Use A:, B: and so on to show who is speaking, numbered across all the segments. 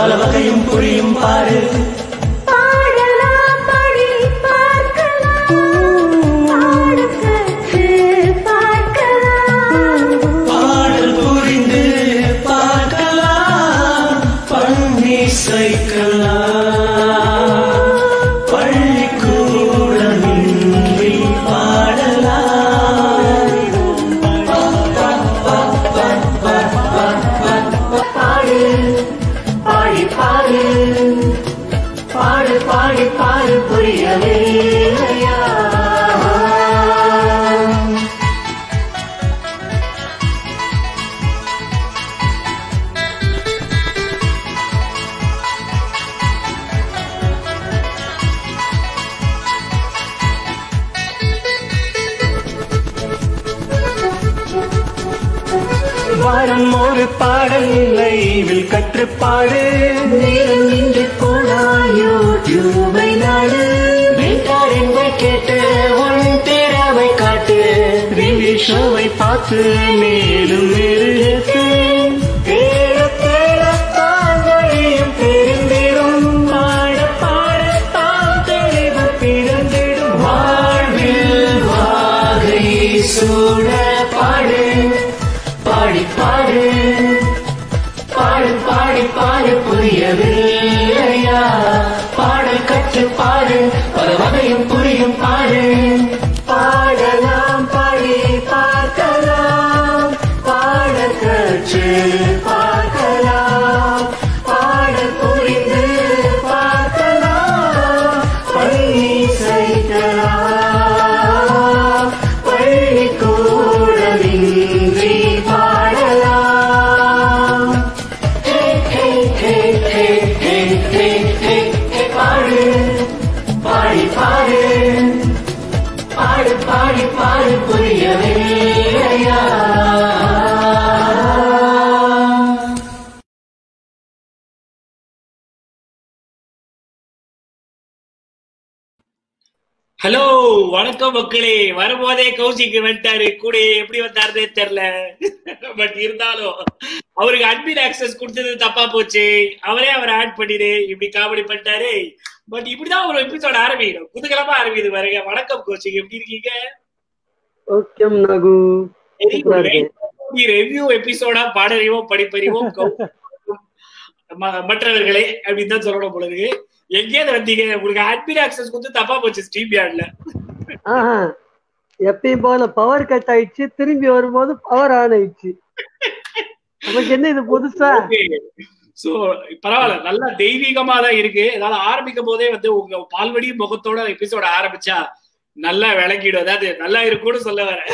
A: பல வகையும் புரியும் பாரு
B: பாடலாம் பாடி பார்க்கலாம் பாடு கற்று பார்க்கலாம்
A: பாடல் புரிந்து பார்க்கலாம் பண்ணி சைக்கலாம் பள்ளிக்கூடமின்றி பாடலாம்
B: பாடு பாடி பாடு பாடு பாடி பாடு புரியவில்லையா
A: வாரம் ஒரு பாடல் லைவில் கற்றுப்பாடு
B: நேரம் இன்று போனாயோ யூபை நாடு
A: வேண்டாரென்றை கேட்டு உன் திறமை காட்டு ரிவி ஷோவை பார்த்து மேலும் மெருகேற்று தேட தேட தான் வழியும் தெரிந்திடும் பாட பாடத்தான் தெளிவு பிறந்திடும் வாழ்வில் வாகை சூட பாடு பாடி பாடு பாடு பாடி பாடு புரியவில்லையா பாடல் கற்று பாடு பல வகையும் புரியும் பாடு
B: பாடலாம் பாடி பார்க்கலாம் பாட கற்று பார்க்கலாம் பாட புரிந்து பார்க்கலாம் பள்ளி செய்யலாம் பள்ளி கூடமின்றி பாடலாம்
A: ஹே, ஹே, ஹே, ஹே, ஹே, ஹே, ஹே, ஹே, பாடு பாடி பாடு பாடு பாடி பாடு புரியவில்லையா
C: ஹலோ வணக்கம் மக்களே வரும்போதே கௌசிக்கு வந்துட்டாரு கூட எப்படி வந்தாருன்னே தெரியல பட் இருந்தாலும் அவருக்கு அட்மின் ஆக்சஸ் கொடுத்தது தப்பா போச்சு அவரே அவர் ஆட் பண்ணிடு இப்படி காமெடி பண்ணிட்டாரு பட் இப்படிதான் ஒரு எபிசோட் ஆரம்பிக்கணும் குதூகலமா ஆரம்பிக்குது பாருங்க வணக்கம் கோச்சிங் எப்படி இருக்கீங்க
D: ஓகே நகு சூப்பரா இருக்கு
C: ரெவ்யூ எபிசோடா பாடறிவோம் படிப்பறிவோம் கௌ- ம- மற்றவர்களே அப்படின்னு தான் சொல்லணும் போல இருக்கு எங்கேயாவது வந்தீங்க உங்களுக்கு அட்மின் ஆக்சஸ் கொடுத்து தப்பா போச்சு ஸ்ட்ரீம் யார்ட்ல
D: ஆஹா எப்பயும் போல பவர் கட் ஆயிடுச்சு திரும்பி வரும்போது பவர் ஆன் ஆயிடுச்சு நமக்கு என்ன இது புதுசா
C: சோ பரவாயில்ல நல்லா தெய்வீகமா தான் இருக்கு அதாவது ஆரம்பிக்கும் போதே வந்து உங்க பால்வடி முகத்தோட எபிசோட ஆரம்பிச்சா நல்லா விளங்கிடும் அதாவது நல்லா இருக்கும்னு சொல்ல வர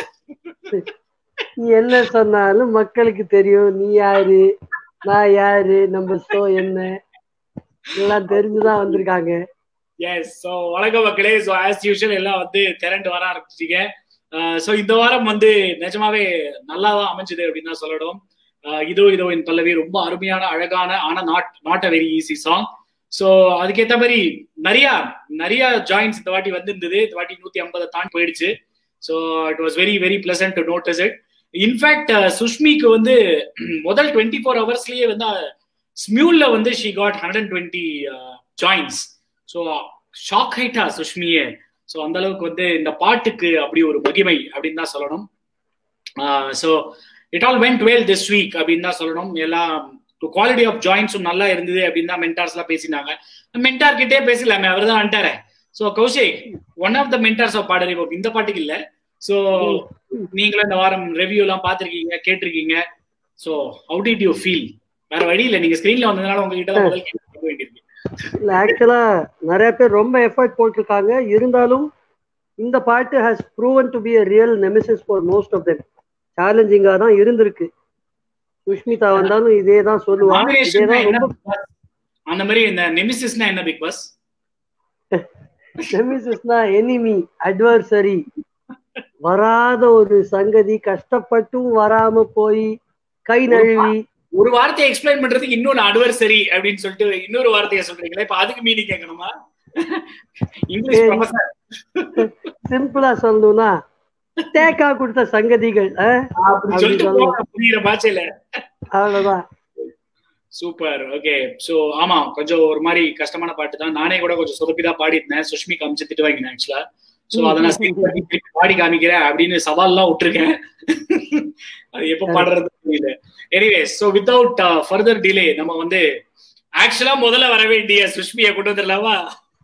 D: நீ என்ன சொன்னாலும் மக்களுக்கு தெரியும் நீ யாரு நான் யாரு நம்ம ஷோ என்ன எல்லாம் தெரிஞ்சுதான் வந்திருக்காங்க
C: எஸ் ஸோ வணக்கம் மக்களே ஸோ ஆஸ் யூஷுவல் எல்லாம் வந்து திரண்டு வர ஆரம்பிச்சிட்டீங்க ஸோ இந்த வாரம் வந்து நிஜமாவே நல்லா தான் அமைஞ்சது அப்படின்னு தான் சொல்லணும் அஹ் இதோ இதோ என் பல்லவி ரொம்ப அருமையான அழகான ஆனா not not a very easy song so அதுக்கேற்ற மாதிரி நிறைய நிறைய ஜாயின்ஸ் இந்த வாட்டி வந்திருந்தது இந்த வாட்டி நூத்தி ஐம்பதை தாண்டி போயிடுச்சு so it was very very pleasant to notice it in fact சுஷ்மிக்கு வந்து முதல் டுவெண்ட்டி ஃபோர் ஹவர்ஸ்லயே வந்து ஸ்மியூல்ல வந்து she got hundred and twenty joins so shock ஆயிட்டா சுஷ்மியே ஸோ அந்த அளவுக்கு வந்து இந்த பாட்டுக்கு அப்படி ஒரு மகிமை அப்படின்னு தான் சொல்லணும் so it all went well this week அப்படின்னு தான் சொல்லணும் எல்லாம் குவாலிட்டி ஆஃப் ஜாயின்ஸும் நல்லா இருந்தது அப்படின்னு தான் மென்டார்ஸ்லாம் பேசினாங்க மென்டார் கிட்டே பேசலாமே அவர் தான் வந்துட்டாரு so Kaushik one of the mentors of பாடரி இப்போ இந்த பாட்டுக்கு இல்லை ஸோ நீங்களும் இந்த வாரம் ரெவ்யூ எல்லாம் பார்த்துருக்கீங்க கேட்டிருக்கீங்க so how did you feel வேற வழி இல்லை நீங்க ஸ்கிரீன்ல வந்ததுனால உங்ககிட்ட தான் முதல் கேள்வி கேட்க வேண்டியிருக்கு
D: இல்ல ஆக்சுவலா நிறைய பேர் ரொம்ப எஃபர்ட் போட்டிருக்காங்க இருந்தாலும் இந்த பாட்டு has proven to be a real nemesis for most of them சேலஞ்சிங்கா தான் இருந்திருக்கு சுஷ்மிதா வந்தாலும் இதே தான் சொல்லுவா
C: Combination
D: இதே தான்
C: என்ன
D: ரொம்ப
C: Big Boss? அந்த மாதிரி இந்த நெமிசிஸ்னா என்ன பிக் பாஸ்
D: நெமிசஸ்னா எனிமி அட்வர்சரி வராத ஒரு சங்கதி கஷ்டப்பட்டும் வராம போய் கை நழுவி
C: ஒரு வார்த்தையை எக்ஸ்பிளைன் பண்றதுக்கு இன்னொன்னு அட்வர்சரி அப்படின்னு சொல்லிட்டு இன்னொரு வார்த்தையை சொல்றீங்களா இப்ப அதுக்கு மீனிங் கேட்கணுமா இங்கிலீஷ்
D: ஏய்.
C: ப்ரொஃபசர்
D: சிம்பிளா சொல்லணும்னா தேக்கா கொடுத்த சங்கதிகள் அஹ்,
C: அப்படி சொல்லிட்டு
D: சொல்லணும்.
C: போங்க புரியுற பாச்சையில
D: அவ்வளவுதான்
C: சூப்பர் ஓகே சோ ஆமா கொஞ்சம் ஒரு மாதிரி கஷ்டமான பாட்டு தான் நானே கூட கொஞ்சம் சொதப்பி தான் பாடிட்டேன் சுஷ்மி காமிச்சு திட்டு வாங்கினேன் ஆக்சுவலா சோ அதை நான் sing பண்ணி திருப்பி பாடி காமிக்கிறேன் அப்படின்னு சவால்லாம் விட்டுருக்கேன் அது எப்ப பாடுறது தெரியல anyway so without further delay நம்ம வந்து ஆக்சுவலா முதல்ல வர வேண்டிய சுஷ்மியை கொண்டு வந்துடலாமா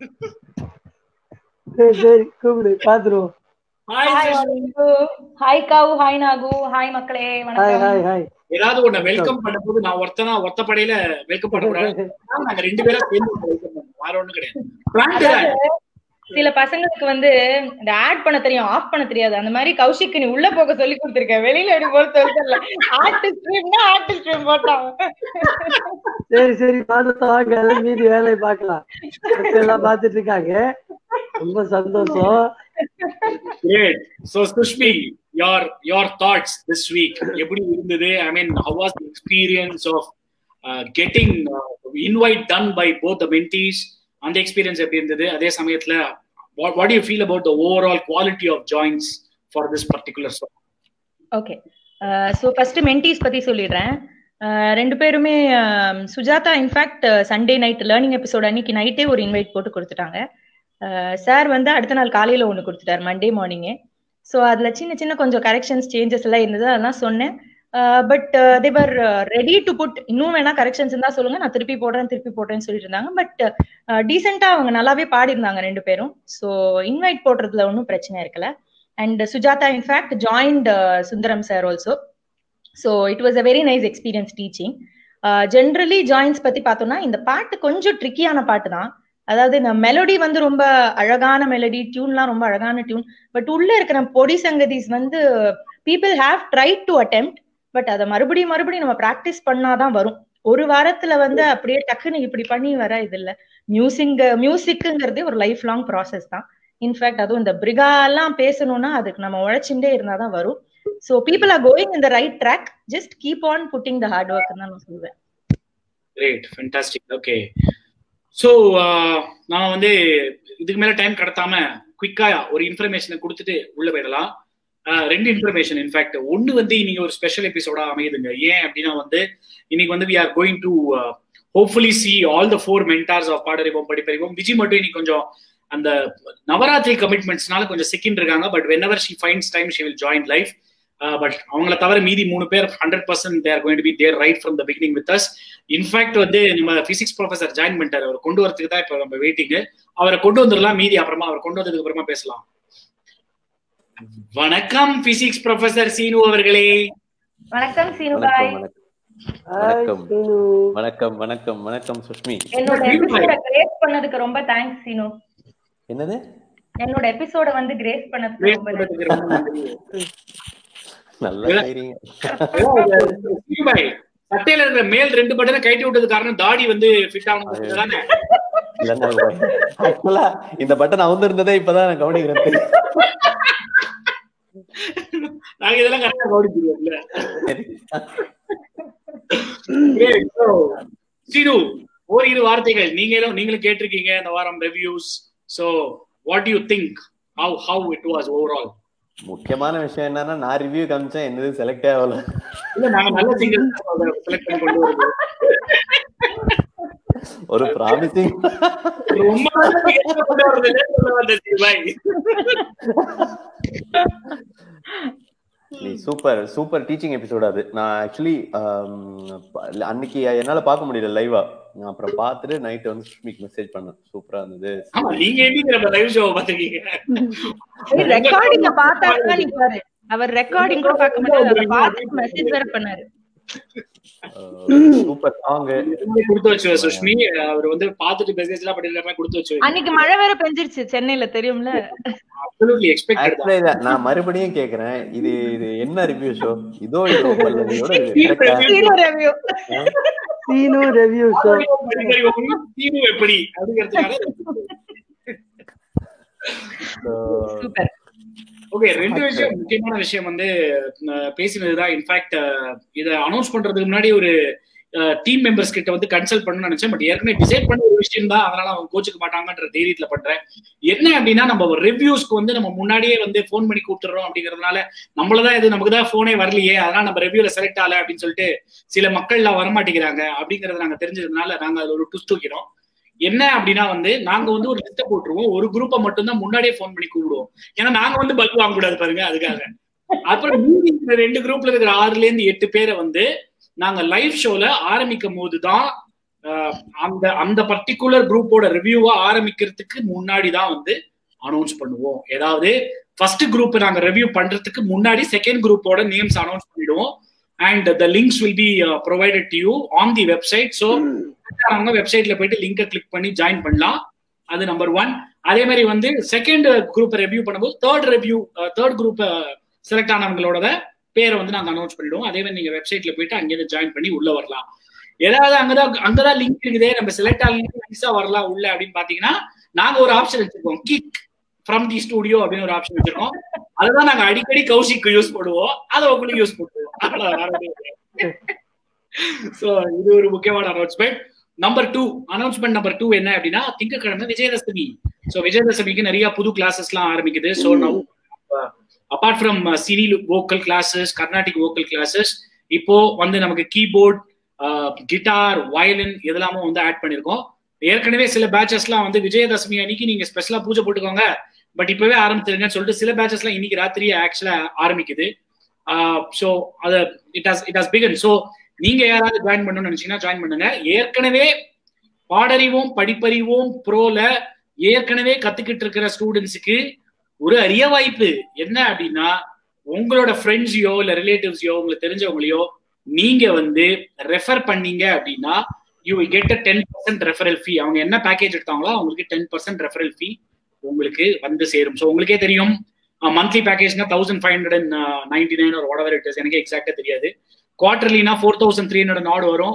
D: சரி சரி கூப்பிடு பாத்துருவோம்
C: hi
E: hi hi Kavu hi Nagu hi மக்களே
D: ஹாய்
E: வணக்கம்
D: ஹாய் ஹாய்
C: ஏதாவது ஒண்ணு வெல்கம் பண்ணும்போது நான் ஒருத்தனா ஒத்த படையில வெல்கம் பண்ணக்கூடாது நாங்க ரெண்டு பேரும் சேர்ந்து வெல்கம் பண்ணுவோம் வேற ஒண்ணும் கிடையாது Plan தான்.
E: அதாவது சில பசங்களுக்கு வந்து இந்த ஆட் பண்ண தெரியும் ஆஃப் பண்ண தெரியாது அந்த மாதிரி கௌஷிக் நீ உள்ள போக சொல்லி கொடுத்திருக்க வெளியில எடுக்கும் போது சொல்லல ஆர்டிஸ்ட் ஸ்ட்ரீம்னா ஆர்டிஸ்ட் ஸ்ட்ரீம் போட்டான்
D: சரி சரி பார்த்து வாங்க எல்லாம் மீதி வேலையை பார்க்கலாம் மக்கள் எல்லாம் பார்த்துட்டு இருக்காங்க ரொம்ப சந்தோஷம்
C: Great. So Sushmi, your your thoughts this week. எப்படி இருந்தது? I mean, how was the experience of uh, getting uh, invite done by both the mentees? அந்த எக்ஸ்பீரியன்ஸ் எப்படி இருந்தது? அதே சமயத்துல what, what do you feel about the overall quality of joins for this particular song?
E: Okay so first mentees பத்தி சொல்லிடுறேன் அஹ் ரெண்டு பேருமே அஹ் Sujatha in fact Sunday night learning episode அன்னைக்கு நைட்டே ஒரு இன்வைட் போட்டு கொடுத்துட்டாங்க சார் வந்து அடுத்த நாள் காலையில ஒன்று கொடுத்துட்டாரு மண்டே மார்னிங்கே ஸோ அதுல சின்ன சின்ன கொஞ்சம் கரெக்ஷன்ஸ் சேஞ்சஸ் எல்லாம் இருந்தது அதெல்லாம் சொன்னேன் but they're ready to put இன்னும் வேணா கரெக்ஷன்ஸ் இருந்தா சொல்லுங்க நான் திருப்பி போடுறேன் திருப்பி போடுறேன்னு சொல்லிட்டு இருந்தாங்க பட் டீசெண்டா அவங்க நல்லாவே பாடியிருந்தாங்க ரெண்டு பேரும் ஸோ இன்வைட் போடுறதுல ஒன்றும் பிரச்சனை இருக்கல and Sujatha in fact joined Sundaram sir also so it was a very nice experience teaching generally joins பத்தி பார்த்தோம்னா இந்த பாட்டு கொஞ்சம் ட்ரிக்கியான பாட்டு தான் அதாவது இந்த மெலோடி வந்து ரொம்ப அழகான மெலடி டியூன்லாம் ரொம்ப அழகான டியூன் பட் உள்ள இருக்கிற பொடி சங்கதிஸ் வந்து people have try to attempt but அதை மறுபடியும் மறுபடியும் நம்ம ப்ராக்டிஸ் பண்ணாதான் வரும் ஒரு வாரத்துல வந்து அப்படியே டக்குன்னு இப்படி பண்ணி வர இது இல்ல மியூசிக் மியூசிக்குங்கிறதே ஒரு லைஃப் லாங் ப்ராசஸ் தான் இன்ஃபேக்ட் அதுவும் இந்த பிரிகா எல்லாம் பேசணும்னா அதுக்கு நம்ம உழைச்சுட்டே இருந்தாதான் வரும் so people are going in the right track just keep on putting the hard work தான் நான் சொல்லுவேன்
C: Great, fantastic. Okay. ஸோ நான் வந்து இதுக்கு மேல டைம் கடத்தாம குயிக்கா ஒரு இன்ஃபர்மேஷனை கொடுத்துட்டு உள்ள போயிடலாம் ஆஹ் ரெண்டு இன்ஃபர்மேஷன் இன்ஃபேக்ட் ஒன்னு வந்து இன்னைக்கு ஒரு ஸ்பெஷல் எபிசோடா அமையுதுங்க ஏன் அப்படின்னா வந்து இன்னைக்கு வந்து we are going to hopefully see all the four mentors of பாடறிவோம் படிப்பறிவோம் விஜய் மட்டும் இன்னைக்கு கொஞ்சம் அந்த நவராத்திரி கமிட்மெண்ட்ஸ்னால கொஞ்சம் சிக்கின் இருக்காங்க but whenever she finds time she will join live but அவங்கள தவிர மீதி மூணு பேர் hundred percent they're going to be there right from the beginning with us in fact வந்து நம்ம பிசிக்ஸ் ப்ரொஃபசர் ஜாயின் பண்ணிட்டார் அவர் கொண்டு வரதுக்கு தான் இப்போ நம்ம வெயிட்டிங் அவரை கொண்டு வந்துடலாம் மீதி அப்புறமா அவர் கொண்டு வந்ததுக்கு அப்புறமா பேசலாம் வணக்கம் பிசிக்ஸ் ப்ரொஃபசர் சீனு அவர்களே
E: வணக்கம் சீனுபாய்
B: வணக்கம்
D: ஹாய்
B: வணக்கம்
D: சீனு
B: வணக்கம் வணக்கம் வணக்கம் சுஷ்மி
E: என்னோட எபிசோட கிரேஸ் பண்ணதுக்கு ரொம்ப தேங்க்ஸ் சீனு
B: என்னது
E: என்னோட எபிசோட வந்து கிரேஸ் பண்ணதுக்கு ரொம்ப நன்றி.
B: நல்லா செய்றீங்க
C: சீனுபாய், சட்டையில இருக்கிற மேல் ரெண்டு பட்டனை கைட்டி விட்டது காரணம் தாடி வந்து ஃபிட் ஆகணும் தானே
B: இல்லன்னா ஆக்சுவலா இந்த பட்டன் அவுந்து இருந்ததே இப்பதான் நான் கவனிக்கிறேன்
C: நாங்க இதெல்லாம் கரெக்டா கவனிச்சிருவோம்ல
B: சரி.
C: Great. So, சீனு ஓரிரு வார்த்தைகள் நீங்களும் நீங்களும் கேட்டிருக்கீங்க இந்த வாரம் reviews so what you think how how it was overall
B: முக்கியமான விஷயம் என்னன்னா நான் ரிவ்யூ காமிச்சேன் என்னது செலக்டே ஆகல
C: இல்ல நாங்க நல்ல சிங்கர் செலக்ட் பண்ணி கொண்டு வருவோம்
B: ஒரு ப்ராமிசிங்
C: ரொம்ப நல்ல singer கொண்டு வரதுலே சொல்ல வந்தேன் சிவாய்.
B: நீ சூப்பர் சூப்பர் டீச்சிங் எபிசோட் அது நான் ஆக்சுவலி அன்னைக்கு என்னால பார்க்க முடியல லைவா நான் அப்புறம் பார்த்துட்டு நைட் வந்து சுஷ்மிக்கு மெசேஜ் பண்ணேன் சூப்பரா இருந்தது
C: ஆமா நீங்க எப்படி நம்ம லைவ் ஷோ பாத்திருக்கீங்க
E: ரெக்கார்டிங்க பார்த்தாருன்னா நீ பாரு அவர் ரெக்கார்டிங் கூட பார்க்க மாட்டாரு அதை பார்த்து மெசேஜ் வேற பண்ணாரு
B: சூப்பர் சாங்
C: கொடுத்து வச்சு சுஷ்மி அவர் வந்து பாத்துட்டு மெசேஜ் எல்லாம் பண்ணிருக்காங்க கொடுத்து வச்சு
E: அன்னைக்கு மழை வேற பெஞ்சிருச்சு சென்னையில தெரியும்ல
C: அப்சல்யூட்லி எக்ஸ்பெக்டட்
B: ஆக்சுவலா இத நான் மறுபடியும் கேக்குறேன் இது இது என்ன ரிவ்யூ ஷோ இதோ இதோ பல்லவியோட இது correct ஆ?
E: Seenu review.
D: Seenu review show
C: தீவு எப்படி அப்படிங்கிறதுக்காக
E: சூப்பர்
C: ஓகே ரெண்டு விஷயம் முக்கியமான விஷயம் வந்து அஹ், பேசினதுதான் இன்ஃபேக்ட் இத அனௌன்ஸ் பண்றதுக்கு முன்னாடி ஒரு டீம் மெம்பர்ஸ் கிட்ட வந்து கன்சல்ட் பண்ணணும்னு நினைச்சேன் பட் ஏற்கனவே டிசைட் பண்ண ஒரு விஷயம் தான் அதனால அவங்க கோச்சுக்க மாட்டாங்கன்ற தைரியத்துல பண்றேன் என்ன அப்படின்னா நம்ம ரிவ்யூஸ்க்கு வந்து நம்ம முன்னாடியே வந்து ஃபோன் பண்ணி கூப்பிட்டுறோம் அப்படிங்கறதுனால நம்மளதான் இது நமக்கு தான் போனே வரலையே அதனால நம்ம ரிவ்யூல செலக்ட் ஆகல அப்படின்னு சொல்லிட்டு சில மக்கள்லாம் வரமாட்டேங்கிறாங்க அப்படிங்கறத நாங்க தெரிஞ்சதுனால நாங்க அதுல ஒரு டுஸ் தூக்கிறோம் என்ன அப்படின்னா வந்து நாங்க வந்து ஒரு லிஸ்ட போட்டுருவோம் ஒரு குரூப்பை மட்டும் தான் முன்னாடியே ஃபோன் பண்ணி கூப்பிடுவோம் ஏன்னா நாங்க வந்து பல்க் வாங்க கூடாது பாருங்க அதுக்காக அப்புறம் மீதி இருக்கிற ரெண்டு குரூப்ல இருக்கிற ஆறுல இருந்து எட்டு பேரை வந்து நாங்க லைவ் ஷோல ஆரம்பிக்கும் போதுதான் அந்த அந்த பர்டிகுலர் குரூப்போட ரிவ்யூவா ஆரம்பிக்கிறதுக்கு முன்னாடி தான் வந்து அனௌன்ஸ் பண்ணுவோம் ஏதாவது ஃபர்ஸ்ட் குரூப் நாங்க ரிவ்யூ பண்றதுக்கு முன்னாடி செகண்ட் குரூப்போட நேம்ஸ் அனௌன்ஸ் பண்ணிடுவோம் and the links will be provided to you on the website so அவங்க வெப்சைட்ல போயிட்டு லிங்கை கிளிக் பண்ணி ஜாயின் பண்ணலாம் அது நம்பர் ஒன் அதே மாதிரி வந்து செகண்ட் குரூப் ரிவ்யூ பண்ணும்போது third review third group select ஆனவங்களோட பேரை வந்து நாங்க அனௌன்ஸ் பண்ணிடுவோம் அதே மாதிரி நீங்க வெப்சைட்ல போயிட்டு அங்கேயிருந்து ஜாயின் பண்ணி உள்ள வரலாம் ஏதாவது அங்கதான் அங்கதான் லிங்க் இருக்குதே நம்ம செலக்ட் ஆகலாம் ஈஸா வரலாம் உள்ள அப்படின்னு பாத்தீங்கன்னா நாங்க ஒரு ஆப்ஷன் வச்சிருக்கோம் கிக் ஃப்ரம் தி ஸ்டுடியோ அப்படின்னு ஒரு ஆப்ஷன் வச்சிருக்கோம் அதுதான் நாங்க அடிக்கடி கௌஷிக்கு யூஸ் பண்ணுவோம் அதை உங்களுக்கு யூஸ் பண்ணுவோம் சோ இது ஒரு முக்கியமான announcement number two announcement number two என்ன அப்படின்னா திங்கக்கிழமை விஜயதசமி ஸோ விஜயதசமிக்கு நிறைய புது கிளாஸஸ் எல்லாம் ஆரம்பிக்குது so now apart from cine vocal classes Carnatic vocal classes இப்போ வந்து நமக்கு கீபோர்ட் கிட்டார் வயலின் இதெல்லாமும் வந்து ஆட் பண்ணிருக்கோம் ஏற்கனவே சில பேச்சஸ்லாம் வந்து விஜயதசமி அன்னைக்கு நீங்க ஸ்பெஷலா பூஜை போட்டுக்கோங்க பட் இப்பவே ஆரம்பிச்சிருங்கன்னு சொல்லிட்டு சில பேச்சஸ்லாம் இன்னைக்கு ராத்திரியே ஆக்சுவலா ஆரம்பிக்குது ஸோ அது it has it has begun so நீங்க யாராவது ஜாயின் பண்ணணும்னு நினைச்சீங்கன்னா ஜாயின் பண்ணுங்க ஏற்கனவே பாடறிவோம் படிப்பறிவோம் ப்ரோல ஏற்கனவே கத்துக்கிட்டு இருக்கிற ஸ்டூடெண்ட்ஸுக்கு ஒரு அரிய வாய்ப்பு என்ன அப்படின்னா உங்களோட ஃப்ரெண்ட்ஸையோ இல்ல ரிலேட்டிவ்ஸையோ உங்களுக்கு தெரிஞ்சவங்களையோ நீங்க வந்து ரெஃபர் பண்ணீங்க அப்படின்னா you will get a ten percent referral fee அவங்க என்ன பேக்கேஜ் எடுத்தாங்களோ அவங்களுக்கு டென் பர்சன்ட் ரெஃபரல் ஃபீ உங்களுக்கு வந்து சேரும் ஸோ உங்களுக்கே தெரியும் மந்த்லி பேக்கேஜ்னா thousand five hundred and ninety nine ஒரு whatever it is எனக்கு எக்ஸாக்டா தெரியாது குவார்டர்லினா ஃபோர் தௌசண்ட் த்ரீ ஹண்ட்ரட் நாடு வரும்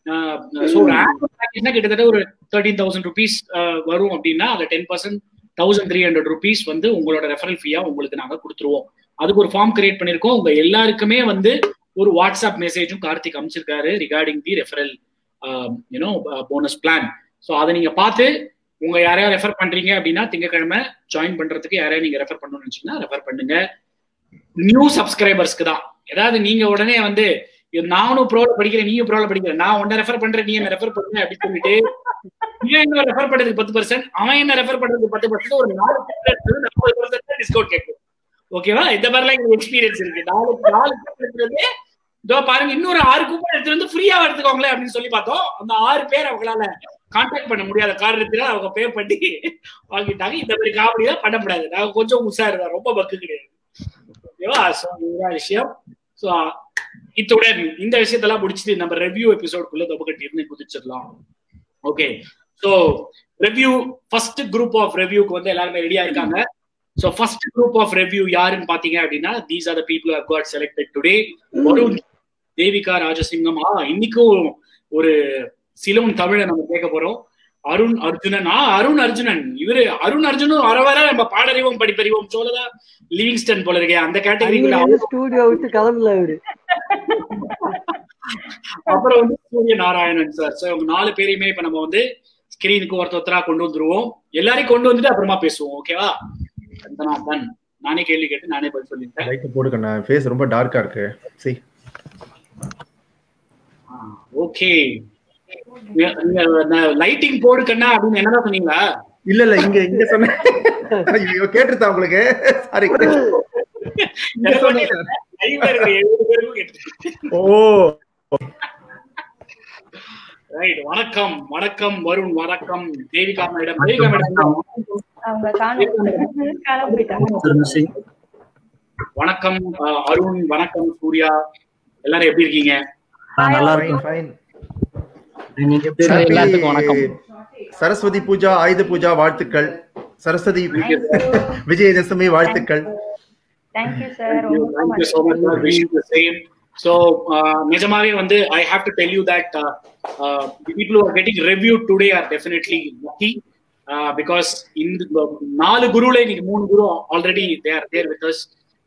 C: ஸோ ஒரு ஆனுவல் பேக்கேஜ்னா கிட்டத்தட்ட ஒரு தேர்ட்டீன் தௌசண்ட் ருபீஸ் வரும் அப்படின்னா அதுல ten percent thousand three hundred rupees வந்து உங்களோட ரெஃபரல் ஃபீயா உங்களுக்கு நாங்க கொடுத்துருவோம் அதுக்கு ஒரு ஃபார்ம் கிரியேட் பண்ணிருக்கோம் உங்க எல்லாருக்குமே வந்து ஒரு வாட்ஸ்அப் மெசேஜும் கார்த்திக் அமைச்சிருக்காரு regarding the referral you know bonus plan so அதை நீங்க பார்த்து உங்க யாரையா ரெஃபர் பண்றீங்க அப்படின்னா திங்கக்கிழமை ஜாயின் பண்றதுக்கு யாரையா நீங்க ரெஃபர் பண்ணணும்னு நினைச்சீங்கன்னா ரெஃபர் பண்ணுங்க நியூ சப்ஸ்கிரைபர்ஸ்க்கு தான் ஏதாவது நீங்க உடனே வந்து நானும் ப்ரோல படிக்கிறேன் நீயும் ப்ரோல படிக்கிறேன் நான் உன்ன ரெஃபர் பண்றேன் நீ என்ன ரெஃபர் பண்ண அப்படின்னு சொல்லிட்டு இவன் என்ன ரெஃபர் பண்றதுக்கு பத்து பர்சன்ட் அவன் என்ன ரெஃபர் பண்றதுக்கு பத்து பர்சன்ட் ஒரு நாலு நாற்பது பர்சன்ட் டிஸ்கவுண்ட் கேட்கும் ஓகேவா இந்த மாதிரிலாம் எங்களுக்கு எக்ஸ்பீரியன்ஸ் இருக்கு நாலு நாலு எடுத்துட்டு இதோ பாருங்க இன்னொரு ஆறு கூப்பன் எடுத்துட்டு வந்து ஃப்ரீயா எடுத்துக்கோங்களேன் அப்படின்னு சொல்லி பார்த்தோம் அந்த ஆறு பேர் அவங்களால கான்டாக்ட் பண்ண முடியாத காரணத்தினால அவங்க பே பண்ணி வாங்கிட்டாங்க இந்த மாதிரி காமெடி தான் பண்ண முடியாது நாங்க கொஞ்சம் உஷாரு தான் ரொம்ப பக்கு கிடையாது ஓகேவா ஸோ இதுதான் விஷயம் ஸோ இத்துடன் இந்த விஷயத்தெல்லாம் முடிச்சுட்டு நம்ம ரெவ்யூ எபிசோடுக்குள்ள தொபக்கட்டி இருந்து குதிச்சிடலாம் okay so review first group of ரெவ்யூக்கு வந்து எல்லாருமே ரெடியா இருக்காங்க so first group of review யாருன்னு பாத்தீங்க அப்படின்னா these are the people have got selected today Varun Devika Rajasingam ஆ இன்னைக்கும் ஒரு சிலோன் தமிழை நம்ம கேட்க போறோம் அருண் அர்ஜுனன் ஆ அருண் அர்ஜுனன் இவரு அருண் அர்ஜுனும் வர வர நம்ம பாடறிவோம் படிப்பறிவோம் சோழதா லிவிங்ஸ்டன் போல இருக்கே அந்த கேட்டகரிக்குள்ள
D: ஸ்டூடியோ விட்டு கிளம்பல அவரு
C: அப்புறம் வந்து சூரிய நாராயணன் சார் ஸோ இவங்க நாலு பேரையுமே இப்ப நம்ம வந்து ஸ்கிரீனுக்கு ஒருத்தர் ஒருத்தரா கொண்டு வந்துருவோம் எல்லாரையும் கொண்டு வந்துட்டு அப்புறமா பேசுவோம் ஓகேவா டன் நானே கேள்வி கேட்டு நானே பதில் சொல்லிட்டேன்
F: லைட் போடுக்கண்ணா ஃபேஸ் ரொம்ப டார்க்கா இருக்கு சி
C: ஓகே லைட்டிங் போடு கண்ணா அப்படின்னு என்னதான் சொன்னீங்களா
F: இல்ல இல்ல இங்க இங்க சொன்னேன் ஐயோ கேட்டுருத்தா உங்களுக்கு சாரி
C: எனக்கு ஒண்ணும் இல்ல. live ல இருக்கிற எழுபது பேருக்கும் கேட்டுச்சு.
F: ஓ
C: Right. வணக்கம் வணக்கம் வருண் வணக்கம் தேவிகா மேடம் தேவிகா மேடம்
E: அவங்க காண காண போயிட்டாங்க
C: வணக்கம் அஹ், அருண் வணக்கம் சூர்யா எல்லாரும் எப்படி இருக்கீங்க
G: நல்லா
F: ஃபைன்
G: இருக்கும்
F: ஃபைன்
G: நீங்க எப்படி இருக்கீங்க? எல்லாத்துக்கும் வணக்கம்
F: சரஸ்வதி பூஜா ஆயுத பூஜா வாழ்த்துக்கள் சரஸ்வதி விஜயதசமி வாழ்த்துக்கள்
E: தேங்க்யூ சார் ரொம்ப
C: Thank you so much, sir. Wish you the same. So, uh, நிஜமாவே வந்து I have to tell you that people are getting review today are definitely lucky because இந்த நாலு குருல இன்னைக்கு மூணு குரு already they are there with us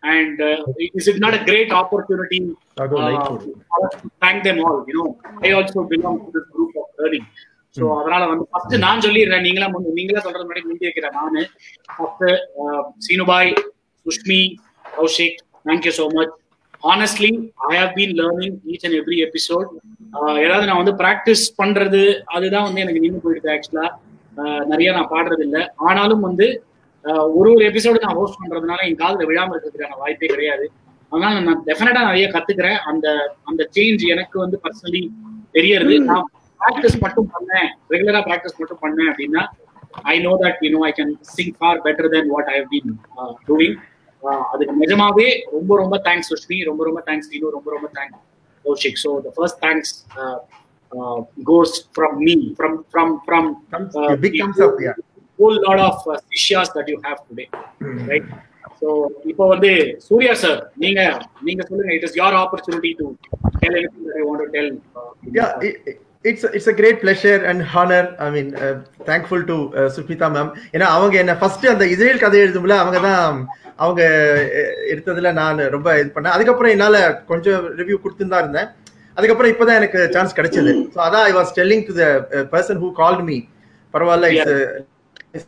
C: and uh, is it not a great opportunity
F: அதோ
C: uh,
F: like போடு
C: to thank them all you know I also belong to this group of learning so அதனால வந்து first நான் சொல்லிடுறேன் நீங்களா முன் நீங்களா சொல்றது முன்னாடி முந்தி வைக்கிறேன் நானு first Seenubhai Sushmi Kaushik thank you so much honestly I have been learning each and every episode ஏதாவது நான் வந்து ப்ராக்டிஸ் பண்றது அதுதான் வந்து எனக்கு நின்று போயிடுது ஆக்சுவலா நிறைய நான் பாடுறது இல்லை ஆனாலும் வந்து ஆஹ் ஒரு ஒரு எபிசோடு நான் ஹோஸ்ட் பண்றதுனால என் காதுல விழாம இருக்கிறதுக்கான வாய்ப்பே கிடையாது அதனால நான் டெஃபினட்டா நிறைய கத்துக்கிறேன் அந்த அந்த சேஞ்ச் எனக்கு வந்து பர்சனலி தெரியறது நான் ப்ராக்டிஸ் மட்டும் பண்ணேன் ரெகுலரா ப்ராக்டிஸ் மட்டும் பண்ணேன் அப்படின்னா I know that you know I can sing far better than what I have been doing அதுக்கு நிஜமாவே ரொம்ப ரொம்ப தேங்க்ஸ் சுஷ்மி ரொம்ப ரொம்ப தேங்க்ஸ் தீனு ரொம்ப ரொம்ப thanks Kaushik so the first thanks goes from me from from from
F: big thumbs up yeah
C: whole lot of uh, shishas that you have today right so இப்போ வந்து சூர்யா சார் நீங்க நீங்க சொல்லுங்க it is your opportunity to tell anything that I want to tell
F: Yeah, i- i- it's it's a great pleasure and honor. I mean, uh, thankful to uh, Sushmita ma'am. ஏன்னா அவங்க என்ன first அந்த Israel கதை எழுதும்ல அவங்க தான் அவங்க அஹ், எடுத்ததுல நான் ரொம்ப இது பண்ணேன் அதுக்கப்புறம் என்னால கொஞ்சம் ரிவ்யூ கொடுத்துன்னு தான் இருந்தேன் அதுக்கப்புறம் இப்பதான் எனக்கு சான்ஸ் கிடைச்சது ஸோ அதான் I was telling to the person who called me பரவாயில்ல இட்ஸ்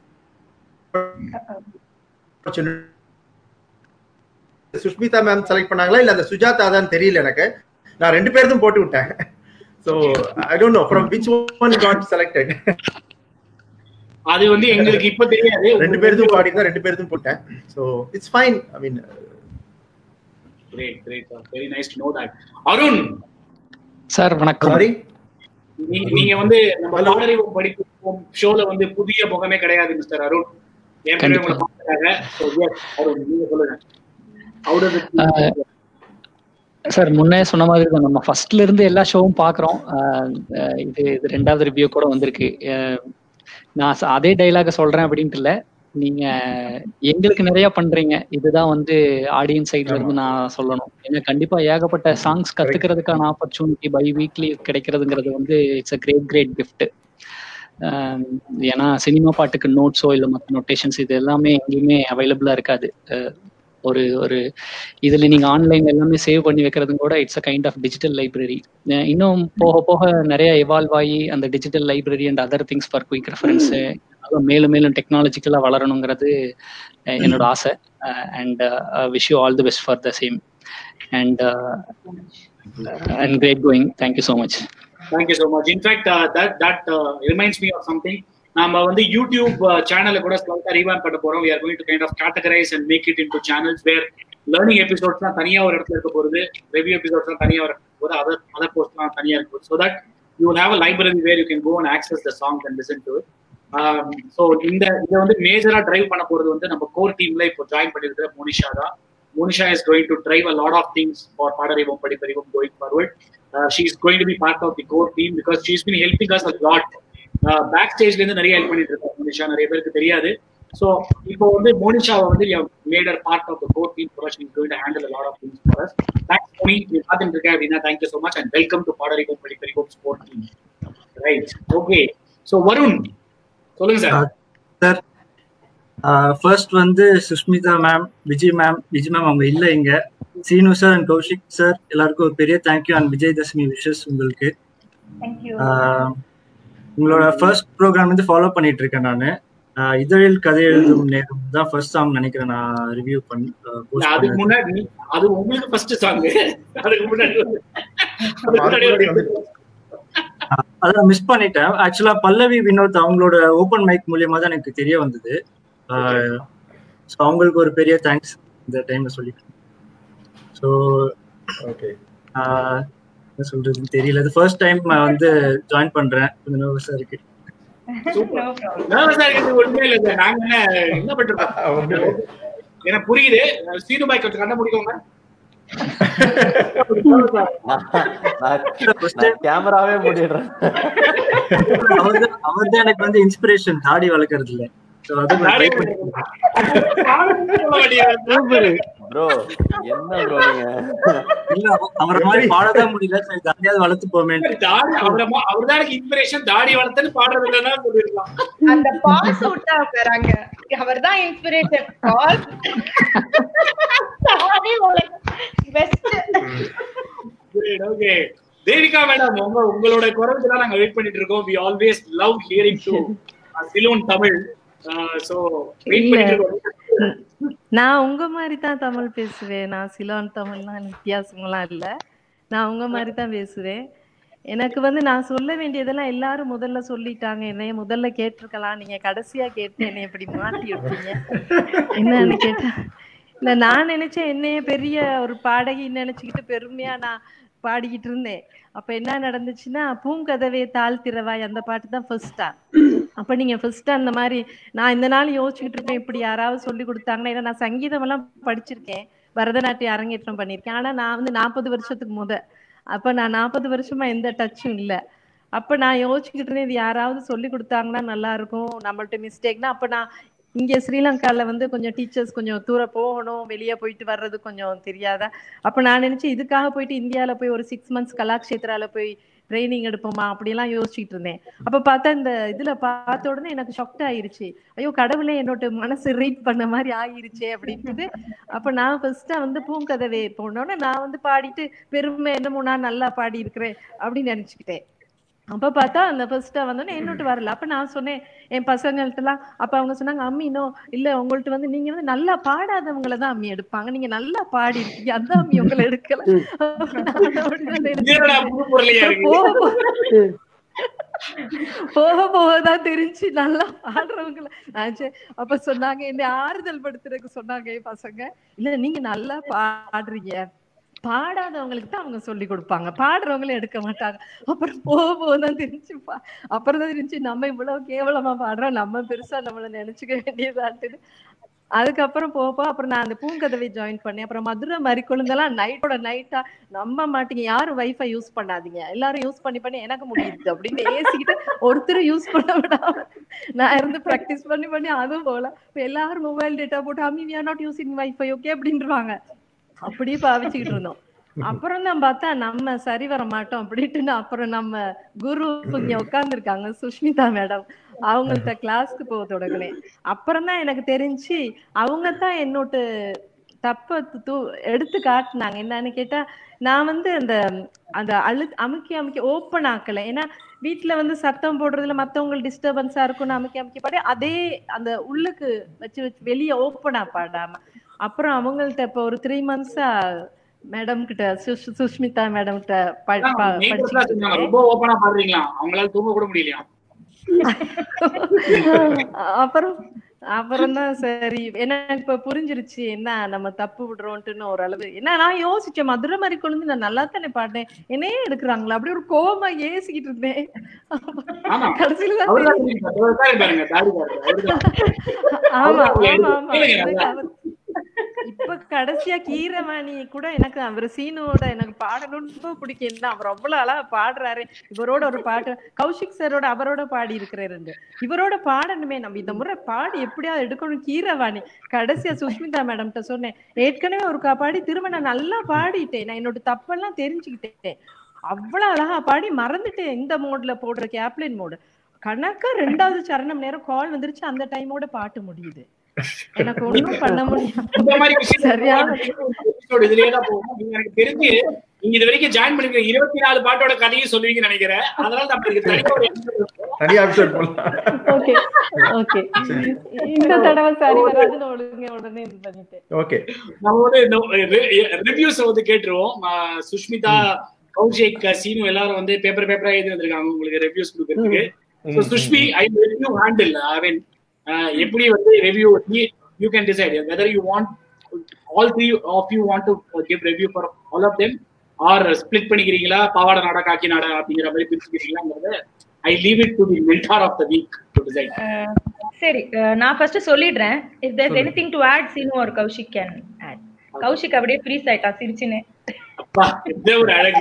F: சுஷ்மிதா மேம் செலக்ட் பண்ணாங்களா இல்ல அந்த சுஜாதா தான் தெரியல எனக்கு நான் ரெண்டு பேருக்கும் போட்டு விட்டேன் so I don't know from which one got selected
C: அது வந்து எங்களுக்கு இப்ப தெரியாது
F: ரெண்டு பேருக்கும் பாடி தான் ரெண்டு பேருக்கும் போட்டேன் so it's fine I mean
C: great great very nice to know that Arun
G: sir வணக்கம்
F: சாரி
C: நீங்க நீங்க வந்து நம்ம பாடறிவு படிக்கும் ஷோல வந்து புதிய முகமே கிடையாது மிஸ்டர் அருண் ஏற்கனவே உங்களை பார்த்துட்டாங்க So, yes, அருண் நீங்க சொல்லுங்க How does it
G: சார் முன்னே சொன்ன மாதிரி தான் நம்ம ஃபர்ஸ்ட்ல இருந்து எல்லா ஷோவும் பாக்குறோம் ஆஹ் ஆஹ் இது இது ரெண்டாவது ரிவ்யூ கூட வந்திருக்கு ஆஹ் நான் ச- அதே டைலாக சொல்றேன் அப்படின்ட்டு இல்ல நீங்க எங்களுக்கு நிறைய பண்றீங்க இதுதான் வந்து ஆடியன்ஸ் சைட்ல இருந்து நான் சொல்லணும் ஏன்னா கண்டிப்பா ஏகப்பட்ட சாங்ஸ் கத்துக்கிறதுக்கான ஆப்பர்ச்சுனிட்டி பை வீக்லி கிடைக்கிறதுங்கிறது வந்து it's a great great gift ஏன்னா சினிமா பாட்டுக்கு நோட்ஸோ இல்லை மற்ற நோட்டேஷன்ஸ் இது எல்லாமே எங்கேயுமே அவைலபிளா இருக்காது அஹ் ஒரு ஒரு இதுல நீங்க ஆன்லைன்ல எல்லாமே சேவ் பண்ணி வைக்கிறதும் கூட it's a kind of digital library இன்னும் போக போக நிறைய எவால்வ் ஆகி அந்த digital library and other things for quick reference மேலும் மேலும் டெக்னாலஜிக்கலா வளரணுங்கிறது அஹ் என்னோட ஆசை and wish you all the best for the same and and great going thank you so much
C: thank you so much in fact that that reminds me of something நாம வந்து YouTube சேனலை கூட ஸ்லைட்டா ரீவான் பண்ண போறோம் we are going to kind of categorize and make it into channels where learning episodes தான் தனியா ஒரு இடத்துல இருக்க போகுது review episodes தான் தனியா இருக்க போகுது அதர் அதர் போஸ்ட்லாம் தனியா இருக்க போகுது so that you will have a library where you can go and access the songs and listen to it so இந்த இதை வந்து மேஜரா டிரைவ் பண்ண போறது வந்து நம்ம கோர் டீம்ல இப்போ ஜாயின் பண்ணிருக்கிற மோனிஷா தான் Monisha is going to drive a lot of things for Paadarivom Padipparivom going forward she is going to be part of the core team because she is been helping us a lot back ஸ்டேஜ்ல இருந்து நிறைய help பண்ணிட்டு இருக்காங்க மோனிஷா நிறைய பேருக்கு தெரியாது so இப்போ வந்து மோனிஷாவை வந்து made her part of the core team for she is going to handle lot of things for us thanks Moni நீ பார்த்துட்டு இருக்கேன் அப்படின்னா thank you so much and welcome to Paadarivom Padipparivom support team right okay so Varun சொல்லுங்க சார்
H: சார் ஃபர்ஸ்ட் வந்து Sushmita ma'am Vijay ma'am Vijay ma'am அவங்க இல்லை இங்க Seenu sir and Kaushik sir எல்லாருக்கும் ஒரு பெரிய தேங்க்யூ அண்ட் விஜயதசமி விஷஸ் உங்களுக்கு ஆஹ் உங்களோட ஃபர்ஸ்ட் ப்ரோக்ராம் வந்து ஃபாலோ பண்ணிட்டு இருக்கேன் நான் இதழில் கதை எழுதும் நேரம் தான் ஃபர்ஸ்ட் சாங் நினைக்கிறேன் நான் ரிவ்யூ பண்ணி போஸ்ட்
C: அதுக்கு
H: பண்ணது
C: முன்னாடி நீ- அது உங்களுக்கு ஃபர்ஸ்ட் சாங் அதுக்கு முன்னாடி வந்து- அதுக்கு முன்னாடி வந்து-
H: அதான் மிஸ் பண்ணிட்டேன் ஆக்சுவலா பல்லவி வினோத் அவங்களோட ஓப்பன் மைக் மூலியமா தான் எனக்கு தெரிய வந்தது ஸோ அவங்களுக்கு ஒரு பெரிய தேங்க்ஸ் இந்த டைம்ல சொல்லிட்டேன் ஸோ
F: ஓகே
H: என்ன சொல்றதுன்னு தெரியல இது ஃபர்ஸ்ட் டைம் நான் வந்து ஜாயின் பண்றேன் கொஞ்சம் நர்வஸா இருக்கு
C: nervous ஆ இருக்கிறது ஒண்ணுமே இல்ல சார் நாங்க என்ன என்ன பண்றோம் எனக்கு புரியுது சீனு பாய் கொஞ்சம் கண்ண முடிக்கோங்க
B: நான் கேமராவே மூடிடுறேன்
H: அவர் தான் அவர் தான் எனக்கு வந்து இன்ஸ்பிரேஷன் தாடி வளர்க்கறது இல்ல ஸோ அது நான் try பண்ணிட்டு இருக்கேன்.
C: சொல்ல வேண்டியது
B: ப்ரோ என்ன ப்ரோ நீங்க
H: இல்ல அவ- அவரை மாதிரி பாடதான் முடியல சரி தனியாவது வளர்த்து போமே
C: தாடி அவரை அவர் தான் எனக்கு இன்ஸ்பிரேஷன் தாடி வளர்த்துன்னு பாடுறது இல்லைன்னா சொல்லிருக்கலாம்
E: அந்த பாஸ் அவுட்டா வராங்க அவர் தான் inspiration boss best
C: okay Devika madam உங்க உங்களோட குரலுக்கு தான் நாங்க வெயிட் பண்ணிட்டு இருக்கோம் we always love hearing to Ceylon Tamil so wait
I: இல்ல.
C: பண்ணிட்டு இருக்கோம்
I: நான் உங்க மாதிரி தான் தமிழ் பேசுவேன் நான் சிலோன் தமிழ்லாம் எனக்கு வித்தியாசம்லாம் இல்ல நான் உங்க மாதிரி தான் பேசுவேன் எனக்கு வந்து நான் சொல்ல வேண்டியதெல்லாம் எல்லாரும் முதல்ல சொல்லிட்டாங்க என்னைய முதல்ல கேட்டிருக்கலாம் நீங்க கடைசியா கேட்டு என்னை இப்படி மாட்டி விட்டீங்க என்னன்னு கேட்டா இல்ல நான் நினைச்சேன் என்னைய பெரிய ஒரு பாடகி நினைச்சுக்கிட்டு பெருமையா நான் பாடிக்கிட்டு இருந்தேன் அப்ப என்ன நடந்துச்சுன்னா பூங்கதவே தாழ்த்திரவாய் அந்த பாட்டு தான் ஃபர்ஸ்டா அப்ப நீங்க ஃபர்ஸ்ட் அந்த மாதிரி நான் இந்த நாள் யோசிச்சுக்கிட்டு இருக்கேன் இப்படி யாராவது சொல்லி கொடுத்தாங்கன்னா ஏன்னா நான் சங்கீதம் எல்லாம் படிச்சிருக்கேன் பரதநாட்டியம் அரங்கேற்றம் பண்ணியிருக்கேன் ஆனா நான் வந்து நாற்பது வருஷத்துக்கு முத அப்ப நான் நாற்பது வருஷமா எந்த டச்சும் இல்ல அப்ப நான் யோசிச்சுக்கிட்டு இருந்தேன் இது யாராவது சொல்லி கொடுத்தாங்கன்னா நல்லா இருக்கும் நம்மள்ட்ட மிஸ்டேக்னா அப்ப நான் இங்க ஸ்ரீலங்கால வந்து கொஞ்சம் டீச்சர்ஸ் கொஞ்சம் தூரம் போகணும் வெளியே போயிட்டு வர்றது கொஞ்சம் தெரியாதா அப்ப நான் நினைச்சேன் இதுக்காக போயிட்டு இந்தியால போய் ஒரு சிக்ஸ் மந்த்ஸ் கலாக்ஷேத்ரால போய் ட்ரைனிங் எடுப்போமா அப்படியெல்லாம் யோசிச்சுட்டு இருந்தேன் அப்ப பார்த்தா இந்த இதுல பார்த்த உடனே எனக்கு ஷாக்ட் ஆயிருச்சு ஐயோ கடவுளே என்னோட மனசு ரீட் பண்ண மாதிரி ஆயிருச்சே அப்படின்ட்டு அப்ப நான் ஃபர்ஸ்டா வந்து பூங்கதவே போனோடனே நான் வந்து பாடிட்டு பெருமை என்னமோ நான் நல்லா பாடி இருக்கிறேன் அப்படின்னு நினைச்சுக்கிட்டேன் அப்ப பார்த்தா அந்த ஃபர்ஸ்டா வந்தோடனே என்னோட்டு வரல அப்ப நான் சொன்னேன் என் பசங்கள்ட்ட எல்லாம் அப்ப அவங்க சொன்னாங்க அம்மி இன்னும் இல்ல உங்கள்ட்ட வந்து நீங்க வந்து நல்லா பாடாதவங்கள தான் அம்மி எடுப்பாங்க நீங்க நல்லா பாடி இருக்கீங்க அந்த அம்மி உங்களை எடுக்கல அப்ப நான் அப்படிதான்
C: என்னடா புது பொருளையா
I: நினைச்சேன்.
C: இருக்கு
I: போக போக போக போகதான் தெரிஞ்சு நல்லா பாடுறவங்கள நான் சரி, அப்ப சொன்னாங்க என்னை ஆறுதல் படுத்துறதுக்கு சொன்னாங்க என் பசங்க இல்ல நீங்க நல்லா பாடுறீங்க பாடாதவங்களுக்கு தான் அவங்க சொல்லி கொடுப்பாங்க பாடுறவங்களும் எடுக்க மாட்டாங்க அப்புறம் போக போக தான் தெரிஞ்சுப்பா அப்புறம் தான் தெரிஞ்சு நம்ம இவ்வளவு கேவலமா பாடுறோம் நம்ம பெருசா நம்மள நினைச்சுக்க வேண்டியதாட்டுன்னு அதுக்கப்புறம் போப்போ அப்புறம் நான் அந்த பூங்கதவை ஜாயின் பண்ணேன் அப்புறம் மதுரை மறிக்கொழுந்தெல்லாம் நைட்டோட நைட்டா நம்ப மாட்டீங்க யாரும் வைஃபை யூஸ் பண்ணாதீங்க எல்லாரும் யூஸ் பண்ணி பண்ணி எனக்கு முடியுது அப்படின்னு ஏசிக்கிட்டு ஒருத்தரும் யூஸ் பண்ண விடாம நான் இருந்து ப்ராக்டிஸ் பண்ணி பண்ணி அதுவும் போல இப்ப எல்லாரும் மொபைல் டேட்டா போட்டு அம்மி we are not using WiFi okay அப்படின்றாங்க அப்படியே பாவிச்சுக்கிட்டு இருந்தோம் அப்புறம் தான் பார்த்தா நம்ம சரி வர மாட்டோம் அப்படின்ட்டு அப்புறம் நம்ம குரு இங்க உட்கார்ந்துருக்காங்க சுஷ்மிதா மேடம் அவங்கள்ட்ட கிளாஸ்க்கு போக தொடங்கினேன் அப்புறம் தான் எனக்கு தெரிஞ்சு அவங்க தான் என்னோட தப்ப து- து- எடுத்து காட்டுனாங்க என்னன்னு கேட்டா நான் வந்து அந்த அந்த அழு அமுக்கி அமுக்கி ஓப்பன் ஆக்கல ஏன்னா வீட்ல வந்து சத்தம் போடுறதுல மத்தவங்க டிஸ்டர்பன்ஸா இருக்கும்னு அமுக்கி அமுக்கி பாடி அதே அந்த உள்ளுக்கு வச்சு வச்சு வெளியே ஓப்பனா பாடாம அப்புறம் அவங்கள்ட்ட இப்போ ஒரு த்ரீ மந்த்ஸா மேடம் கிட்ட சுஷ்- சுஷ்மிதா மேடம் கிட்ட ப- ப-
C: neighbours
I: படிச்சுக்கிட்டு
C: எல்லாம் சொன்னாங்க,
I: இருக்கேன்.
C: ரொம்ப ஓபனா பாடுறீங்களா அவங்களால தூங்க கூட முடியலையா
I: அப்புறம் அப்புறம் தான் சரி எனக்கு இப்ப புரிஞ்சிருச்சு என்ன நம்ம தப்பு விடுறோம்ட்டுன்னு ஓரளவு என்ன நான் யோசிச்சேன் மதுரை மாதிரி கொண்டு நான் நல்லா தானே பாடினேன் என்னையே எடுக்கிறாங்களா அப்படி ஒரு கோவமா ஏசிக்கிட்டு இருந்தேன்
C: ஆமா
I: கடைசியில தான்
C: அவர்தான்
I: தெரியும்.
C: அவர்தான் பாருங்க தாடி பாருங்க அவர்தான்.
I: ஆமா
C: அவர்தான்
I: ஆமா ஆமா
C: கேளுங்க
I: எனக்கு
C: நல்லா.
I: அவர் இப்ப கடைசியா கீரவாணி கூட எனக்கு அவர் சீனோட எனக்கு பாடணும்னு ரொம்ப பிடிக்கும் என்ன அவர் அவ்வளவு அழகா பாடுறாரு இவரோட ஒரு பாட்டு கௌஷிக் சாரோட அவரோட பாடி இருக்கிறாரு ரெண்டு இவரோட பாடணுமே நம்ம இந்த முறை பாடி எப்படியாவது எடுக்கணும் கீரவாணி கடைசியா சுஷ்மிதா மேடம்கிட்ட சொன்னேன் ஏற்கனவே ஒரு கா- பாடி திரும்ப நான் நல்லா பாடிட்டேன் நான் என்னோட தப்பெல்லாம் தெரிஞ்சுக்கிட்டேன் அவ்வளவு அழகா பாடி மறந்துட்டேன் இந்த மோட்ல போடுற கேப்ளின் மோடு கணக்கா ரெண்டாவது சரணம் நேரம் கால் வந்துருச்சு அந்த டைமோட பாட்டு முடியுது எனக்கு ஒண்ணும் பண்ண முடியாது
C: இந்த மாதிரி விஷயம்
I: சரியான
C: episode இதுலயே தான் போகும் நீங்க எனக்கு தெரிஞ்சு நீங்க இது வரைக்கும் ஜாயின் பண்ணிருக்க இருபத்தி நாலு பாட்டோட கதையும் சொல்லுவீங்கன்னு நினைக்கிறேன் அதனால நம்ம இதுக்கு தனியா ஒரு episode இருக்கும்.
F: தனி எபிசோட் போடலாம்
I: ஓகே ஓகே இந்த தடவை சரி வராதுன்னு ஒழுங்க உடனே இது பண்ணிட்டேன்
F: ஓகே
C: நம்ம வந்து ரிவ்யூஸ் வந்து கேட்டுருவோம் ஆஹ் சுஷ்மிதா கௌஷிக் சீனு எல்லாரும் வந்து பேப்பர் பேப்பரா எழுதி வந்திருக்காங்க உங்களுக்கு ரிவ்யூஸ் கொடுக்கறதுக்கு So, Sushmi I review handle I mean எப்படி வந்து review you can decide whether you want all three of you want to give review for all of them or split பண்ணிக்கிறீங்களா பாவாடை நாடா காக்கி நாடா அப்படிங்கிற மாதிரி பிரிச்சுக்கிறீங்களாங்கிறத I leave it to the mentor of the week to decide
E: சரி ah நான் ஃபர்ஸ்ட் சொல்லிடுறேன் if there's anything to add Seenu ஒரு கௌஷிக் கேன் ஆட் கௌஷிக் அப்படியே ஃப்ரீஸ் ஆயிட்டா சிரிச்சுன்னு
C: அப்பா இந்த ஒரு அழகு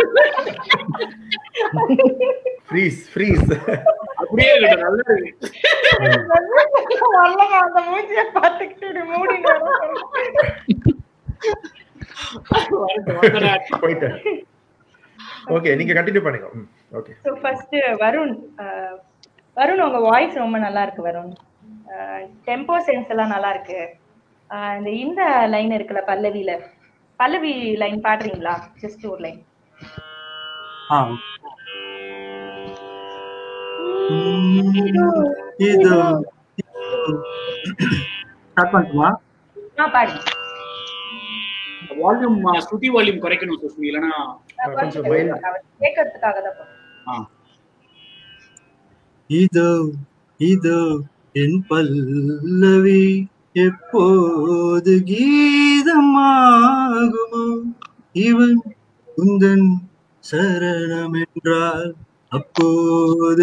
F: ஃப்ரீஸ் ஃப்ரீஸ்
C: அப்படியே இருக்கட்டும் நல்லா இருக்கு
E: வல்லமா அந்த மூஞ்சிய பார்த்துக்கிட்டு மூடி
F: போயிட்டேன் ஓகே நீங்க கண்டினியூ பண்ணுங்க okay
E: so first Varun ah, Varun உங்க வாய்ஸ் ரொம்ப நல்லா இருக்கு வருண் டெம்போ சென்ஸ் எல்லாம் நல்லா இருக்கு அஹ், இந்த இந்த லைன் இருக்குல்ல பல்லவியில பல்லவி லைன் பாடுறீங்களா ஜஸ்ட் ஒரு லைன்
H: ஆ இது ஸ்டார்ட் பண்ணட்டுமா
E: ஆ பாடு
C: வால்யூம் ஸ்ருதி வால்யூம் குறைக்கணும் சுஷ்மி இல்லைன்னா
E: நான்
F: கொஞ்சம்
E: குறைச்சிக்கிறேன்.
F: mild.
E: அவர் கேட்கறதுக்காக தான் போடுறேன்.
H: இதோ இதோ என் பல்லவி எப்போது கீதமாகுமோ இவன் குந்தன் சரணம் என்றால் அப்போது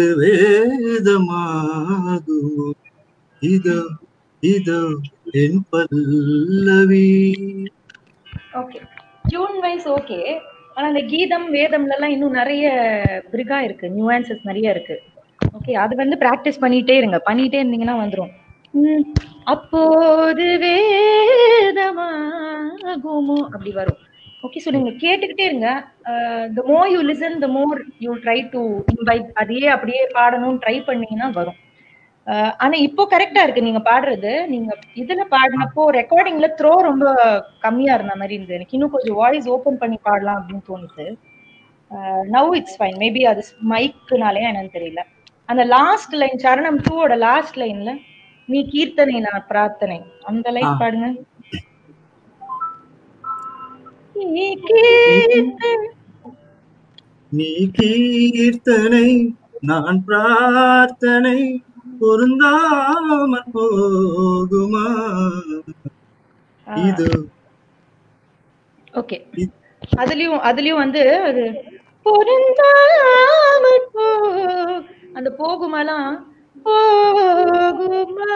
H: வேதமாகுமோ இதோ இதோ என் பல்லவி
E: ஓகே டியூன் வைஸ் ஓகே ஆனா இந்த கீதம் வேதம்ல எல்லாம் இன்னும் நிறைய பிரிகா இருக்கு நியூஆன்சஸ் நிறைய இருக்கு ஓகே அது வந்து பிராக்டிஸ் பண்ணிட்டே இருங்க பண்ணிட்டே இருந்தீங்கன்னா வந்துரும் உம், அப்போது வேதமாகுமோ அப்படி வரும் ஓகே ஸோ நீங்க கேட்டுக்கிட்டே இருங்க the more you listen the more you try to invite அதையே அப்படியே பாடணும்னு ட்ரை பண்ணீங்கன்னா வரும் அஹ் ஆனா இப்போ கரெக்டா இருக்கு நீங்க பாடுறது நீங்க இதுல பாடினப்போ ரெக்கார்டிங்ல த்ரோ ரொம்ப கம்மியா இருந்த மாதிரி இருந்தது எனக்கு இன்னும் கொஞ்சம் வாய்ஸ் ஓபன் பண்ணி பாடலாம் அப்படின்னு தோணுது நவ் இட்ஸ் ஃபைன் மேபி அது மைக்குனாலே என்னன்னு தெரியல அந்த லாஸ்ட் லைன் சரணம் டூவோட லாஸ்ட் லைன்ல நீ கீர்த்தனை நான் பிரார்த்தனை அந்த லைன்
H: ஆ.
E: பாடுங்க நீ கீர்த்தனை
H: நீ கீர்த்தனை நான் பிரார்த்தனை பொருந்தாமல் போகுமா இது
E: ஓகே அதுலயும் அதுலயும் வந்து அது பொருந்தாமல் போ அந்த போகுமாலாம் போகுமா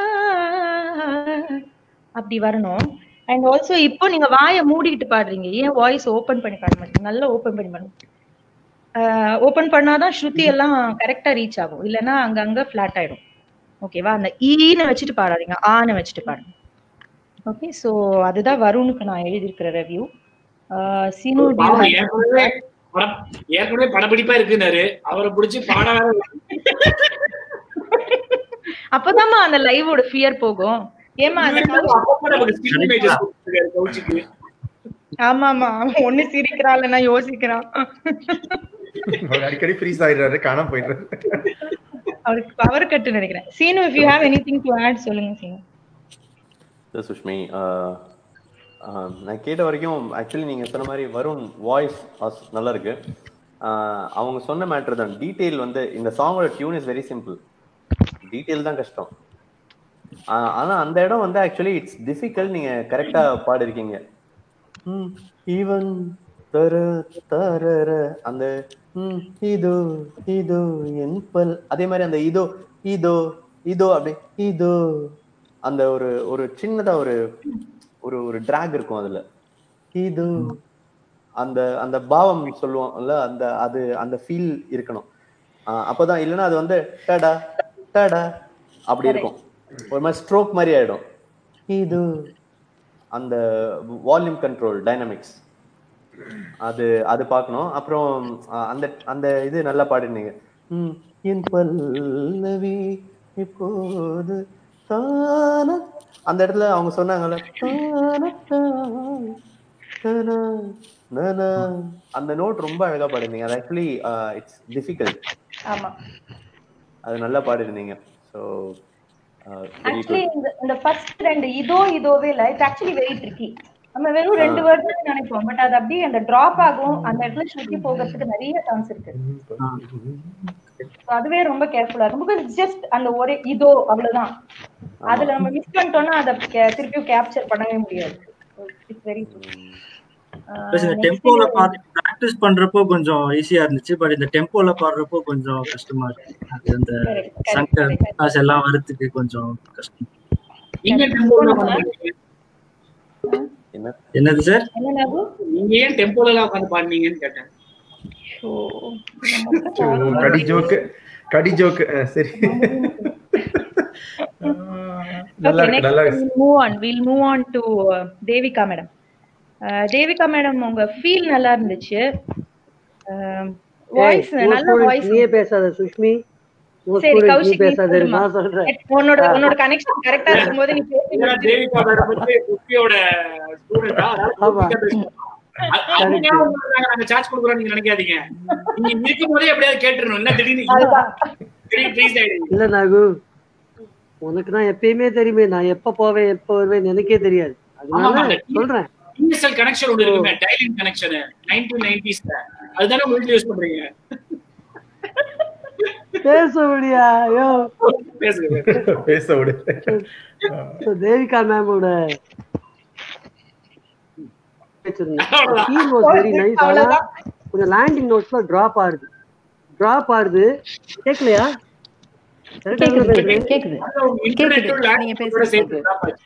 E: அப்படி வரணும் அண்ட் ஆல்சோ இப்போ நீங்க வாயை மூடிக்கிட்டு பாடுறீங்க ஏன் வாய்ஸ் ஓபன் பண்ணி பாட மாட்டீங்க நல்லா ஓபன் பண்ணி பாடுங்க ஓபன் பண்ணாதான் ஸ்ருதி எல்லாம் கரெக்டா ரீச் ஆகும் இல்லைன்னா அங்கங்க ஃபிளாட் ஆயிடும் ஓகேவா அந்த ஈன்னு வச்சுட்டு பாடாதீங்க ஆன்னு வச்சுட்டு பாடுங்க ஓகே சோ அதுதான் வருணுக்கு நான் எழுதியிருக்கிற ரெவ்யூ சீனு do you
C: பாவம்,
E: have-
C: ஏற்கனவே படம் ஏற்கனவே படப்பிடிப்பா இருக்குனாரு அவரை பிடிச்சி பாட வேற
E: அப்பதாம்மா அந்த லைவோட ஃபியர் போகும் ஏமா அந்த
C: அப்பப்ப நமக்கு still images கொடுத்திருக்காரு கௌச்சிக்கு.
E: ஆமா ஆமா அவன் ஒண்ணு சிரிக்கிறான் இல்லைன்னா யோசிக்கிறான்
F: அவர் அடிக்கடி ஃப்ரீஸ் ஆயிடுறாரு காணாம போயிடுறாரு
E: அவருக்கு பவர் கட்டு நினைக்கிறேன் Seenu if you have anything to add சொல்லுங்க சீனு
B: இல்ல சுஷ்மி ஆஹ், ஆஹ், நான் கேட்ட வரைக்கும் ஆக்சுவலி நீங்க சொன்ன மாதிரி வருண் வாய்ஸ் நல்லா இருக்கு ஆஹ், அவங்க சொன்ன மேட்ரு தான் டீடைல் வந்து இந்த சாங்கோட tune is very simple detail தான் கஷ்டம் ஆஹ், ஆனா அந்த இடம் வந்து ஆக்சுவலி இட்ஸ் டிஃபிகல்ட் நீங்க கரெக்டா பாடிருக்கீங்க ம், இவன் தர தரர அந்த ம், இதோ இதோ என் பல் அதே மாதிரி அந்த இதோ இதோ இதோ அப்படி இதோ அந்த ஒரு ஒரு சின்னதா ஒரு ஒரு ஒரு டிராக் இருக்கும் அதுல இது அந்த அந்த பாவம் சொல்லுவோம்ல அந்த அது அந்த ஃபீல் இருக்கணும் ஆஹ் அப்பதான் இல்லைன்னா அது வந்து டடா டடா அப்படி இருக்கும் ஒரு மாதிரி ஸ்ட்ரோக் மாதிரி ஆயிடும் இது அந்த வால்யூம் கண்ட்ரோல் டைனமிக்ஸ் அது அது பார்க்கணும் அப்புறம் ஆஹ் அந்த அந்த இது நல்லா பாடினீங்க ம், என் பல்லவி இப்போது தான அந்த இடத்துல அவங்க சொன்னாங்கல்ல தான தான், தன, நன. அந்த நோட் ரொம்ப அழகா பாடிருந்தீங்க அது ஆக்சுவலி இட்ஸ் டிஃபிகல்ட்
E: ஆமா
B: அது நல்லா பாடிருந்தீங்க ஸோ வெரி
E: ஆக்சுவலி
B: குட்
E: இந்த இந்த ஃபர்ஸ்ட் ரெண்டு இதோ இதோவே இல்ல இட்ஸ் ஆக்சுவலி வெரி ட்ரிக்கி நம்ம வெறும் ரெண்டு வேர்ட் தான் நினைப்போம் பட் அது அப்படியே அந்த டிராப் ஆகும் அந்த இடத்துல சுத்தி போகிறதுக்கு நிறைய சான்ஸ் இருக்கு So அதுவே ரொம்ப கேர்ஃபுல்லா இருக்கும் பிகாஸ் ஜஸ்ட் அந்த ஒரே இதோ அவ்வளவுதான் அதுல நம்ம மிஸ் பண்ணிட்டோம்னா அதை கே- திருப்பியும் கேப்சர் பண்ணவே முடியாது இட்ஸ் வெரி
H: Plus இந்த டெம்போல பாடு ப்ராக்டிஸ் பண்றப்போ கொஞ்சம் ஈஸியா இருந்துச்சு பட் இந்த டெம்போல பாடுறப்போ கொஞ்சம் கஷ்டமா இருக்கு அது அந்த சங்கர் காசு எல்லாம் வரதுக்கு கொஞ்சம் கஷ்டம்
C: நீங்க டெம்போல பாடுனீங்க
B: என்ன
H: என்னது சார்
E: என்ன நாகு?
C: நீங்க ஏன் டெம்போல எல்லாம் உட்காந்து பாடுனீங்கன்னு கேட்டேன்
E: ஓ,
F: ஓ, கடி ஜோக்கு கடி ஜோக்கு சரி நல்லா
E: Okay,
F: இருக்கு
E: next
F: நல்லா
E: we'll move on. We'll move on to uh, Devika, madam. Ah Devika madam உங்க ஃபீல் நல்லா இருந்துச்சு
D: ஏய்,
E: வாய்ஸ்
D: உன்
E: நல்ல
D: students
E: வாய்ஸ்
D: நீயே பேசாத சுஷ்மி உன்
E: சரி
D: students நீ
E: கௌஷிக் நீ
D: பேசாத
E: சொல்லுமா
D: நான் சொல்றேன்
E: உன்னோட உன்னோட கனெக்ஷன் கரெக்டா இருக்கும்போது நீ பேசி
C: ஏன்னா
E: முடிச்சிரு.
C: தேவிகா மேடம் வந்து குப்பியோட ஸ்டூடெண்டா
D: ஆமா.
C: அவங்க நாங்க சார்ஜ் கொடுக்குறோம் நீங்க நினைக்காதீங்க நீங்க இருக்கும் போதே எப்படியாவது கேட்டுறணும் என்ன திடீர்னு
E: அதுதான்.
C: திடீர்னு ப்ளீஸ் ஆயிடுங்க
D: இல்ல நாகு உனக்கு தான் எப்பயுமே தெரியுமே நான் எப்ப போவேன் எப்ப வருவேன் எனக்கே தெரியாது
C: ஆமா,
D: அதனால
C: ஆமா.
D: சொல்றேன்
C: டிஎஸ்எல் கனெக்ஷன் ஒன்று இருக்குமே டைலிங் கனெக்ஷன் நைன்டீன் நைன்டிஸ்ல அதுதானே உங்க வீட்டுல யூஸ் பண்றீங்க
D: பேச முடியா ஐயோ
C: பேசுங்க
F: பேச விடு
D: So, தேவிகா மேமோட வெரி நைஸ் ஆனா கொஞ்சம் லேண்டிங் நோட்ஸ்ல டிராப் ஆகுது டிராப் ஆகுது கேட்கலையா Correct ஆ
I: கேக்குது
D: தானே பேசுறேன்?
I: கேக்குது
C: இன்டர்நெட்
I: நீங்க பேசுறது
C: சேர்த்து
I: கேக்குது.
C: drop ஆச்சு.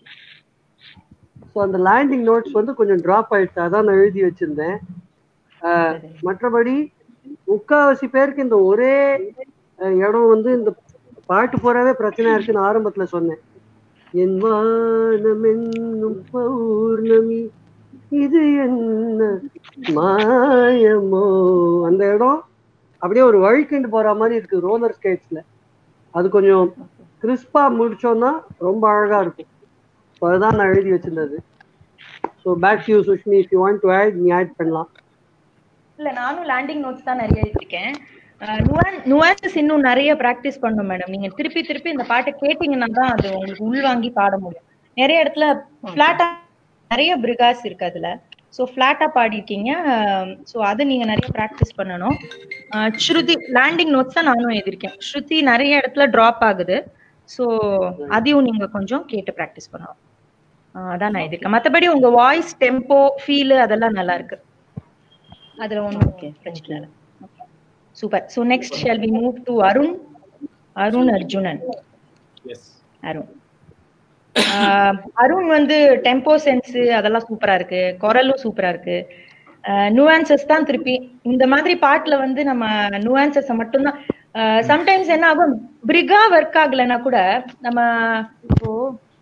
D: ஸோ அந்த லேண்டிங் நோட்ஸ் வந்து கொஞ்சம் ட்ராப் ஆயிடுச்சு அதான் நான் எழுதி வச்சிருந்தேன் ஆஹ், மற்றபடி முக்காவாசி பேருக்கு இந்த ஒரே அஹ், இடம் வந்து இந்த பாட்டு போறவே பிரச்சனையா இருக்குன்னு ஆரம்பத்துல சொன்னேன் என் வானம் என்னும் பௌர்ணமி இது என்ன மாயமோ அந்த இடம் அப்படியே ஒரு வழுக்கிண்டு போற மாதிரி இருக்கு ரோலர் ஸ்கேட்ஸ்ல அது கொஞ்சம் கிறிஸ்பா முடிச்சோம்னா ரொம்ப அழகா இருக்கும் ஸோ அதுதான் நான் எழுதி வச்சிருந்தது so back you Sushmi if you want to add நீ ஆட் பண்ணலாம்
E: இல்ல நானும் லேண்டிங் நோட்ஸ் தான் நிறைய எழுதிருக்கேன் நுவான்சஸ் இன்னும் நிறைய பிராக்டிஸ் பண்ணணும் மேடம் நீங்க திருப்பி திருப்பி இந்த பாட்டை கேட்டீங்கன்னா தான் அது உங்களுக்கு உள்வாங்கி பாட முடியும் நிறைய இடத்துல ஃபிளாட்டா நிறைய பிரிகாஸ் இருக்கு அதுல ஸோ ஃபிளாட்டா பாடிருக்கீங்க ஸோ அதை நீங்க நிறைய ப்ராக்டிஸ் பண்ணணும் அஹ் ஸ்ருதி லேண்டிங் நோட்ஸ் தான் நானும் எழுதிருக்கேன் ஸ்ருதி நிறைய இடத்துல டிராப் ஆகுது ஸோ அதையும் நீங்க கொஞ்சம் கேட்டு ப்ராக்டிஸ் பண்ணணும் அஹ் அதான் நான் எழுதிருக்கேன் மற்றபடி உங்க வாய்ஸ் டெம்போ ஃபீல் அதெல்லாம் நல்லா இருக்கு அதுல ஒன்றும் பிரச்சனை இல்லை super so next shall we move to Arun Arun Arjunan
C: Yes.
E: Arun ah Arun வந்து டெம்போ சென்ஸ் அதெல்லாம் சூப்பரா இருக்கு குரலும் சூப்பரா இருக்கு நுவான்சஸ் தான் திருப்பி இந்த மாதிரி பாட்டுல வந்து நம்ம நுவான்சஸ் மட்டும்தான் சம்டைம்ஸ் என்ன ஆகும் பிரிகா ஒர்க் ஆகலைன்னா கூட நம்ம இப்போ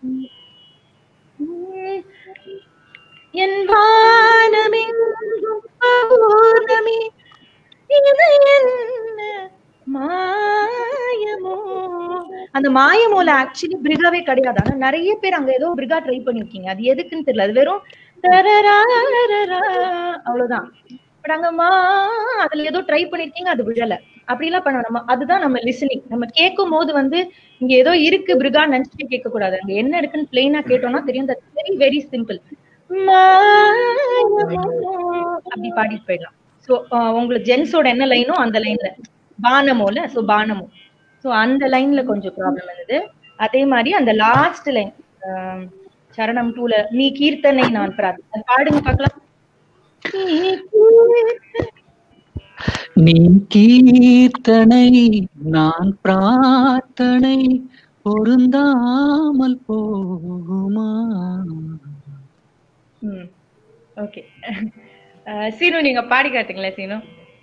E: உம், என் வானமெங்கும் பௌர்ணமி இது என்ன மாயமோ அந்த மாயமோல ஆக்சுவலி பிரிகாவே கிடையாது ஆனா நிறைய பேர் அங்க ஏதோ பிரிகா ட்ரை பண்ணிருக்கீங்க அது எதுக்குன்னு தெரியல அது வெறும் தரராரரா, அவ்வளவுதான் பட் அங்க மா அதுல ஏதோ ட்ரை பண்ணிருக்கீங்க அது விழல அப்படிலாம் பண்ண நம்ம அதுதான் நம்ம லிசனிங் நம்ம கேட்கும் போது வந்து இங்க ஏதோ இருக்கு பிரிகா நினைச்சுட்டு கேட்க கூடாது அங்க என்ன இருக்குன்னு பிளெயினா கேட்டோம்னா தெரியும் வெரி வெரி சிம்பிள் அப்படி பாடிட்டு போயிடலாம் சோ உங்களுக்கு ஜென்ஸோட என்ன லைனோ அந்த லைன்ல பானமோல சோ பானமோ சோ அந்த லைன்ல கொஞ்சம் ப்ராப்ளம் இருந்தது அதே மாதிரி அந்த லாஸ்ட் லைன் சரணம் டூல நீ கீர்த்தனை நான் பிரார்த்தி அது பாடுங்க பார்க்கலாம் நீ கீர்த்தனை
G: நீ கீர்த்தனை நான் பிரார்த்தனை பொருந்தாமல் போகுமா
E: ம் ஓகே சீனு நீங்க பாடி காட்டுங்களேன் சீனு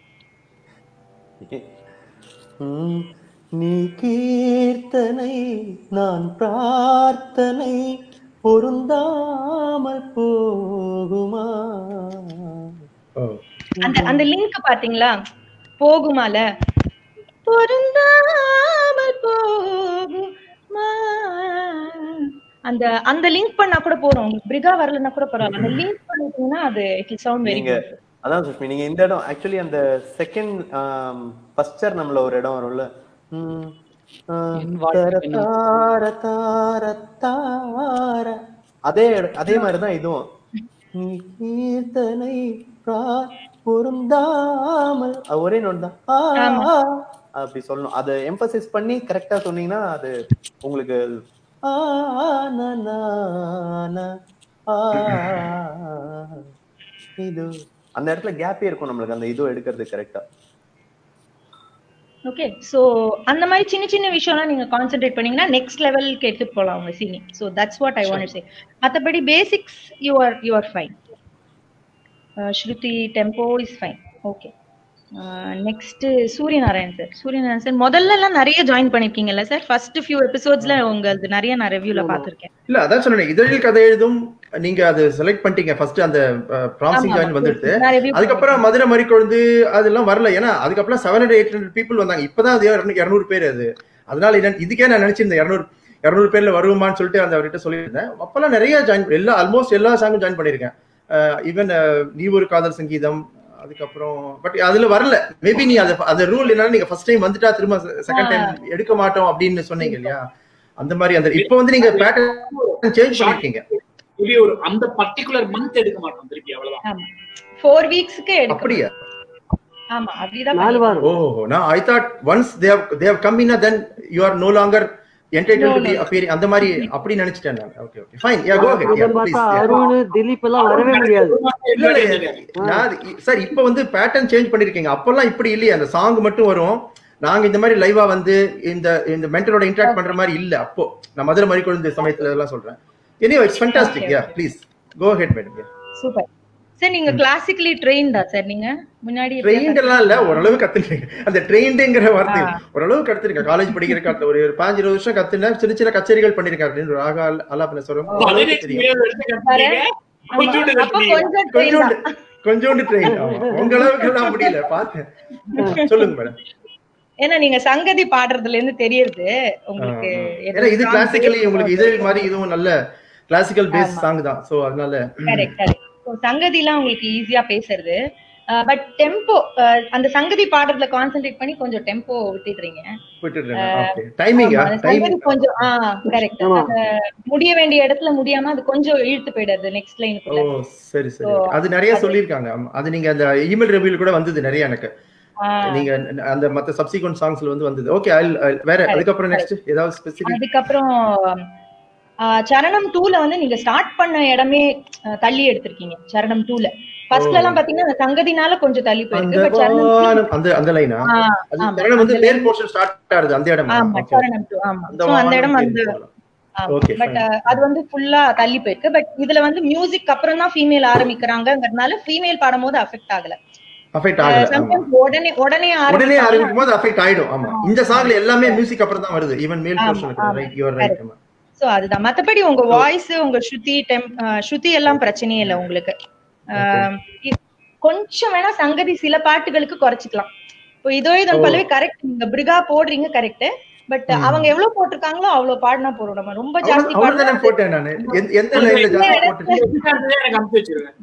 B: உம், நீ கீர்த்தனை நான் பிரார்த்தனை பொருந்தாமல் போகுமா
E: அந்த அந்த லிங்க் பாத்தீங்களா போகுமால பொருந்தாமல் போகுமா அந்த அந்த லிங்க் பண்ணா கூட போறோம் உங்களுக்கு பிரிகா வரலன்னா கூட பரவாயில்ல அந்த லிங்க் பண்ணிட்டீங்கன்னா அது இட் சவுண்ட் வெரி
B: நீங்க
E: குட்
B: அதான் சுஷ்மி நீங்க இந்த இடம் ஆக்சுவலி அந்த செகண்ட் ஃபர்ஸ்டர் நம்மள ஒரு இடம் வரும்ல உம், ஆ,
G: என் வாழ்க்கை
B: தர
G: என்ன?
B: தார தார தார அதே இட- அதே மாதிரிதான் இதுவும் நீ கீர்த்தனை பிரா- பொருந்தாமல் அது ஒரே நோட் தான் ஆ,
E: ஆமா.
B: ஆ, அப்படி சொல்லணும் அதை எம்பசைஸ் பண்ணி கரெக்டா சொன்னீங்கன்னா அது உங்களுக்கு ஆ, நா, நா, நா, ஆ, இது அந்த இடத்துல கேப்பே இருக்கும் நம்மளுக்கு அந்த இதுவும் எடுக்கிறது கரெக்டா
E: ஓகே சோ அந்த மாதிரி சின்ன சின்ன விஷயம்லாம் நீங்க கான்சென்ட்ரேட் பண்ணீங்கன்னா நெக்ஸ்ட் லெவலுக்கு எடுத்துட்டு போலாம் உங்க singing so that's what I want say மத்தபடி basics you are you are fine shruti tempo is fine okay next Suryanarayan sir Suryanarayan sir முதல்ல எல்லாம் நிறைய ஜாயின் பண்ணிருக்கீங்கல்ல சார் ஃபர்ஸ்ட் ஃபியூ எபிசோட்ஸ்ல உங்களது நிறைய நான் ரிவ்யூல பாத்திருக்கேன்
F: இல்ல அதான் சொன்னேன் இதழில் கதை எழுதும் நீங்க அது செலக்ட் பண்ணிட்டீங்க ஃபர்ஸ்ட் அந்த ப்ராமிசிங்
E: ஆமா,
F: ஜாயின் வந்துடுது
E: நான் review
F: அதுக்கப்புறம் மதுரை மறிக்கொழுந்து அதெல்லாம் வரல ஏன்னா அதுக்கப்புறம் seven hundred eight hundred people வந்தாங்க இப்பதான் அது இருநூறு பேர் அது அதனால என்ன இதுக்கே நான் நினைச்சிருந்தேன் இருநூறு இருநூறு பேர்ல வருவோமான்னு சொல்லிட்டு அந்த அவர்கிட்ட சொல்லியிருந்தேன் அப்பெல்லாம் நிறைய ஜாயின் எல்லா ஆல்மோஸ்ட் எல்லா சாங்கும் ஜாயின் பண்ணியிருக்கேன் ஈவன் நீ ஒரு காதல் சங்கீதம் அதுக்கப்புறம் பட் அதுல வரல மேபி நீ அது அந்த ரூல் என்னன்னா நீங்க ஃபர்ஸ்ட் டைம் வந்துட்டா திரும்ப செகண்ட் டைம் எடுக்க மாட்டோம் அப்படின்னு சொன்னீங்க இல்லையா அந்த மாதிரி அந்த இப்போ வந்து நீங்க பேட்டர்ன் சேஞ்ச் பண்ணிருக்கீங்க
C: இது ஒரு அந்த பர்டிகுலர் மந்த் எடுக்க மாட்டோம் திருப்பி அவ்வளவுதான்
E: ஆமா ஃபோர் வீக்ஸ்க்கு எடுக்கும்
F: அப்படியா
E: ஆமா அப்படிதான்
D: நாலு
E: பண்ணிருக்கோம்.
D: வாரம்
F: ஓ நான் I thought once they have they have come in then you are no longer entitle to be appearing அந்த மாதிரி அப்படி நினைச்சிட்டேன் நான் okay okay fine yeah go ahead yeah
D: அப்புறம்
F: ப்ளீஸ்
D: பார்த்தா அருண் திலீப் எல்லாம் வரவே முடியாது
F: இல்ல இல்ல நான் சார் இப்போ வந்து பேட்டர்ன் சேஞ்ச் பண்ணிருக்கீங்க அப்பெல்லாம் இப்படி இல்லையே அந்த சாங் மட்டும் வரும் நாங்க இந்த மாதிரி லைவா வந்து இந்த இந்த மென்டரோட இன்டராக்ட் பண்ற மாதிரி இல்ல அப்போ நான் மதுரை மாதிரி குழந்தை சமயத்துல எல்லாம் சொல்றேன் anyway it's fantastic yeah please go ahead madam
E: super sir நீங்க கிளாசிக்கலி ட்ரெயின்டா சார் நீங்க முன்னாடி
F: ட்ரெயின்ட் எல்லாம் இல்ல ஓரளவு கத்துருக்கேன் அந்த ட்ரெயின்டுங்கிற வார்த்தை ஓரளவு கத்துருக்கேன் காலேஜ் படிக்கிற காலத்துல ஒரு ஒரு பாஞ்சு இருபது வருஷம் கத்துனேன் சின்ன சின்ன கச்சேரிகள் பண்ணிருக்கேன் அப்படின்னு ராகா அலாபன சொல்றோம் ஓரளவுக்கு தெரியும்
E: அப்ப கொஞ்சம் ட்ரெயின்
F: கொஞ்சோண்டு கொஞ்சோண்டு ட்ரெயின் உங்க அளவுக்கு எல்லாம் முடியல பார்த்தேன் சொல்லுங்க மேடம்
E: ஏன்னா நீங்க சங்கதி பாடுறதுல இருந்து தெரியுது உங்களுக்கு
F: ஏன்னா இது கிளாசிக்கலி உங்களுக்கு இது மாதிரி இதுவும் நல்ல கிளாசிக்கல் பேஸ் சாங் தான் சோ அதனால
E: கரெக்ட் கரெக்ட் சங்கதி எல்லாம் உங்களுக்கு ஈஸியா பேசுறது பட் டெம்போ அந்த சங்கதி பாடுறதுல கான்சென்ட்ரேட் பண்ணி கொஞ்சம் டெம்போ விட்டுடுறீங்க
F: விட்டுடுறேன் ஓகே டைமிங்கா
E: ஆமா, சங்கதி
F: டைமிங்
E: கொஞ்சம் ஆ கரெக்ட்
D: ஆமா.
E: முடிய வேண்டிய இடத்துல முடியாம அது கொஞ்சம் இழுத்து போயிடுது நெக்ஸ்ட்
F: ஓ
E: லைனுக்குள்ள
F: சரி சரி
E: So,
F: அது நிறைய சொல்லிருக்காங்க ஆமா அது நீங்க அந்த இமெயில் ரிவ்யூல கூட வந்தது நிறைய எனக்கு நீங்க அந்த மத்த சப்சிக்வெண்ட் சாங்ஸ்ல வந்து வந்தது ஓகே வேற அதுக்கப்புறம் நெக்ஸ்ட் ஏதாவது ஸ்பெசிபிக்
E: அதுக்கப்புறம் ஆ, சரணம் டூல வந்து நீங்க ஸ்டார்ட் பண்ண இடமே ஆ, தள்ளி எடுத்திருக்கீங்க சரணம் டூல ஃபர்ஸ்ட்ல எல்லாம் பாத்தீங்கன்னா அந்த சங்கதினால கொஞ்சம் தள்ளி
F: அந்த
E: போயிருக்கு பட் சரணம் two-
F: வானம் அந்த அந்த லைனா
E: ஆ,
F: அது
E: ஆமா,
F: சரணம் வந்து
E: அந்த
F: மேல்
E: line-
F: போர்ஷன் ஸ்டார்ட் ஆகுது அந்த இடம்
E: ஆமா சரணம் டூ ஆமா
F: அந்த
E: சோ அந்த இடம்
F: வானம்
E: வந்து
F: கீழே Okay,
E: பட்
F: fine.
E: அது வந்து ஃபுல்லா தள்ளி போயிருக்கு பட் இதுல வந்து மியூசிக் அப்புறம் தான் ஃபீமேல் ஆரம்பிக்கிறாங்கங்கறதுனால ஃபீமேல் பாடும்போது அஃபெக்ட் ஆகல
F: அஃபெக்ட் ஆகல ஆமா.
E: சம்டைம்ஸ் உடனே உடனே
F: உடனே
E: ஆரம்பிச்சாங்கன்னா-
F: ஆரம்பிக்கும் போது அஃபெக்ட் ஆயிடும் ஆமா இந்த சாங்ல எல்லாமே மியூசிக் அப்புறம் தான் வருது ஈவன் மேல்
E: ஆமா,
F: போர்ஷனுக்கு
E: ஆமா.
F: ரைட் யூஆர் ரைட் ஆமா
E: சோ அதுதான் மத்தபடி உங்க வாய்ஸ் உங்க ஸ்ருதி டெம் ஸ்ருதி எல்லாம் பிரச்சனையே இல்லை உங்களுக்கு ஆஹ் இ- கொஞ்சம் வேணா சங்கதி சில பாட்டுகளுக்கு குறைச்சிக்கலாம் இப்போ இதோ இதன்
F: ஓ.
E: பல்லவி கரெக்ட் நீங்க பிரிகா போடுறீங்க கரெக்ட் பட் அவங்க எவ்வளவு போட்டிருக்காங்களோ அவ்வளவு பாடினா போறோம் நம்ம ரொம்ப ஜாஸ்தி
F: அவ்வளவு தானே
E: பாடினா
F: போட்டேன் நானு எந்த- எந்த லைன்ல ஜாஸ்தி போட்டேன்
C: எனக்கு அனுப்பிச்சு வச்சிருக்கேன்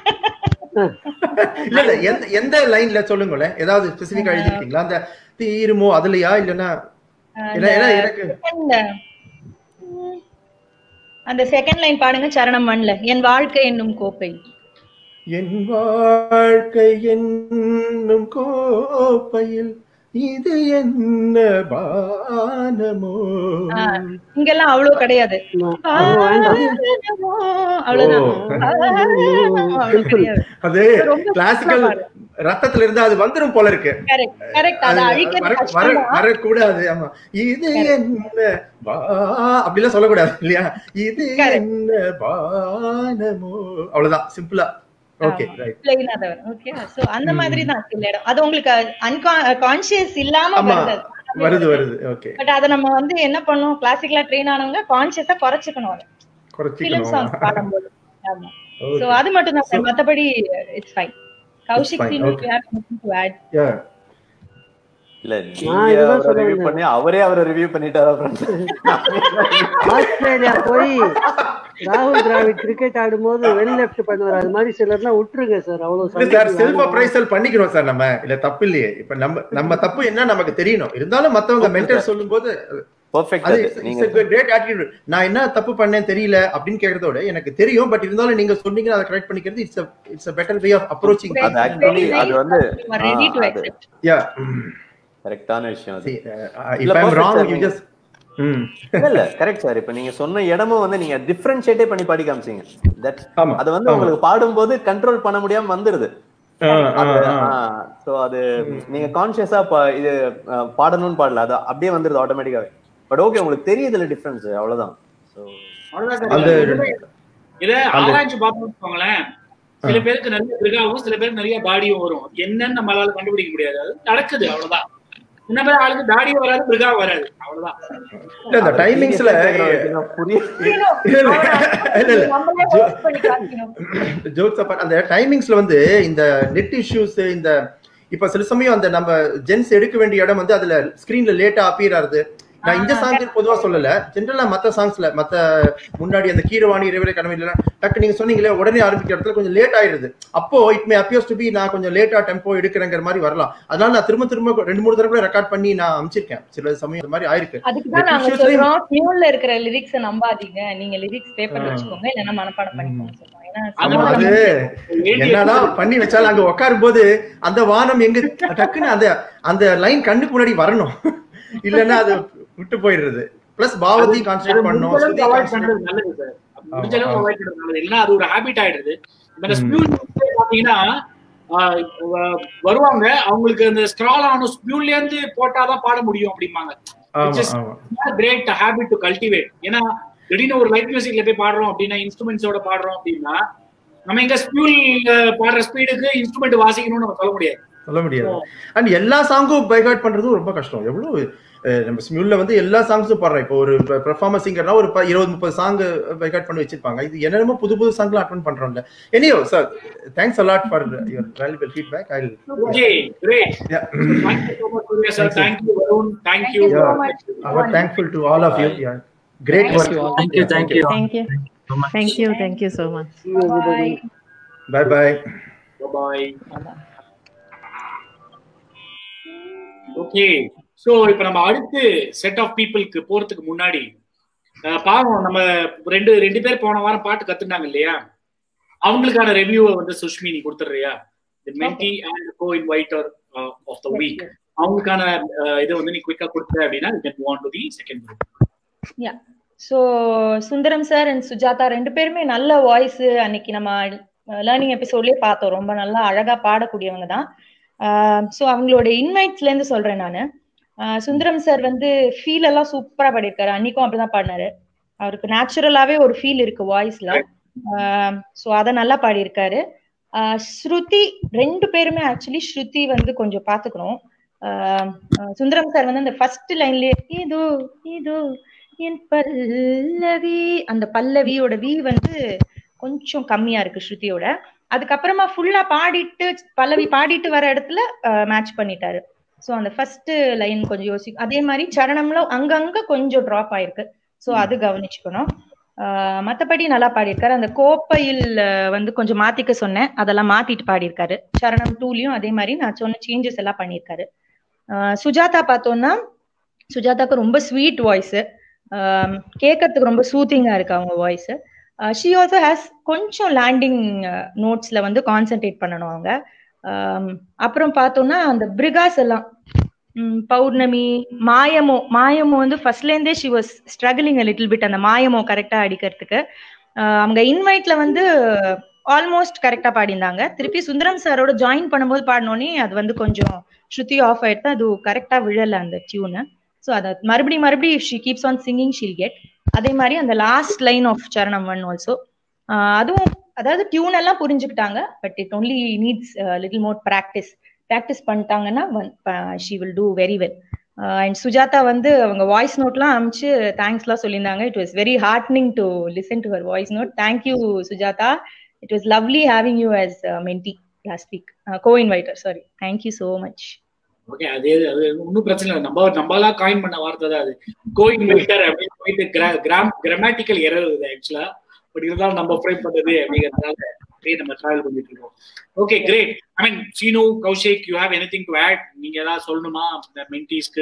F: இல்ல இல்ல எந்த எந்த லைன்ல சொல்லுங்களேன் ஏதாவது ஸ்பெசிபிக்கா எழுதிருக்கீங்களா அந்த தீருமோ அதுலயா இல்லன்னா ஏன்னா ஏன்னா எனக்கு
E: second, உம், அந்த செகண்ட் லைன் பாடுங்க சரணம் ஒன்ல என் வாழ்க்கை என்னும் கோப்பை
F: என் வாழ்க்கை என்னும் கோப்பையில் இது என்ன பானமோ
E: ஆஹ் இங்கெல்லாம் அவ்வளவு கிடையாது
D: அது வேண்டாம்
E: பானமோ, அவ்வளவுதான்
F: ஓ.
E: பானமோ, அவ்வளவு கிடையாது
F: அது
E: ரொம்ப
F: கிளாசிக்கல்
E: simple ஆ
F: ரத்தத்துல இருந்து அது வந்துரும் போல இருக்கு
E: கரெக்ட் கரெக்ட்
F: அது
E: அதை
F: வர
E: அழிக்கிறது
F: வர
E: கஷ்டம்
F: வரக்கூடாது ஆமா இது என்ன பா அப்படிலாம் சொல்லக்கூடாது இல்லையா இது என்ன பானமோ அவ்வளவுதான் சிம்பிளா ஓகே ரைட்
E: பிளைனா தான் ஓகே சோ அந்த மாதிரி தான் சில இடம் அது உங்களுக்கு அன்கான்சியஸ் இல்லாம
F: ஆமா
E: வருது
F: வருது வருது ஓகே
E: பட் அத நம்ம வந்து என்ன பண்ணணும் கிளாசிக்கலா ட்ரெயின் ஆனவங்க கான்சியஸா குறைச்சுக்கணும் அதை ஃபிலிம்
F: குறைச்சிக்கணும்
E: சாங்ஸ் பாடும்போது ஆமா
F: Okay.
E: சோ அது மட்டும் தான் sir. மத்தபடி இட்ஸ் ஃபைன் கௌஷிக்
F: fine,
E: சீன்
F: okay.
E: You have something to add
F: Yeah.
B: இல்ல
D: நான்
B: நீங்க
D: இதுதான்
B: அவரை
D: சொல்ல
B: ரிவ்யூ
D: வந்தேன்.
B: பண்ணி அவரே அவரை ரிவ்யூ பண்ணிட்டாரா friends?
D: ஆஸ்திரேலியா போய் ராகுல் டிராவிட் கிரிக்கெட் ஆடும்போது வெல் லெஃப்ட் பண்ணுவார் அது மாதிரி சிலர்லாம் விட்டுருங்க சார் அவ்வளவு
F: இல்ல சார்
D: சங்கதி
F: செல்ஃப்
D: வேண்டாம்.
F: அப்ரைசல் பண்ணிக்கிறோம் சார் நம்ம இல்ல தப்பு இல்லையே இப்ப நம்ம நம்ம தப்பு என்ன நமக்கு தெரியணும் இருந்தாலும் மத்தவங்க மென்டல் சொல்லும்போது
B: Perfect
F: அது
B: அது. நீங்க
F: கிரேட் ஆட்டிடியூட் நான் என்ன தப்பு பண்ணேன் தெரியல அப்படின்னு கேக்குறதோட எனக்கு தெரியும் பட் இருந்தாலும் நீங்க சொன்னீங்க அதை கரெக்ட் பண்ணிக்கிறது it's it's better way of approaching
B: அது actually அது வந்து
E: ரெடி டு
B: ஆ, அது
E: அக்செப்ட்
F: யா
B: கரெக்டான விஷயம் அது
F: if I am
B: perfect
F: wrong
B: sir.
F: You just hmm
B: இல்ல இல்ல கரெக்ட் சார் இப்ப நீங்க சொன்ன இடமும் வந்து நீங்க டிஃபரன்ஷியேட்டே பண்ணி பாடி காமிச்சீங்க தட்
F: ஆமா,
B: அது வந்து
F: ஆமா.
B: உங்களுக்கு பாடும்போது கண்ட்ரோல் பண்ண முடியாம வந்துருது
F: ஆ, ஆ,
B: அது
F: ஆ.
B: சோ அது நீங்க கான்சியஸா இது ஆ, பாடணும்னு பாடல அது அப்படியே வந்துருது ஆட்டோமேட்டிக்காவே பட் ஓகே உங்களுக்கு தெரியுதுல டிஃபரன்ஸ் அவ்வளவுதான் So,
C: அவ்வளவுதான்
F: அந்த
C: சார் இதை
F: அந்த-
C: ஆராய்ச்சி பார்த்தோம்னு வச்சுக்கோங்களேன் சில பேருக்கு நிறைய பிரிகாவும் சில பேருக்கு நிறைய பாடியும் வரும் என்னன்னு நம்மளால கண்டுபிடிக்க முடியாது அது நடக்குது அவ்வளவுதான் இந்த மாதிரி ஆளுக்கு தாடியும் வராது பிரிகா வராது அவ்வளவுதான்
F: இல்ல இந்த டைமிங்ஸ்ல
B: புரிய
F: இல்ல இல்ல இல்ல
E: நம்மளே host பண்ணி காமிக்கணும்.
F: ஜோக்ஸ் அப்பார்ட் அந்த டைமிங்ஸ்ல வந்து இந்த நெட் இஷ்யூஸ் இந்த இப்ப சில சமயம் அந்த நம்ம ஜென்ஸ் எடுக்க வேண்டிய இடம் வந்து அதுல ஸ்கிரீன்ல லேட்டா அப்பியர் ஆகுது நான் இந்த சாங் பொதுவா சொல்லல ஜென்ரலா மத்த சாங்ஸ்ல மத்த முன்னாடி அந்த கீரவாணி இறைவரை கனவு டக்கு நீங்க சொன்னீங்களே உடனே ஆரம்பிக்கிற இடத்துல கொஞ்சம் லேட் ஆயிடுது அப்போ it may appears to be நான் கொஞ்சம் லேட்டா டெம்போ எடுக்கிறேங்கிற மாதிரி வரலாம் அதனால நான் திரும்ப திரும்ப ரெண்டு மூணு தடவை ரெக்கார்ட் பண்ணி நான் அமைச்சிருக்கேன் சில சமயம் இந்த மாதிரி ஆயிருக்கு
E: அதுக்குதான் நாங்க சொல்றோம் டியூன்ல இருக்கிற லிரிக்ஸ் நம்பாதீங்க நீங்க லிரிக்ஸ் பேப்பர்ல வச்சுக்கோங்க இல்லைன்னா மனப்பாடம் பண்ணிக்கோங்க சொல்றோம் ஏன்னா
F: ஆமா அது என்னதான் பண்ணி வச்சாலும் அங்க உட்காரும் போது அந்த வானம் எங்க டக்குன்னு அந்த அந்த லைன் கண்ணுக்கு முன்னாடி வரணும் இல்லன்னா அது விட்டு போயிடுறது பிளஸ் பாவத்தையும் கான்சென்ட்ரேட் பண்ணணும் ஸ்ருதி
C: அவாய்ட்
F: concentrate-
C: பண்றது நல்லது சார் முடிஞ்ச அளவுக்கு
F: ஆமா.
C: அவாய்ட் பண்றது நல்லது இல்லைன்னா அது ஒரு ஹாபிட் ஆயிடுது இப்ப இந்த ஸ்பியூல் பாத்தீங்கன்னா ஆஹ் வ- வருவாங்க அவங்களுக்கு அந்த ஸ்க்ரால் ஆன ஸ்பியூல்ல இருந்து போட்டாதான் பாட முடியும் அப்படிம்பாங்க
F: ஆமா ஆமா
C: கிரேட் ஹேபிட் டு கல்டிவேட் ஏன்னா திடீர்னு ஒரு லைட் மியூசிக்ல போய் பாடுறோம் அப்படின்னா இன்ஸ்ட்ருமெண்ட்ஸோட பாடுறோம் அப்படின்னா நம்ம எங்க ஸ்பியூல் பாடுற ஸ்பீடுக்கு இன்ஸ்ட்ருமெண்ட் வாசிக்கணும்னு நம்ம சொல்ல முடியாது
F: சொல்ல முடியாது அண்ட் எல்லா சாங்கும் பைகாட் பண்றதும் ரொம்ப கஷ்டம் எவ்வளவு அஹ், நம்ம ஸ்மியூல்ல வந்து எல்லா சாங்ஸும் பாடுறோம் இப்போ ஒரு பெர்ஃபார்மன்ஸ் சிங்கர்னா ஒரு ப- இருபது முப்பது சாங் பைகாட் பண்ணி வச்சிருப்பாங்க இது என்னென்னமோ புது புது சாங்லாம் அட்டன் பண்றோம்ல எனியோ sir thanks a lot for your valuable feedback I
C: okay great thank you so much Surya sir thank you Varun thank you
E: Thank you so much.
F: அவர் thankful to all of you great
G: Thank
F: work
G: you all.
H: Thank you, thank you.
I: Thank you. Thank you. Thank you so much.
D: See you, everybody.
F: Bye bye
C: bye okay so இப்ப நம்ம அடுத்து set of பீப்புளுக்கு போறதுக்கு முன்னாடி அஹ், பாவம் நம்ம ரெண்டு ரெண்டு பேர் போன வாரம் பாட்டு கத்துனாங்க இல்லையா அவங்களுக்கான ரிவ்யூவை வந்து சுஷ்மி நீ கொடுத்துறியா the mentee and co inviter of the week அவங்களுக்கான அஹ், இதை வந்து நீ குயிக்கா கொடுத்த அப்படின்னா you can want to the second group
E: yeah so Sundaram sir and Sujatha ரெண்டு பேருமே நல்ல வாய்ஸ் அன்னைக்கு நம்ம லேர்னிங் எபிசோட்லயே பார்த்தோம் ரொம்ப நல்லா அழகா பாடக்கூடியவங்க தான் ஸோ அவங்களோட இன்வைட்ஸ்ல இருந்து சொல்றேன் நான் சுந்தரம் சார் வந்து ஃபீல் எல்லாம் சூப்பரா பாடியிருக்காரு அன்னைக்கும் அப்படிதான் பாடினாரு அவருக்கு நேச்சுரலாவே ஒரு ஃபீல் இருக்கு வாய்ஸ்ல ஸோ அதை நல்லா பாடியிருக்காரு ஆஹ் ஸ்ருதி ரெண்டு பேருமே ஆக்சுவலி ஸ்ருதி வந்து கொஞ்சம் பாத்துக்கணும் ஆஹ் ஆஹ் சுந்தரம் சார் வந்து அந்த ஃபர்ஸ்ட் லைன்லயே இதோ இதோ என் பல்லவி அந்த பல்லவியோட வி வந்து கொஞ்சம் கம்மியா இருக்கு ஸ்ருதியோட அதுக்கப்புறமா ஃபுல்லா பாடிட்டு பல்லவி பாடிட்டு வர இடத்துல மேட்ச் பண்ணிட்டாரு சோ அந்த ஃபர்ஸ்ட் லைன் கொஞ்சம் யோசி அதே மாதிரி சரணம்ல அங்கங்க கொஞ்சம் டிராப் ஆயிருக்கு சோ அது கவனிச்சுக்கணும் ஆஹ் மத்தபடி நல்லா பாடியிருக்காரு அந்த கோப்பையில் அஹ், வந்து கொஞ்சம் மாத்திக்க சொன்னேன் அதெல்லாம் மாத்திட்டு பாடியிருக்காரு சரணம் டூலயும் அதே மாதிரி நான் சொன்ன சேஞ்சஸ் எல்லாம் பண்ணியிருக்காரு ஆஹ் சுஜாதா பார்த்தோம்னா சுஜாதாக்கு ரொம்ப ஸ்வீட் வாய்ஸ் கேட்கறதுக்கு ரொம்ப சூத்திங்கா இருக்கு அவங்க வாய்ஸ் ஷி ஆல்சோ ஹேஸ் கொஞ்சம் லேண்டிங் நோட்ஸ்ல வந்து கான்சென்ட்ரேட் பண்ணணும் அவங்க ஆம், அப்புறம் பார்த்தோம்னா அந்த பிரிகாஸ் எல்லாம் ம், பௌர்ணமி மாயமோ மாயமோ வந்து ஃபர்ஸ்ட்ல இருந்தே she was struggling little bit அந்த மாயமோ கரெக்டா அடிக்கிறதுக்கு ஆஹ் அவங்க இன்வைட்ல வந்து ஆல்மோஸ்ட் கரெக்டா பாடியிருந்தாங்க திருப்பி சுந்தரம் சாரோட ஜாயின் பண்ணும்போது பாடினோடனே அது வந்து கொஞ்சம் ஸ்ருதி ஆஃப் ஆயிடுத்து அது கரெக்டா விழல அந்த டியூனு ஸோ அதை மறுபடியும் மறுபடியும் she keeps on singing she'll get அதே மாதிரி அந்த லாஸ்ட் லைன் ஆஃப் சரணம் ஒன் ஆல்சோ அதுவும் அதாவது டியூன் எல்லாம் புரிஞ்சுக்கிட்டாங்க but it only needs little more practice practice பண்ணிட்டாங்கன்னா she will do very well and Sujatha வந்து அவங்க வாய்ஸ் நோட்லாம் அமிச்சு தேங்க்ஸ்லாம் சொல்லியிருந்தாங்க it was very heartening to listen to her voice note thank you Sujatha it was lovely having you as mentee last week co inviter sorry thank you so much
C: okay அதே அது ஒன்றும் பிரச்சனை இல்லை நம்ம நம்மளா காயின் பண்ண வார்த்தை தான் அது கோயிங் மீட்டர் அப்படின்னு போயிட்டு கிராம் கிராமட்டிக்கல் எரர் இருக்குது ஆக்சுவலா பட் இருந்தாலும் நம்ம ஃப்ரேம் பண்ணது அப்படிங்கிறதுனால அப்படியே நம்ம டிராவல் பண்ணிட்டு இருக்கோம் okay great I mean Seenu Kaushik you have anything to add நீங்க ஏதாவது சொல்லணுமா இந்த மென்டிஸ்க்கு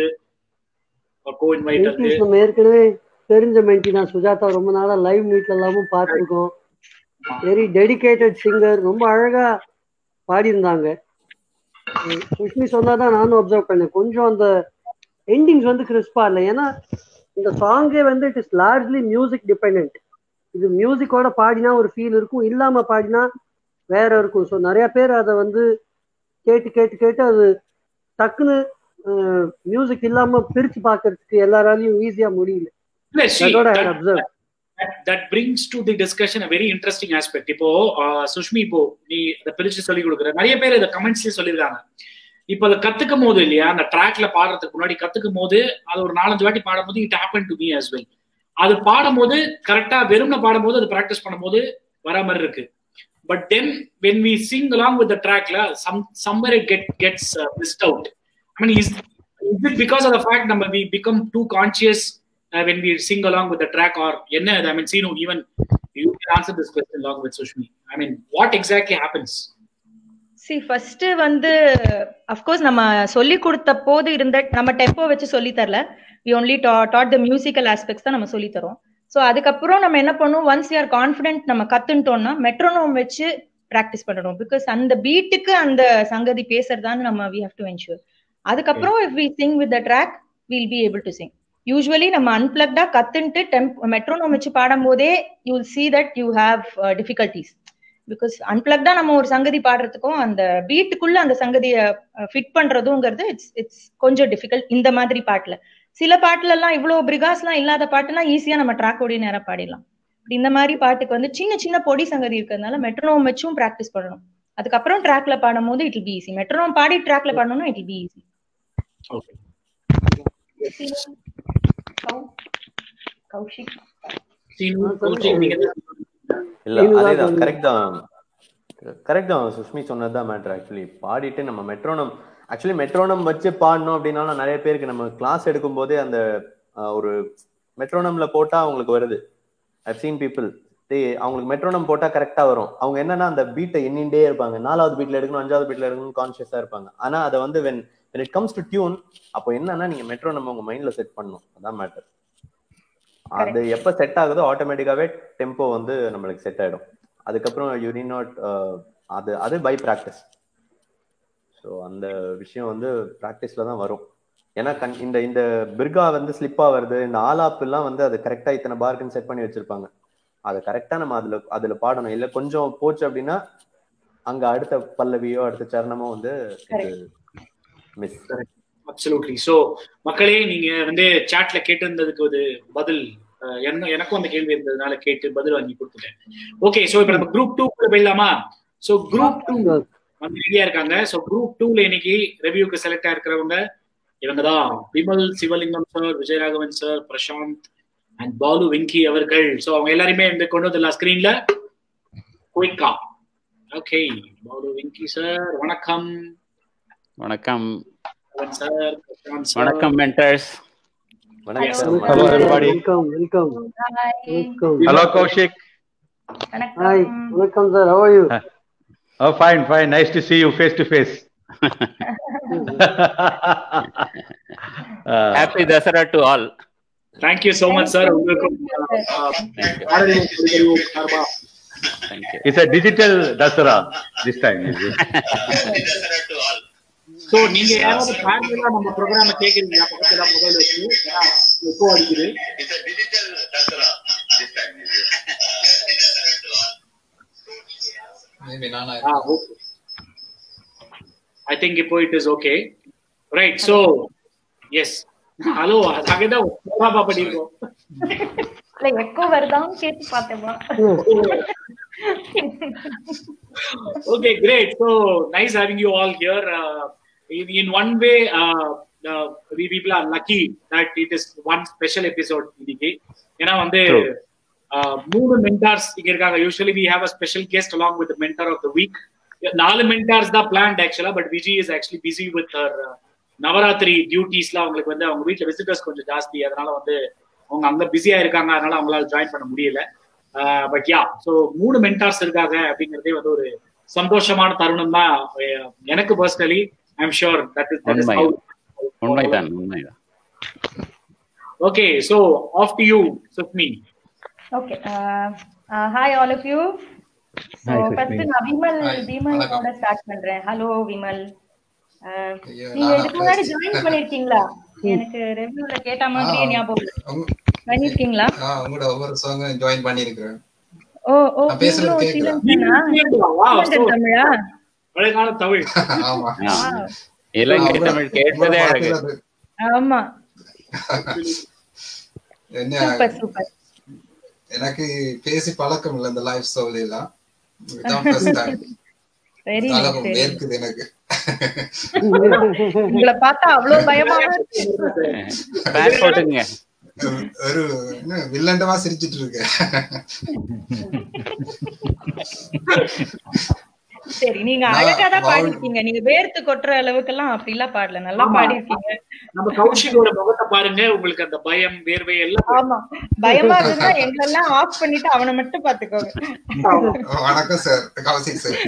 C: கோ இன்வைட்டருக்கு
D: மென்டிஸ் நம்ம ஏற்கனவே தெரிஞ்ச மென்டி தான் சுஜாதா ரொம்ப நாளா லைவ் மீட்ல எல்லாமும் பார்த்துருக்கோம் வெரி டெடிகேட்டட் சிங்கர் ரொம்ப அழகா பாடியிருந்தாங்க உம் சுஷ்மி சொன்னாதான் நானும் அப்சர்வ் பண்ணேன் கொஞ்சம் அந்த எண்டிங்ஸ் வந்து கிறிஸ்பா இல்லை ஏன்னா இந்த சாங்கே வந்து it is largely music depend இது மியூசிக்கோட பாடினா ஒரு ஃபீல் இருக்கும் இல்லாம பாடினா வேற இருக்கும் ஸோ நிறைய பேர் அதை வந்து கேட்டு கேட்டு கேட்டு அது டக்குன்னு மியூசிக் இல்லாம பிரிச்சு பார்க்கிறதுக்கு எல்லாராலையும் ஈஸியா முடியல
C: இல்ல she-
D: அதோட
C: that-
D: observe
C: that brings to the discussion a very interesting aspect இப்போ ஆஹ், சுஷ்மி இப்போ நீ இதை பிரிச்சு சொல்லி கொடுக்குற நிறைய பேர் இதை கமெண்ட்ஸ்லயே சொல்லியிருக்காங்க இப்போ அதை கத்துக்கும் போது இல்லையா அந்த ட்ராக்ல பாடுறதுக்கு முன்னாடி கத்துக்கும் போது அது ஒரு நாலஞ்சு வாட்டி பாடும்போது it happen to me as well அது பாடும்போது கரெக்டா வெறும்ன பாடும்போது அது ப்ராக்டிஸ் பண்ணும்போது வர மாதிரி இருக்கு but then when we sing along with ட்ராக்ல some somewhere it get gets missed out I mean is is it because of the fact நம்ம we become too conscious when we sing along with track or என்ன I mean Seenu even you can answer this question along with Sushmi I mean what exactly happens
E: see first வந்து of course நம்ம சொல்லி கொடுத்த போது இருந்த நம்ம tempo வச்சு சொல்லி தரல we only that the musical aspects தான் நம்ம சொல்லி தரோம் ஸோ அதுக்கப்புறம் நம்ம என்ன பண்ணுவோம் ஒன்ஸ் யூஆர் கான்ஃபிடென்ட் நம்ம கத்துட்டோம்னா மெட்ரோனோம் வச்சு ப்ராக்டிஸ் பண்ணணும் பிகாஸ் அந்த பீட்டுக்கு அந்த சங்கதி பேசுறதான்னு நம்ம வி ஹவ் டு என்ஷூர் அதுக்கப்புறம் if we sing with the track will be able to sing usually நம்ம அன்பிளக்டா கத்துன்ட்டு டெம்ப் மெட்ரோனோம் வச்சு பாடும்போதே you will see that you have difficulties because அன்பிளக்டா நம்ம ஒரு சங்கதி பாடுறதுக்கும் அந்த பீட்டுக்குள்ள அந்த சங்கதியை ஃபிட் பண்றதுங்கிறது இட்ஸ் இட்ஸ் கொஞ்சம் டிஃபிகல்ட் இந்த மாதிரி பாட்டுல சில பாட்டுல எல்லாம் இவ்வளவு பிரிகாஸ் எல்லாம் இல்லாத பாட்டுனா ஈஸியா நம்ம ட்ராக் ஓடி நேரம் பாடிடலாம் But இந்த மாதிரி பாட்டுக்கு வந்து சின்ன சின்ன பொடி சங்கதி இருக்கிறதுனால மெட்ரோனோம் வச்சும் ப்ராக்டிஸ் பண்ணணும் அதுக்கப்புறம் ட்ராக்ல பாடும்போது இட் பி ஈஸி மெட்ரோனோம் பாடி ட்ராக்ல பாடணும்னா it be easy
C: okay
E: Kaushik
C: Seenu Kaushik நீங்க என்ன
B: இல்ல
D: இதுதான்
B: அதேதான்
D: சொல்லு.
B: கரெக்ட் தான் கரெக்ட் தான் சுஷ்மி சொன்னதுதான் மேட்ரு ஆக்சுவலி பாடிட்டு நம்ம மெட்ரோனம் ஆக்சுவலி மெட்ரோனம் வச்சு பாடணும் அப்படின்னாலும் நிறைய பேருக்கு நம்ம கிளாஸ் எடுக்கும் போதே அந்த ஆஹ், ஒரு மெட்ரோனம்ல போட்டா அவங்களுக்கு வருது ஐவ் சீன் பீப்புள் அவங்களுக்கு மெட்ரோனம் போட்டா கரெக்டா வரும் அவங்க என்னன்னா அந்த பீட்டை எண்ணிண்டே இருப்பாங்க நாலாவது பீட்ல எடுக்கணும் அஞ்சாவது பீட்ல எடுக்கணும் கான்சியஸா இருப்பாங்க ஆனா அதை வந்து when when it comes to tune அப்போ என்னன்னா நீங்க மெட்ரோனம் உங்க மைண்ட்ல செட் பண்ணணும் அதான் மேட்டர் அது எப்ப செட் ஆகுதோ ஆட்டோமேட்டிக்காவே டெம்போ வந்து நம்மளுக்கு செட் ஆயிடும் அதுக்கப்புறம் யூ நீ நாட் அது அது பை ப்ராக்டிஸ் ஸோ அந்த விஷயம் வந்து ப்ராக்டிஸ்ல தான் வரும் ஏன்னா கண் இந்த இந்த பிர்கா வந்து ஸ்லிப்பா வருது இந்த ஆலாப் எல்லாம் வந்து அது கரெக்டா இத்தனை பார்க்குன்னு செட் பண்ணி வச்சிருப்பாங்க அதை கரெக்டா நம்ம அதுல அதுல பாடணும் இல்ல கொஞ்சம் போச்சு அப்படின்னா அங்க அடுத்த பல்லவியோ அடுத்த சரணமோ வந்து மிஸ்
C: அப்சல்யூட்லி சோ மக்களே நீங்க வந்து சாட்ல கேட்டிருந்ததுக்கு ஒரு பதில் அஹ், என்ன எனக்கும் அந்த கேள்வி இருந்ததுனால கேட்டு பதில் வாங்கி கொடுத்துட்டேன் ஓகே சோ இப்ப நம்ம குரூப் டூ போயிடலாமா சோ குரூப் டூ வந்து ரெடியா இருக்காங்க சோ குரூப் டூல இன்னைக்கு ரெவியூக்கு செலக்ட் ஆயிருக்கிறவங்க இவங்க தான் Vimal Sivalingam sir Vijayaraghavan sir Prashanth and Balu Venki அவர்கள் சோ அவங்க எல்லாருமே இந்த கொண்டு வந்துடலாம் ஸ்கிரீன்ல குயிக்கா ஓகே பாலு வெங்கி சார் வணக்கம்
J: வணக்கம்
C: சார் பிரசாந்த் சார்
J: வணக்கம் மென்டர்ஸ்
B: வணக்கம் sir.
K: Hello, everybody.
D: Welcome welcome welcome
K: Hello, Kaushik.
D: Hi வணக்கம் sir how are you
K: Oh, fine, fine. Nice to see you face to face. Uh,
J: happy Dasara to all
C: thank you so much sir உங்களுக்கும் அஹ், பாரதிய குடியரசு சார்பா
J: thank you
K: it's a digital Dasara this time. Is it?
C: So நீங்க யாராவது பேரலா நம்ம ப்ரோக்ராம கேக்குறீங்களா பக்கத்துல மொபைல் வச்சு ஏன்னா எக்கோ அடிக்குது ஐ திங்க் இப்போ it is okay right so yes hello அங்கதான் பாப்பா பண்ணிருக்கோம்
E: இல்ல எக்கோ வருதான்னு கேட்டு பார்த்தேமா
C: okay great so nice having you all here uh, in, in one way uh, uh, we people are lucky that it is one special episode இன்னைக்கு ஏன்னா வந்து
K: True.
C: uh, மூணு மென்டார்ஸ் இங்க இருக்காங்க usually we have a special guest along with the mentor of the week நாலு mentors தான் planned ஆக்சுவலா but Vijay is actually busy with her Navaratri டியூட்டிஸ்லாம் அவங்களுக்கு வந்து அவங்க வீட்ல விசிட்டர்ஸ் கொஞ்சம் ஜாஸ்தி அதனால வந்து அவங்க அங்க பிஸியா இருக்காங்க அதனால அவங்களால ஜாயின் பண்ண முடியல பட் யா சோ மூணு மென்டார்ஸ் இருக்காங்க அப்படிங்கறதே வந்து ஒரு சந்தோஷமான தருணம் தான் அஹ், எனக்கு personally I am sure that is that is
J: உண்மை. உண்மைதான் உண்மைதான்
C: okay so of to you Sushmi
E: okay hi all of you so
K: Hi,
E: first
K: Sushmi.
E: நான் விமல்
L: Hi,
E: விமலோட ஸ்டார்ட் பண்றேன் ஹலோ விமல் அஹ்,
L: ஐயோ,
E: நீங்க
L: நான்
E: இதுக்கு முன்னாடி
L: first.
E: ஜாயின் பண்ணிருக்கீங்களா எனக்கு ரெவ்யூல கேட்ட மாதிரியே
L: ஆ.
E: ஞாபகம் இருக்கு.
L: உங்க-
E: பண்ணிருக்கீங்களா
L: ஆ, உங்களோட ஒவ்வொரு சாங்கும் ஜாயின் பண்ணிருக்கிறேன்
E: ஓ ஓ
L: நான் பேசுறது
E: நீங்களும்
L: கேக்குதா?
E: ஸ்ரீலங்கனா
C: Wow, so-
E: ஸ்ரீலங்கன் தமிழா
C: அழகான தமிழ்
L: ஆமா
J: ஆ. இலங்கை
L: உங்களோட-
J: தமிழ் கேட்டதே
L: உங்களோட
J: அழகு
L: பாட்டுல
E: ஆமா
L: என்ன
E: சூப்பர் சூப்பர்
L: எனக்கு பேசி பழக்கம் இல்லை இந்த லைஃப் ஸ்டோரி எல்லாம் இதான் first time.
E: வெரி
L: அதனால
E: நைஸ் வெரி
L: வேர்க்குது எனக்கு
E: உங்களை பார்த்தா அவ்வளவு பயமா இருக்கு
J: பேர் போட்டுங்க
L: ஒரு என்ன வில்லண்டமா சிரிச்சிட்டு இருக்கேன்
E: சரி நீங்க
L: நான்
E: அழகா தான்
L: வாழ்-
E: பாடிருக்கீங்க நீங்க வேர்த்து கொட்டுற அளவுக்கு எல்லாம் அப்படி எல்லாம் பாடல நல்லா
C: ஆமா.
E: பாடிருக்கீங்க
C: நம்ம கௌஷிகோட முகத்தை பாருங்க உங்களுக்கு அந்த பயம் வேர்வை எல்லாம்
E: ஆமா பயமா இருந்தா எங்களெல்லாம் ஆஃப் பண்ணிட்டு அவனை மட்டும் பாத்துக்கோங்க
L: வணக்கம் சார் கௌசிக் சார்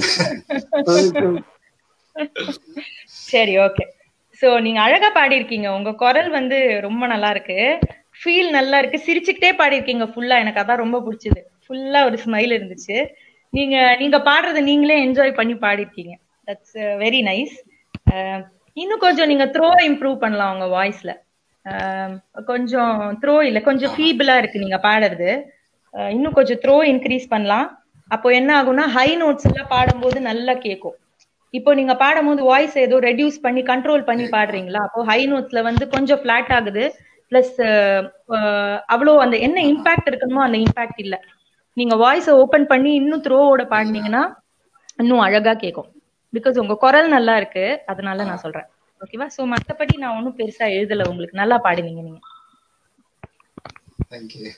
E: சரி ஓகே சோ நீங்க அழகா பாடியிருக்கீங்க உங்க குரல் வந்து ரொம்ப நல்லா இருக்கு ஃபீல் நல்லா இருக்கு சிரிச்சுக்கிட்டே பாடியிருக்கீங்க ஃபுல்லா எனக்கு அதான் ரொம்ப பிடிச்சது ஃபுல்லா ஒரு ஸ்மைல் இருந்துச்சு நீங்க நீங்க பாடுறத நீங்களே என்ஜாய் பண்ணி பாடிருக்கீங்க தட்ஸ் வெரி நைஸ் இன்னும் கொஞ்சம் நீங்க த்ரோ இம்ப்ரூவ் பண்ணலாம் உங்க வாய்ஸ்ல கொஞ்சம் த்ரோ இல்ல கொஞ்சம் ஃபீபிளா இருக்கு நீங்க பாடுறது அஹ் இன்னும் கொஞ்சம் த்ரோ இன்க்ரீஸ் பண்ணலாம் அப்போ என்ன ஆகும்னா ஹை நோட்ஸ் எல்லாம் பாடும்போது நல்லா கேட்கும் இப்போ நீங்க பாடும்போது வாய்ஸ் ஏதோ ரெடியூஸ் பண்ணி கண்ட்ரோல் பண்ணி பாடுறீங்களா அப்போ ஹை நோட்ஸ்ல வந்து கொஞ்சம் ஃபிளாட் ஆகுது பிளஸ் அவ்வளோ அந்த என்ன இம்பாக்ட் இருக்கணுமோ அந்த இம்பாக்ட் இல்ல நீங்க வாய்ஸை ஓபன் பண்ணி இன்னும் த்ரோவோட பாடினீங்கன்னா இன்னும் அழகா கேட்கும் பிகாஸ் உங்க குரல் நல்லா இருக்கு அதனால நான் சொல்றேன் ஓகேவா சோ மத்தபடி நான் ஒன்றும் பெருசா எழுதல உங்களுக்கு நல்லா பாடினீங்க நீங்க
L: தேங்க்யூ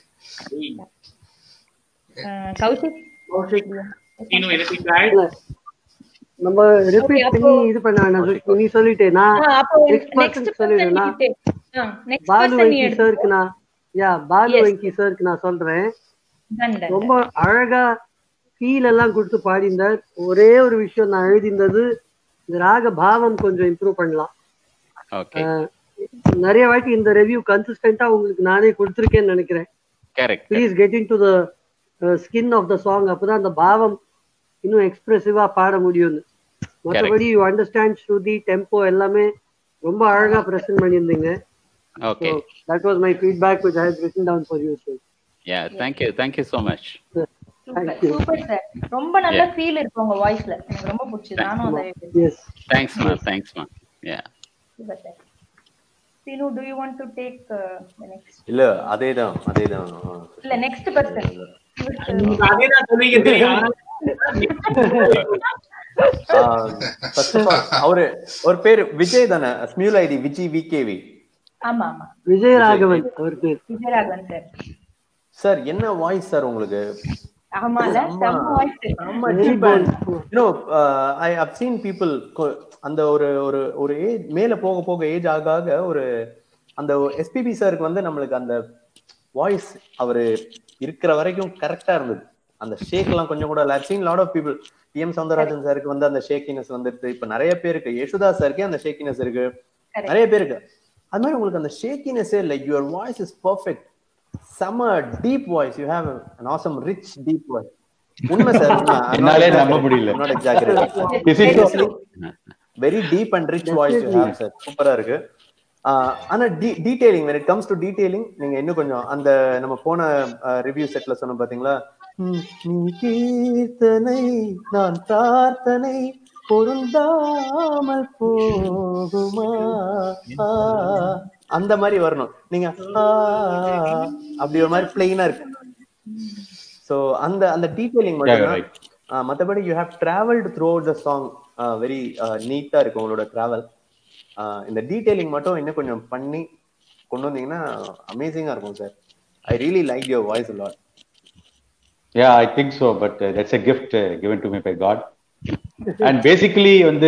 E: அஹ் கௌஷிக்
C: இன்னும் எனக்கு
D: நம்ம ரிப்பீட்
E: Okay, அப்போ-
D: பண்ணி இது பண்ண வேணாம் சுஷ்மி. நீ சொல்லிட்டே நான்
E: அஹ் அப்போ
D: நெக்ஸ்ட்
E: நெக்ஸ்ட்
D: பர்சன் சொல்லிடுறேன்
E: பர்சன் நெக்ஸ்ட்
D: பாலு
E: பர்சன் நீ
D: வெங்கி
E: எடுத்து
D: சருக்கு நான் யா பாலு
E: Yes.
D: வெங்கி சருக்கு நான் சொல்றேன்
E: Done, done,
D: ரொம்ப அழகா ஃபீல் எல்லாம் கொடுத்து பாடிந்தார் ஒரே ஒரு விஷயம் நான் எழுதியிருந்தது இந்த ராக பாவம் கொஞ்சம் இம்ப்ரூவ் பண்ணலாம்
J: ஓகே
D: அஹ், நிறைய வாட்டி இந்த ரெவ்யூ கன்சிஸ்டன்டா உங்களுக்கு நானே கொடுத்துருக்கேன்னு நினைக்கிறேன்
J: correct
D: please get into the skin of the song அப்பதான் அந்த பாவம் இன்னும் எக்ஸ்பிரசிவா பாட முடியும்னு மற்றபடி யூ அண்டர்ஸ்டாண்ட் ஸ்ருதி டெம்போ எல்லாமே ரொம்ப அழகா பிரசன்ட் பண்ணியிருந்தீங்க
J: okay
D: that was my feedback which I have written down for you sir
J: yeah thank you thank you so much
E: super sir ரொம்ப நல்ல ஃபீல் இருக்கு உங்க வாய்ஸ்ல எனக்கு ரொம்ப பிடிச்சது நானும் அதை
D: எஸ்
J: தேங்க்ஸ்மா தேங்க்ஸ்மா yeah
E: super sir Seenu do you want to take next
B: இல்ல அதேதான் அதேதான்
E: இல்ல நெக்ஸ்ட் பர்சன்
C: நீங்க அதேதான் சொல்லுவீங்க தெரியும்
B: ஃபர்ஸ்ட் ஆஃப் ஆல் அவரு ஒரு பேரு விஜய் தானே ஸ்மியூல் ஐடி விஜய் விகேவி
E: ஆமா ஆமா
D: விஜய் ராகவன் அவர் பேர்
E: விஜயராகவன் சார்
B: சார் என்ன வாய்ஸ் சார் உங்களுக்கு
E: ஆமால செம்ம voice
D: very bold
B: you know I have seen people அந்த ஒரு ஒரு ஒரு ஏஜ் மேல போக போக ஏஜ் ஆக ஆக ஒரு அந்த எஸ்பிபி சாருக்கு வந்து நம்மளுக்கு அந்த வாய்ஸ் அவரு இருக்கிற வரைக்கும் கரெக்டா இருந்தது அந்த ஷேக் எல்லாம் கொஞ்சம் கூட seen lot of people T M Soundararajan சாருக்கு வந்து அந்த ஷேக்கினஸ் வந்துட்டு இப்ப நிறைய பேருக்கு யேசுதா சாருக்கே அந்த ஷேக்கினஸ் இருக்கு நிறைய பேருக்கு அது மாதிரி உங்களுக்கு அந்த ஷேக்கினஸே like your voice is perfect செம deep voice you have an awesome rich deep voice உண்மை சார்
K: என்னாலே நம்ப முடியல.
B: Not exact
K: Is it so?
B: Very deep and rich voice you have sir சூப்பரா இருக்கு ஆஹ் ஆனா detailing when it comes to detailing நீங்க இன்னும் கொஞ்சம் அந்த நம்ம போன ரிவ்யூ செட்ல சொன்னோம் பாத்தீங்களா ம், நீ கீர்த்தனை நான் பிரார்த்தனை பொருந்தாமல் போகுமா ஆ, அந்த மாதிரி வரணும் நீங்க ஆ, அப்படி ஒரு மாதிரி பிளெயினா இருக்கு சோ அந்த அந்த டீடைலிங்
K: Yeah,
B: மட்டும்
K: right.
B: மத்தபடி you have travelled throughout the song very நீட்டா இருக்கு உங்களோட டிராவல் இந்த டீடைலிங் மட்டும் இன்னும் கொஞ்சம் பண்ணி கொண்டு வந்தீங்கன்னா அமேசிங்கா இருக்கும் sir I really like your voice lot
K: Yeah, I think so, but uh, that's a gift uh, given to me by God. and basically, வந்து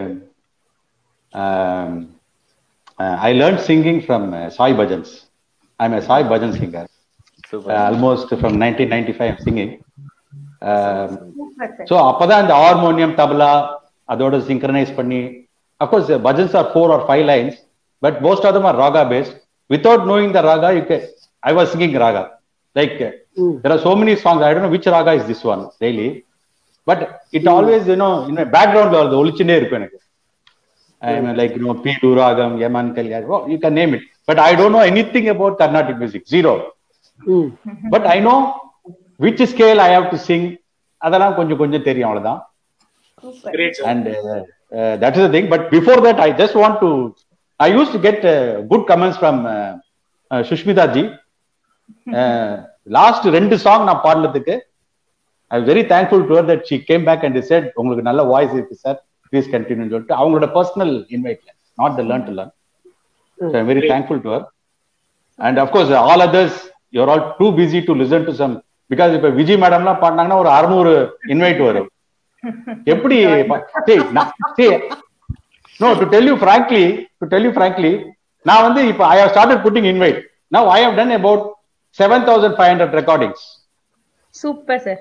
K: um, uh, I learned singing from uh, Sai Bhajans. I'm a Sai Bhajan singer.
B: Super.
K: Uh, almost from 1995, I'm singing. Um,
E: super sir
K: so அப்பதான் இந்த harmonium tabla அதோட synchronise பண்ணி of course bhajans are four or five lines but most of them are raga based without knowing the raga you கே I was singing raga like there are so many songs I don't which raga is this one daily but it always you know இன்னும் பேக்ரவுண்ட்ல வருது ஒழிச்சுட்டே இருக்கும் எனக்கு like you know B ராகம் Yaman Kalyan you can name it but I don't know anything about Carnatic music zero but I know which scale I have to sing அதெல்லாம் கொஞ்சம் கொஞ்சம் தெரியும் அவ்வளவுதான்
C: great
K: and uh, uh, that is the thing but before that i just want to i used to get uh, good comments from uh, uh, sushmita ji uh, last ரெண்டு song நான் பாடினதுக்கு I very thankful to that she came back and said உங்களுக்கு நல்ல voice இருக்கு sir please continue சொல்லிட்டு அவங்களோட personal இன்வைட்ல not the learn to learn so I'm very thankful to her and of course all others you are all too busy to listen to some because இப்ப விஜய் மேடம்லாம் பாடினாங்கன்னா ஒரு அறுநூறு இன்வைட் வரும் எப்படி no to tell you frankly to tell you frankly நான் வந்து இப்போ I have started putting invite now I have done about seven thousand five hundred recordings
E: super sir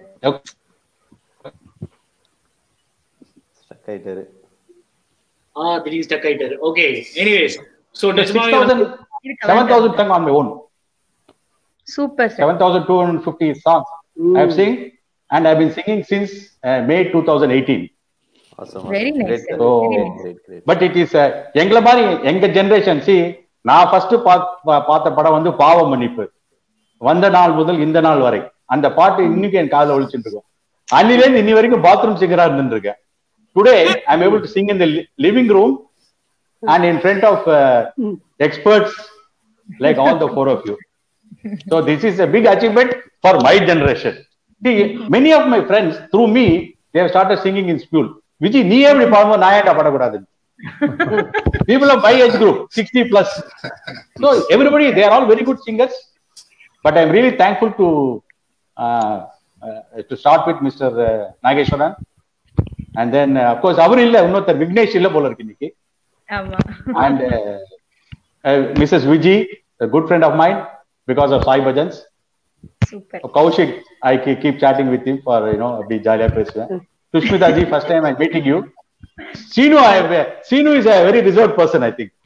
B: stuck ஆயிட்டாரு
C: ஆ திடீர்னு ஸ்டக் ஆயிட்டாரு okay anyways so
K: six thousand seven thousand தங் on my own
E: super sir
K: seven thousand two hundred fifty songs I have sing and I been singing since May two thousand eighteen
E: very nice
K: so but it is எங்களை மாதிரி எங்க generation C நான் first பார்த்த படம் வந்து பாவ மன்னிப்பு வந்த நாள் முதல் இந்த நாள் வரை அந்த பாட்டு இன்னைக்கு என் காதுல ஒழிச்சுட்டு இருக்கும் அன்னிலேருந்து இன்னி வரைக்கும் பாத்ரூம் சிங்கரா இருந்துட்டு இருக்கேன் today I am able to sing in the living room and in front of experts like all the four of you so this is a big achievement for my generation many of my friends through me they've started singing in school Vijay நீ எப்படி பாடும்போது நான் ஏன்டா பாடக்கூடாது people of my age group 60 plus so everybody they are all very good singers but i'm really thankful to uh, uh, to start with mr uh, nageshwaran and then uh, of course அவர் இல்ல இன்னொருத்தர் விக்னேஷ் இல்ல போல இருக்கு இன்னைக்கு
E: ஆமா
K: and uh, uh, mrs viji a good friend of mine because of sai bhajans
E: super
K: kaushik i ke- keep chatting with him for you know அப்படி ஜாலியா பேசுவேன் Sushmita ji first time i'm meeting you Sinu, I have, Sinu is a very reserved person, I think.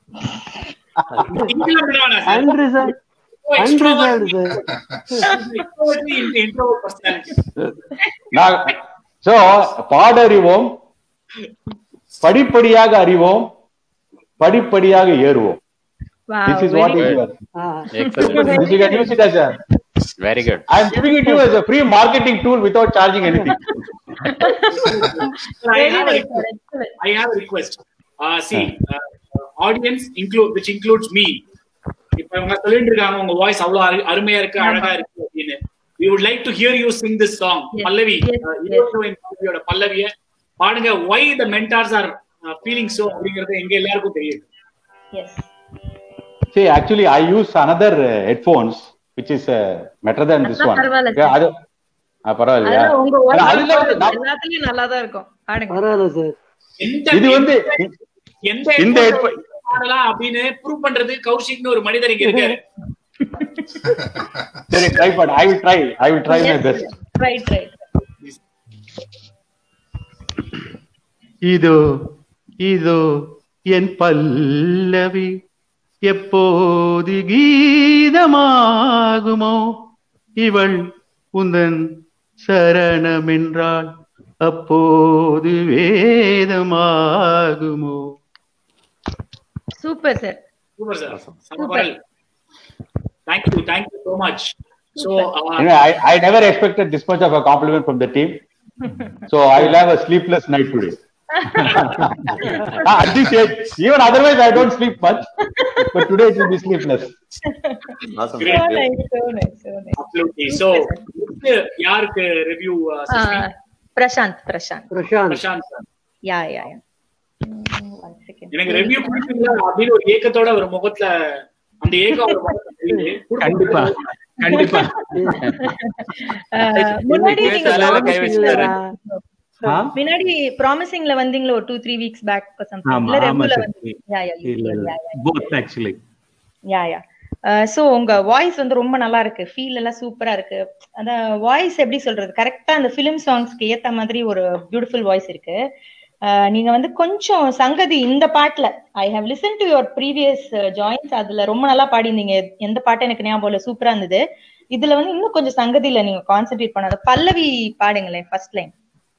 D: Unreserved. Unreserved,
K: நான் so பாடறிவோம் படிப்படியாக அறிவோம் படிப்படியாக ஏறுவோம் this is what is your
J: Excellent.
K: you can use it as a
J: Very good.
K: i am giving it to you as a free marketing tool without charging anything
C: I have a request. I have a request. Uh, see, uh, audience include which includes me. இப்ப இவங்க சொல்லிட்டு இருக்காங்க உங்க voice அவ்வளவு அரு- அருமையா இருக்கு அழகா இருக்கு அப்படின்னு we would like to hear you sing this song Pallavi uh, ஈரோட்டின் பல்லவியோட பல்லவிய பாடுங்க why the mentors are uh, feeling so அப்படிங்கறது எங்க எல்லாருக்கும் தெரியும்
K: see actually i use another uh, headphones which is uh, better than this one
E: பரவாயில்ல
K: yeah, அது ஆ, பரவாயில்லையா
E: அதெல்லாம் உங்க
K: ஆனா
E: voice
K: அதுல வந்து நான்
E: எல்லாத்துலயும் நல்லா தான் இருக்கும் பாடுங்க
D: பரவாயில்ல சார்
C: எந்த
K: இது வந்து
C: எந்த
K: இந்த
C: headphone பாடலாம் அப்படின்னு ப்ரூவ் பண்றது கௌஷிக்னு ஒரு மனிதர் இங்க இருக்காரு
K: சரி ட்ரை பண்ண I will try I will try my best
E: right right
K: இதோ இதோ என் பல்லவி எப்போது கீதமாகுமோ இவள் உந்தன் சரணமென்றால் அப்போது வேதமாகுமோ
E: சூப்பர் சார்
C: சூப்பர் சார் சமபரல் thank you thank you so much so
K: You know, I, I never expected this much of a compliment from the team. So I will have a sleepless night today. At this age, even otherwise I don't sleep much, but today it will be sleepless.
B: Awesome.
C: Great.
E: So nice, so nice, so nice.
C: Absolutely. So, யாருக்கு review
E: Uh, Prashanth Prashanth
D: Prashanth
C: Prashanth
E: yeah yeah yeah one second
C: எனக்கு review கொடுப்பீங்களா அப்படின்னு ஒரு ஏக்கத்தோட ஒரு முகத்துல அந்த ஏக்கம் அவர் முகத்துல தெரியுது.
K: கண்டிப்பா கண்டிப்பா
E: முன்னாடி நீங்க
J: பேசால கை வச்சுட்டாரு.
E: முன்னாடி ப்ராமிசிங்ல வந்தீங்களா ஒரு two three weeks back something
M: ஆமா,
E: இல்ல
M: ஆமா
E: ரெகுலர்
M: sir.
E: வந்து யா யா
M: இல்ல இல்ல
E: yeah yeah
M: both actually
E: yeah yeah so உங்க வாய்ஸ் வந்து ரொம்ப நல்லா இருக்கு ஃபீல் எல்லாம் சூப்பரா இருக்கு அந்த வாய்ஸ் எப்படி சொல்றது கரெக்டா அந்த ஃபிலிம் சாங்ஸ்க்கு ஏத்த மாதிரி ஒரு பியூட்டிஃபுல் வாய்ஸ் இருக்கு அஹ் நீங்க வந்து கொஞ்சம் சங்கதி இந்த பாட்டுல I have listen to your previous joins அதுல ரொம்ப நல்லா பாடியிருந்தீங்க எந்த பாட்டு எனக்கு ஞாபகம் இல்ல சூப்பரா இருந்தது இதுல வந்து இன்னும் கொஞ்சம் சங்கதியில நீங்க கான்சென்ட்ரேட் பண்ணாத பல்லவி பாடுங்களேன் ஃபர்ஸ்ட் லைன்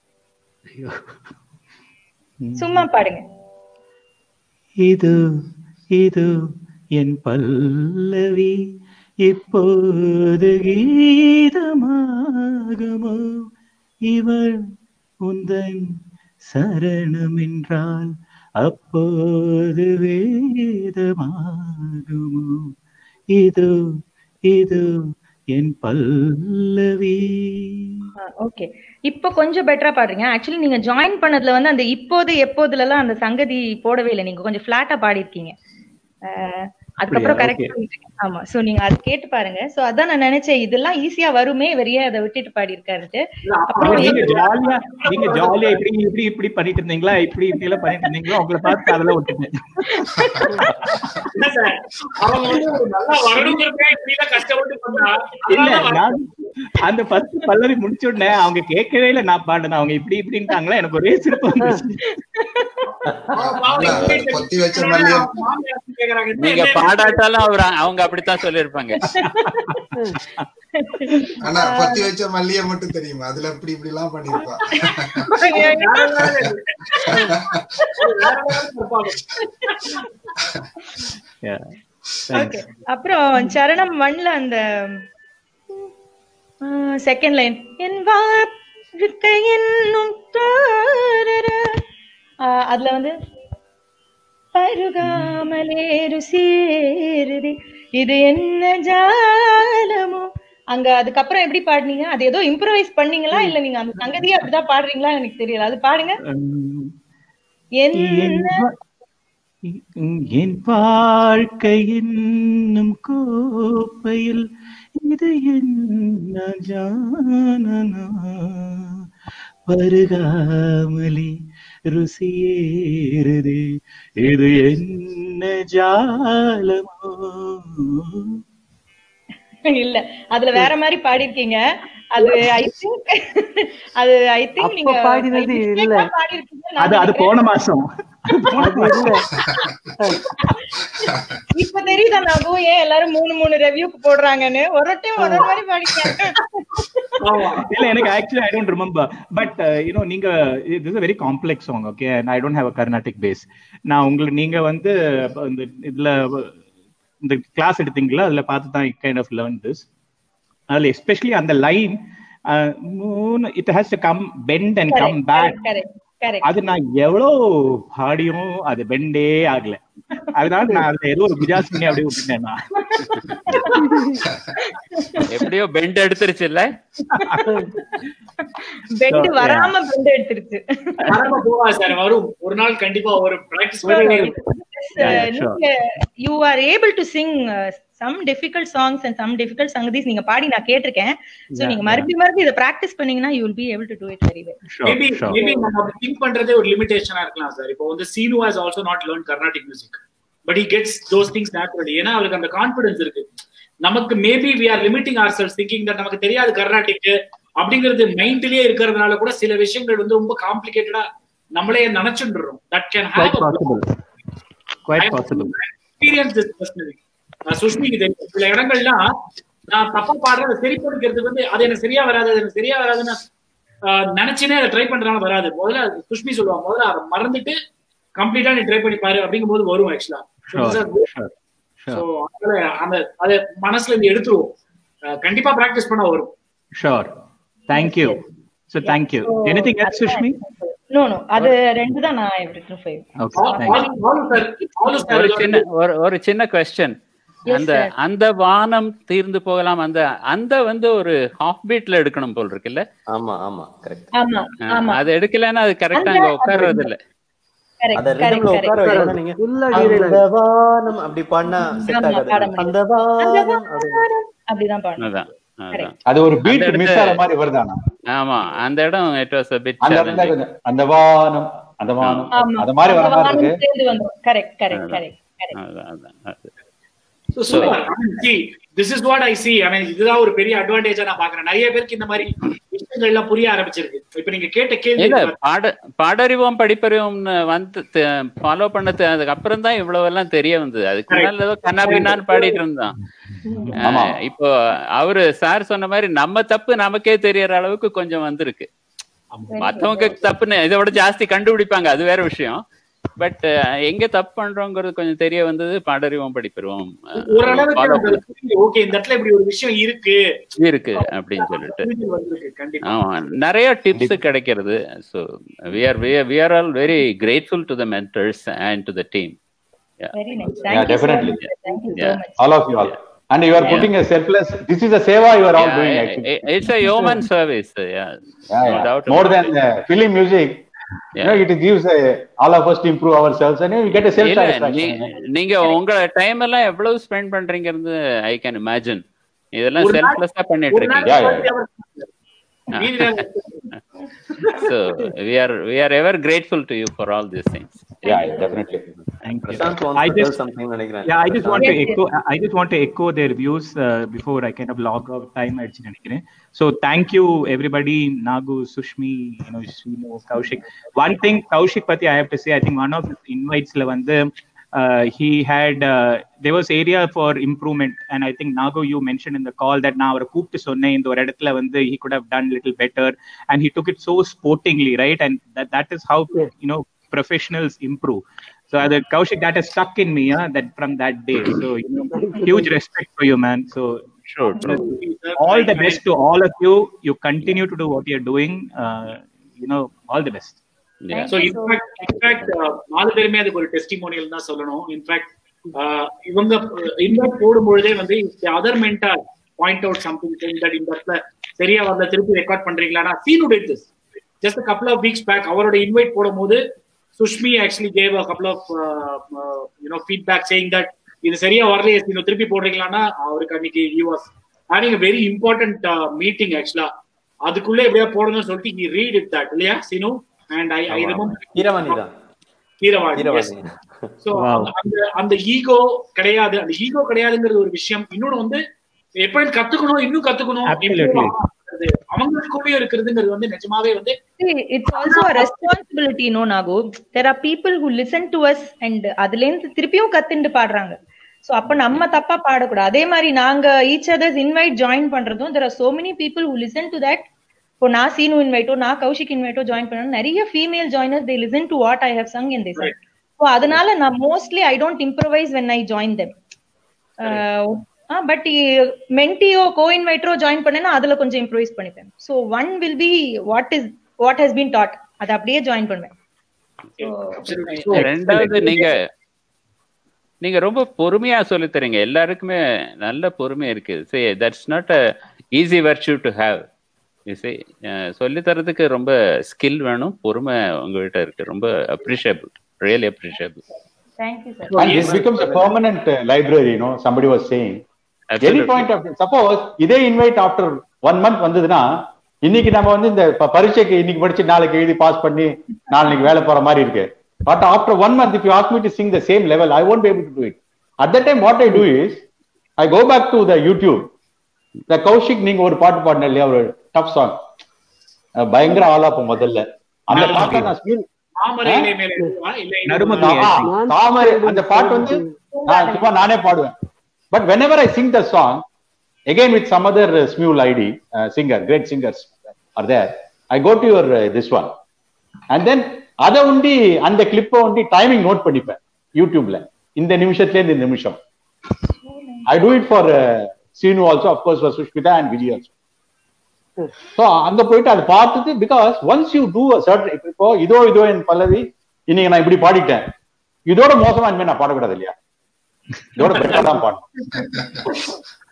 E: சும்மா பாடுங்க
M: இது இது என் பல்லவி இப்போது கீதமாகுமோ இவள் உந்தன் சரணம் என்றால் அப்போது வேதமாகுமோ இது இது என் பல்லவி
E: ஓகே இப்போ கொஞ்சம் பெட்டரா பாடுறீங்க ஆக்சுவலி நீங்க ஜாயின் பண்ணதுல வந்து அந்த இப்போது எப்போதுல எல்லாம் அந்த சங்கதி போடவே இல்லை நீங்க கொஞ்சம் ஃபிளாட்டா பாடிருக்கீங்க அஹ், அதுக்கப்புறம்
M: அப்படியா?
E: Correct
M: Okay.
E: பண்ணிருக்கீங்க ஆமா சோ நீங்க அது கேட்டு பாருங்க சோ அதான் நான் நினைச்சேன் இதெல்லாம் ஈஸியா வருமே வெறிய அதை விட்டுட்டு பாடிருக்காருட்டு அப்புறம்
M: நீங்க
E: எங்க-
M: ஜாலியா நீங்க ஜாலியா இப்படி இப்படி இப்படி பண்ணிட்டு இருந்தீங்களா இப்படி இப்படி எல்லாம் பண்ணிட்டு இருந்தீங்களா உங்களை பார்த்து அதெல்லாம் விட்டுட்டேன்
C: இல்ல சார் அவங்க வந்து ஒரு நல்லா வரணுங்கிறதுக்காக இப்படிலாம் கஷ்டப்பட்டு பண்ணா
M: இல்ல
C: அதனால வர-
M: நான் அந்த ஃபர்ஸ்ட் பல்லவி முடிச்ச உடனே அவங்க கேட்கவே இல்ல நான் பாடுனேன் அவங்க இப்படி இப்படின்ட்டாங்களா எனக்கு ஒரே சிரிப்பு வந்துச்சு
L: பொத்தி வச்ச மல்லியம்
C: கேக்குறாங்க
J: நீங்க பாடாட்டாலும் அவர் அவங்க அப்படித்தான் சொல்லியிருப்பாங்க
L: ஆனா பொத்தி வச்ச மல்லிய மட்டும் தெரியுமா அதுல இப்படி இப்படி எல்லாம் பண்ணிருப்பா
M: Yeah.
E: ஓகே அப்புறம் சரணம் ஒன்ல அந்த செகண்ட் லைன் என் வாழ்க்கை என்னும் தாரர. ஆஹ் அதுல வந்து பருகாமலே ருசேருதே இது என்ன ஜாலமோ அங்க அதுக்கப்புறம் எப்படி பாடுனீங்க அது ஏதோ இம்ப்ரவைஸ் பண்ணீங்களா இல்ல நீங்க அந்த சங்கதியை அப்படிதான் பாடுறீங்களா எனக்கு தெரியல அது பாடுங்க
M: உம்,
E: என்ன
M: என் வா- என் வாழ்க்கை என்னும் கோப்பையில் இது என்ன ஜானனா பருகாமலே ருசியேறுதே இது என்ன ஜாலமோ
E: இல்ல அதுல வேற மாதிரி பாடிருக்கீங்க அது ஐ திங்க் அது ஐ திங்க்
D: அப்ப
E: நீங்க
D: பாடினது இல்ல.
E: பாடிருக்கீங்க
M: அது அது போன மாசம்
D: அது இல்ல
E: இப்ப தெரியுதா நாகு ஏன் எல்லாரும் மூணு மூணு ரெவ்யூக்கு போடுறாங்கன்னு ஒரு டைம் ஒரு ஒரு மாதிரி பாடிக்காங்க
M: இல்ல எனக்கு actually I don't remember but you know நீங்க இது is very complex song okay I don't have a Carnatic base நான் உங்களுக்கு நீங்க வந்து இந்த இதுல இந்த கிளாஸ் எடுத்தீங்களா அதுல பார்த்து தான் கைண்ட் ஆஃப் லேர்ன் திஸ் அதுல எஸ்பெஷலி அந்த line it has to come bend and come back
E: correct correct
M: அது நான் எவ்வளவு பாடியும் அது பெண்டே ஆகல அதனால நான் அதுல ஏதோ ஒரு குஜாத் பண்ணி அப்படியே விட்டுட்டேன் நான்
J: எப்படியோ பெண்ட் எடுத்துருச்சு இல்ல
E: பெண்டு
M: So,
E: வராம பெண்டு எடுத்துருச்சு
C: வராம போவா சார் வரும் ஒரு நாள் கண்டிப்பா ஒரு பிராக்டிஸ்
M: Yeah, yeah, sure.
E: நீங்க you are able to sing some difficult songs and some difficult சங்கதிஸ் நீங்க பாடி நான் கேட்டிருக்கேன் சோ
M: Yeah,
E: நீங்க
M: yeah.
E: மறுபடியும் மறுபடியும் இதை பிராக்டிஸ் பண்ணீங்கன்னா you will be able to do it very well
M: Sure,
C: maybe
M: sure.
C: Maybe நம்ம அப்படி திங்க் பண்றதே ஒரு லிமிடேஷனா இருக்கலாம் சார் இப்போ வந்து Seenu has also not learn Carnatic music but he gets those things naturally ஏன்னா அவருக்கு அந்த கான்பிடன்ஸ் இருக்கு நமக்கு maybe we are limiting ourselves thinking that நமக்கு தெரியாது கர்நாடிக் அப்படிங்கிறது மைண்ட்லயே இருக்கிறதுனால கூட சில விஷயங்கள் வந்து ரொம்ப காம்ப்ளிகேட்டடா நம்மளே நினைச்சுடுறோம் that can
M: Quite
C: have
M: possible. Quite possible.
C: Experience this personally சுஷ்மிக்கு தெரியும் சில இடங்கள்லாம் நான் தப்பா பாடுறத சரி பண்ணிக்கிறதுக்கு வந்து அது எனக்கு சரியா வராது அது எனக்கு சரியா வராதுன்னு ஆஹ், நினைச்சுனே அதை ட்ரை பண்றதுனால வராது முதல்ல அது சுஷ்மி சொல்லுவாங்க முதல்ல அதை மறந்துட்டு கம்ப்ளீட்டா நீ ட்ரை பண்ணி பாரு அப்படிங்கும் போது வரும் ஆக்சுவலா
M: Sure, sure,
C: ஸோ
M: sure.
C: அதனால அந்த அதை மனசுல இருந்து எடுத்துருவோம் ஆஹ், கண்டிப்பா பிராக்டிஸ் பண்ண வரும்
M: Sure. Thank you. So thank you. Anything else, Sushmi?
E: No no அது ரெண்டு தான் நான் everything for you.
M: Okay, thank you.
J: ஒரு சின்ன ஒரு ஒரு சின்ன கொஸ்டின்
E: Yes,
J: அந்த
E: sir.
J: அந்த வானம் தீர்ந்து போகலாம் அந்த அந்த வந்து ஒரு ஹாஃப் பீட்ல எடுக்கணும் போல் இருக்குல்ல
B: ஆமா ஆமா கரெக்ட்
E: ஆமா ஆமா
J: அது எடுக்கலன்னா அது கரெக்டா
E: அந்த-
J: அங்க உட்கார்றது இல்ல
E: கரெக்ட்
B: அத
E: கரெக்ட்
B: ரிதம்ல உட்கார
E: கரெக்ட்
B: வைக்கணும் நீங்க
D: full ஆ
B: அந்த
D: நீரே
B: வானம் அப்படி பாடினா செட்
E: ஆமா,
B: ஆகாது
E: பாட முடியாது.
B: அந்த வானம் அப்படி
E: அப்படிதான் பாடணும்
J: அதான் அதான்
K: அது ஒரு பீட்
J: அந்த
K: மிஸ்
J: இடத்த-
K: ஆற மாதிரி வருதானா
J: ஆமா அந்த இடம் இட் வாஸ் a bit
K: அந்த இடத்துல
J: challenging
K: கொஞ்சம் அந்த வானம் அந்த வானம்
E: ஆமா
K: அந்த மாதிரி வர
E: அந்த
K: மாதிரி
E: வானம்
K: இருக்கு
E: சேர்ந்து வந்துரும் கரெக்ட் கரெக்ட்
J: அதான்.
E: கரெக்ட் கரெக்ட்
J: அதான் அதான் அது.
C: So, super. I mean, see, this is what I see. I mean, இதுதான் ஒரு பெரிய அட்வான்டேஜா நான் பாக்குறேன் நிறைய பேருக்கு இந்த மாதிரி விஷயங்கள் எல்லாம் புரிய ஆரம்பிச்சிருக்கு இப்ப நீங்க கேட்ட கேள்வி
J: இல்ல பாட பாடறிவோம் படிப்பறிவோம்னு வந்து ஃபாலோ பண்ணது அதுக்கு அப்புறம் தான் இவ்வளவு எல்லாம் தெரிய வந்தது அதுக்கு முன்னால ஏதோ கண்ணா பின்னான்னு பாடிட்டு இருந்தான்
K: ஆமா.
J: அஹ் இப்போ அவரு சார் சொன்ன மாதிரி நம்ம தப்பு நமக்கே தெரியற அளவுக்கு கொஞ்சம் வந்திருக்கு மத்தவங்க தப்புன்னு இதை விட ஜாஸ்தி கண்டுபிடிப்பாங்க அது வேற விஷயம் பட் எங்க தப்பு பண்றோங்கிறது கொஞ்சம் தெரிய வந்தது பாடறிவோம் படிப்பறிவோம்
C: ஓரளவுக்கு ஓகே இந்த இடத்துல இப்படி ஒரு விஷயம் இருக்கு
J: இருக்கு அப்படின்னு சொல்லிட்டு
C: புரிதல் வந்திருக்கு கண்டிப்பா
J: ஆமா நிறைய டிப்ஸ் கிடைக்கிறது so we are we are all very grateful to the mentors and to the team
E: very nice
K: Yeah,
E: thank you
K: definitely.
E: Thank you so
J: Yeah.
E: much
K: All of you all. and you are
J: Yeah.
K: putting a selfless. This is a seva you are all
J: Yeah,
K: doing
J: i-
K: actually.
J: i- it's a human service. Yeah,
K: Yeah,
J: no
K: yeah.
J: doubt
K: More
J: about
K: than uh, film music, you know, it gives a, all of us to improve ourselves, and you get a self
J: இல்ல
K: satisfaction.
J: நீ- நீங்க உங்க time எல்லாம் எவ்வளவு spend பண்றீங்கிறது I can imagine இதெல்லாம்
C: ஒரு நாள்
J: செல்ஃப்லெஸ்ஸா பண்ணிட்டு
C: ஒரு நாள்
J: இருக்கீங்க
K: Yeah, yeah.
C: டுவெண்ட்டி ஹவர்ஸ் மீதி நேரம்
J: so we are we are ever grateful to you for all these things
K: Yeah, yeah, definitely.
M: Thank you.
B: Prashanth wants
M: I
B: to tell
M: just
B: something நினைக்கிறேன்
M: yeah, I just want to
E: Yes, yes.
M: echo. I just want to echo their views uh, before I kind of log out time ஆயிடுச்சுன்னு நினைக்கிறேன். So thank you everybody, Nagu, Sushmi, you know, Srinu, Kaushik. One thing Kaushik பத்தி I have to say, I think one of his invites ல வந்து uh, he had uh, there was area for improvement and I think Nago you mentioned in the call that நான் அவரை கூப்பிட்டு சொன்னேன் இந்த ஒரு இடத்துல வந்து he could have done little better and he took it so sportingly right and that that is how you know professionals improve so the Kaushik that has stuck in me yeah, that from that day so you know huge respect for you man so
J: sure
M: you know, all the best to all of you you continue to do what you're doing uh, you know all the best
J: yeah
C: so in fact in fact நாலு பேருமே அதுக்கு ஒரு testimonial தான் சொல்லணும் in fact இவங்க invert போடும் பொழுதே வந்து other mentor point out something saying that இந்த இடத்துல சரியா வரல திருப்பி ரெக்கார்ட் பண்றீங்களா Seenu did this just couple of weeks back அவரோட இன்வைட் போடும்போது Sushmi actually gave a couple of you know feedback saying that இது சரியா வரலையே சீனு திருப்பி போடுறீங்களான்னா அவருக்கு அன்னைக்கு he was having a very important meeting ஆக்சுவலா அதுக்குள்ள எப்படியா போடணும்னு சொல்லிட்டு ஹி ரீட் இட் தட் இல்லையா Seenu and I I remember
B: Keeravani தான்
C: Keeravani yes.
B: Keeravani
C: So,
M: Wow.
C: அந்த- அந்த அந்த ஈகோ கிடையாது அந்த ஈகோ கிடையாதுங்கிறது ஒரு விஷயம் இன்னொன்னு வந்து எப்பயும் கத்துக்கணும் இன்னும் கத்துக்கணும்
M: Absolutely.
C: improve ஆகறது. அவங்களுக்குள்ளேயும் இருக்கிறதுங்கிறது வந்து நிஜமாவே வந்து
E: See, it's also a responsibility no nago there are people who listen to us and அதுல இருந்து திருப்பியும் கத்துண்டு பாடுறாங்க சோ அப்ப நம்ம தப்பா பாடக்கூடாது அதே மாதிரி நாங்க ஈச் அதர்ஸ் இன்வைட் ஜாயின் பண்றதும் there are so many people who listen to that இப்போ நான் சீனு இன்வைட்டோ நான் கௌஷிக் இன்வைட்டோ ஜாயின் பண்ணணும் நிறைய female joiners they listen to what I have sung in this so அதனால நான் mostly I don't improvise when I join them but மென்டியோ கோ இன்வைட்டரோ ஜாயின் பண்ணேன்னா அதுல கொஞ்சம் இம்ப்ரூவைஸ் பண்ணிப்பேன் so one will be what is what has been taught அதை அப்படியே ஜாயின் பண்ணுவேன்
J: ரெண்டாவது நீங்க நீங்க ரொம்ப பொறுமையா சொல்லி தரீங்க எல்லாருக்குமே நல்ல பொறுமை இருக்கு say that's not a easy virtue to have say சொல்லி தரதுக்கு ரொம்ப ஸ்கில் வேணும் பொறுமை உங்ககிட்ட இருக்கு ரொம்ப appreciable really appreciable
E: thank you sir
K: And this becomes a permanent uh, library, you know, somebody was saying. Any
J: Absolutely.
K: point of suppose இதே invite after one month வந்ததுன்னா இன்னைக்கு நம்ம வந்து இந்த ப- பரீட்சைக்கு இன்னைக்கு படிச்சு நாளைக்கு எழுதி பாஸ் பண்ணி நாளைக்கு வேலை போற மாதிரி இருக்கு but after one month if you ask me to sing the same level I won't able to do it at the time what I do is I go back to the YouTube the Kaushik நீங்க ஒரு பாட்டு பாடின இல்லையா ஒரு tough song பயங்கர ஆலாப்பம் முதல்ல அந்த பாட்டை நான் feel-
C: மாமரையிலே மேலே எழுதுவா, இல்லை இது
M: நறுமதி
K: ஆ, தாமரை அந்த பாட்டு வந்து நான் சும்மா நானே பாடுவேன் but whenever I sing the song again with some other uh, smule id uh, singer great singers are there i go to your uh, this one and then அதை உண்டி அந்த கிளிப்பை உண்டி டைமிங் நோட் பண்ணிப்பேன் யூடியூப்ல இந்த நிமிஷத்துல இருந்து இந்த நிமிஷம் I do it for Seenu also of course for Sushmita and Vijay also so அங்க போயிட்டு அதை பார்த்துட்டு because once you do certain இப்போ இதோ இதோ என் பல்லவி இன்னைக்கு நான் இப்படி பாடிட்டேன் இதோட மோசமா இனிமே நான் பாடக்கூடாது இல்லையா இதோட பெட்டரா தான் பாடணும்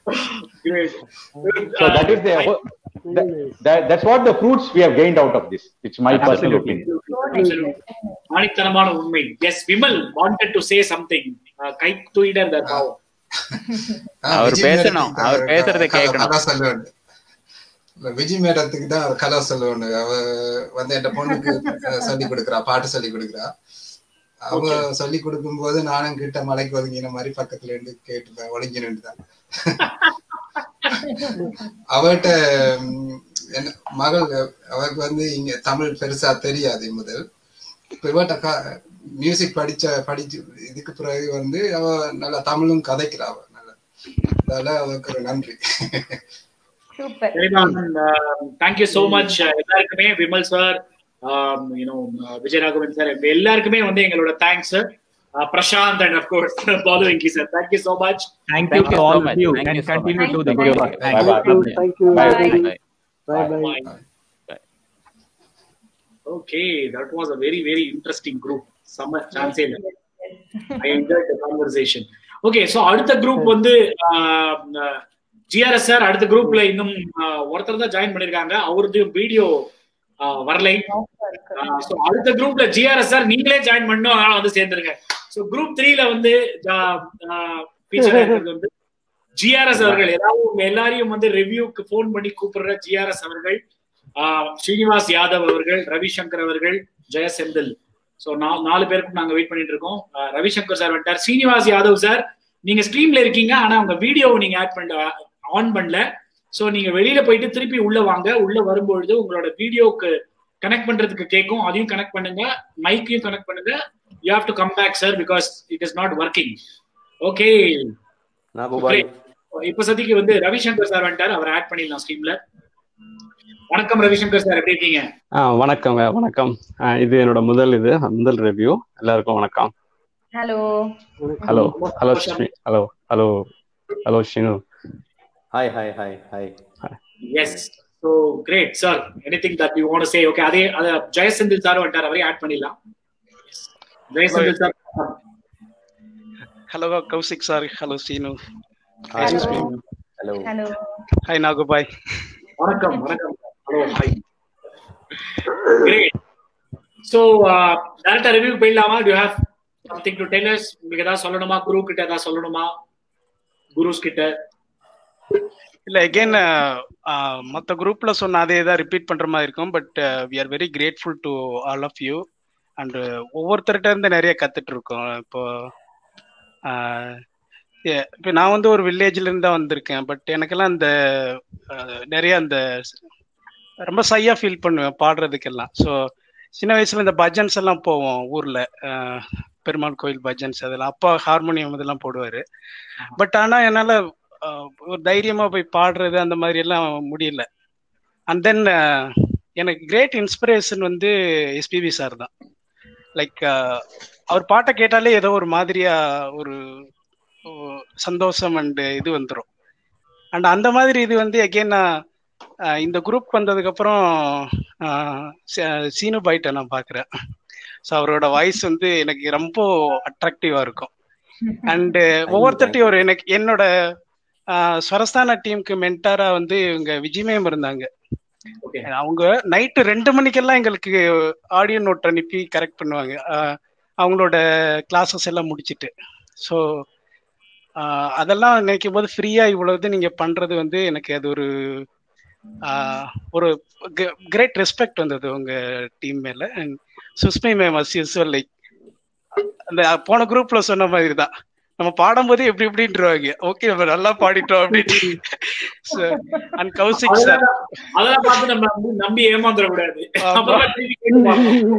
K: So that is the that, that, that's what the fruits we have gained out of this. It's my personal opinion.
C: ஆணித்தனமான உண்மை yes Vimal wanted to say something கை தூயிட அந்த பாவம்
J: அவர் பேசணும் அவர் பேசுறதை கேட்கணும்
L: கதை சொல்லுவேன் இல்ல, விஜய் மேடத்துக்கு தான் அவர் கதை சொல்லுவேன் அவ வந்து என் பொண்ணுக்கு அஹ், சொல்லி கொடுக்குறா பாட்டு சொல்லி கொடுக்குறா அவ சொல்லி கொடுக்கும் போது நானும் கிட்ட மலைக்கு ஒதுங்கின மாதிரி பக்கத்துல இருந்து கேட்டுப்பேன் ஒதுங்கி நின்றுதான் அவட்ட ம், என்ன மகள் அவருக்கு வந்து இங்க தமிழ் பெருசா தெரியாது முதல் இப்ப இவட்ட மியூசிக் படிச்ச படிச்சு இதுக்கு பிறகு வந்து அவ நல்லா தமிழும் கதைக்கிறா அவ நல்லா அதனால அவருக்கு ஒரு நன்றி
E: சூப்பர்
C: தேங்க்யூ சோ மச் எல்லாருக்குமே Vimal sir you know Vijayaraghavan sir எல்லாருக்குமே வந்து எங்களோட thanks sir Prashanth and of course Balu Venky sir thank you so much
M: Thank you to all of you and continue to the good work. Thank you.
D: Thank you.
K: Bye.
D: Bye bye.
C: Okay, that was a very, very interesting group. Summer chance. I enjoyed the conversation. Okay so அடுத்த group வந்து GRS sir அடுத்த குரூப்ல இன்னும் ஆஹ், ஒருத்தர் தான் join பண்ணிருக்காங்க அவருடைய video வரலை ஆஹ், so அடுத்த குரூப்ல ஜிஆர்எஸ் சார் நீங்களே ஜாயின் பண்ணணும் அதனால வந்து சேர்ந்துருங்க சோ குரூப் த்ரீல வந்து feature ஆயிருக்கிறது வந்து ஜிஆர்எஸ் அவர்கள் ஏதாவது உங்க எல்லாரையும் வந்து ரிவ்யூக்கு ஃபோன் பண்ணி கூப்பிடுற ஜிஆர்எஸ் அவர்கள் ஆஹ், ஸ்ரீனிவாஸ் யாதவ் அவர்கள் ரவிசங்கர் அவர்கள் ஜெய செந்தில் சோ நாலு பேருக்கும் நாங்க வெயிட் பண்ணிட்டு இருக்கோம் ஆஹ், ரவிசங்கர் சார் வந்துட்டார் ஸ்ரீனிவாஸ் யாதவ் சார் நீங்க ஸ்ட்ரீம்ல இருக்கீங்க ஆனா உங்க வீடியோவை நீங்க ஆட் பண்ண ஆன் பண்ணல சோ நீங்க வெளியில போயிட்டு திருப்பி உள்ள வாங்க உள்ள வரும்பொழுது உங்களோட வீடியோக்கு கனெக்ட் பண்றதுக்கு கேட்கும் அதையும் கனெக்ட் பண்ணுங்க மைக்கையும் கனெக்ட் பண்ணுங்க you have to come back sir because it is not working okay
B: Nagubai
C: இப்ப சதிக்கு வந்து ரவிசங்கர் சார் வந்துட்டார் அவர் ஆட் பண்ணிடலாம் ஸ்ட்ரீம்ல வணக்கம் ரவிசங்கர் சார் எப்படி இருக்கீங்க
N: ஆ வணக்கங்க வணக்கம் ஆ, இது என்னோட முதல் இது முதல் ரிவ்யூ எல்லாருக்கும் வணக்கம்
E: hello
N: hello hello Sri hello hello hello Sinu
B: hi hi hi hi
C: yes so great sir anything that you want to say okay அதே அத ஜெயசெந்தில் சார் வந்துட்டார் அவரே ஆட் பண்ணிடலாம் Jayasenthil sir
O: Hello, Kausik sir. Hello, Sinu.
B: Hi.
O: Hi,
B: hello
E: hello
O: Hi, Nagubai.
C: வணக்கம் வணக்கம் hello hi great so டேரக்டா review போயிடலாமா to have something to tell us உங்களுக்கு ஏதாவது சொல்லணுமா குரு கிட்ட ஏதாவது சொல்லணுமா குருஸ் கிட்ட
O: இல்ல அகைன் மற்ற குரூப்ல சொன்ன அதே தான் ரிப்பீட் பண்ற மாதிரி இருக்கும் but we are very grateful to all of you and ஒவ்வொருத்தர்கிட்ட இருந்து நிறைய கத்துட்டு இருக்கோம் இப்போ ஆஹ், yeah, இப்போ நான் வந்து ஒரு வில்லேஜ்ல இருந்து தான் வந்திருக்கேன் பட் எனக்கெல்லாம் அந்த ஆஹ், நிறைய அந்த ரொம்ப சையா ஃபீல் பண்ணுவேன் பாடுறதுக்கெல்லாம் ஸோ சின்ன வயசுல இந்த பஜன்ஸ் எல்லாம் போவோம் ஊர்ல ஆஹ், பெருமாள் கோயில் பஜன்ஸ் அதெல்லாம் அப்பா ஹார்மோனியம் இதெல்லாம் போடுவாரு பட் ஆனா என்னால ஆஹ், ஒரு தைரியமா போய் பாடுறது அந்த மாதிரி எல்லாம் முடியல அண்ட் தென் எனக்கு கிரேட் இன்ஸ்பிரேஷன் வந்து எஸ்பிபி சார் தான் லைக் அவர் பாட்டை கேட்டாலே ஏதோ ஒரு மாதிரியா ஒரு ஒரு சந்தோஷம் அண்ட் இது வந்துடும் அண்ட் அந்த மாதிரி இது வந்து எகெயின் நான் ஆஹ், இந்த குரூப் வந்ததுக்கு அப்புறம் ஆஹ், ச- சீனு பாய்ட்ட நான் பாக்குறேன் ஸோ அவரோட வாய்ஸ் வந்து எனக்கு ரொம்ப அட்ராக்டிவா இருக்கும் அண்ட் ஒவ்வொருத்தட்டையும் ஒரு எனக்கு என்னோட ஆஹ், ஸ்வரஸ்தான டீமுக்கு மென்டாரா வந்து இவங்க விஜயமயம் இருந்தாங்க அவங்க நைட்டு ரெண்டு மணிக்கெல்லாம் எங்களுக்கு ஆடியோ நோட் அனுப்பி கரெக்ட் பண்ணுவாங்க ஆஹ், அவங்களோட கிளாஸஸ் எல்லாம் முடிச்சிட்டு ஸோ அதெல்லாம் நினைக்கும் போது ஃப்ரீயா இவ்வளவு இது நீங்க பண்றது வந்து எனக்கு அது ஒரு ஆஹ், ஒரு கிரேட் ரெஸ்பெக்ட் வந்தது உங்க டீம் மேல and Sushmi ma'am as usual like அந்த போன குரூப்ல சொன்ன மாதிரி தான் நம்ம பாடும்போது எப்படி எப்படின்றாங்க ஓகே நம்ம நல்லா பாடிட்டோம் அப்படின்னு அண்ட் கௌசிக் சார்
C: அதெல்லாம் அதெல்லாம் பார்த்து நம்ம வந்து நம்பி ஏமாந்துட கூடாது அப்புறமா திருப்பி கேட்டு பார்ப்போம்.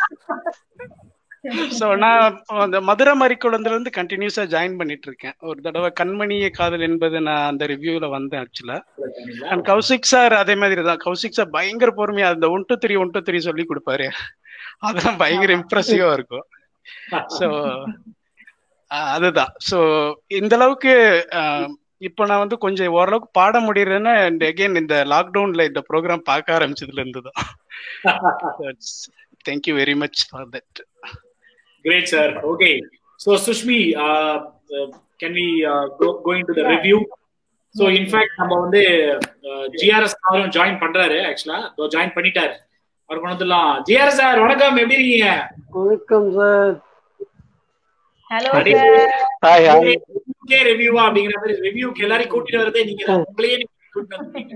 O: சோ நான் அந்த மதுரை மறிக்குழந்துல இருந்து கண்டினியூஸா ஜாயின் பண்ணிட்டு இருக்கேன் ஒரு தடவை கண்மணியே காதல் என்பது நான் அந்த ரிவ்யூல வந்தேன் ஆக்சுவலா அண்ட் கௌசிக் சார் அதே மாதிரி தான் கௌசிக் சார் பயங்கர பொறுமையா அந்த one two three one two three சொல்லி கொடுப்பாரு அதெல்லாம் பயங்கர இம்ப்ரெசிவா இருக்கும் ஸோ அதுதான் ஸோ இந்த அளவுக்கு ஆஹ், இப்போ நான் வந்து கொஞ்சம் ஓரளவுக்கு பாட முடியறேன்னா அண்ட் அகைன் இந்த லாக்டவுன்ல இந்த ப்ரோக்ராம் பார்க்க ஆரம்பிச்சதுல இருந்து தான் thank you very much for that
C: Great, sir. Okay. So, Sushmi, uh, uh, can we uh, go, go into the review? So, in fact, நம்ம வந்து ஜிஆர்எஸ் அவரும் ஜாயின் பண்றாரு ஆக்சுவலா ஜாயின் பண்ணிட்டாரு அவர் கொண்டு வந்துடலாம் ஜிஆர்எஸ் சார் வணக்கம் எப்படி இருக்கீங்க
D: வணக்கம் சார்
E: ஹலோ
N: ஹாய் ஹாய்
C: கே ரிவ்யூவா அப்படிங்கிற மாதிரி ரிவ்யூக்கு எல்லாரையும் கூட்டிட்டு வரதே நீங்க தான். உங்களையே நீங்க கூட்டிட்டு வந்தீங்க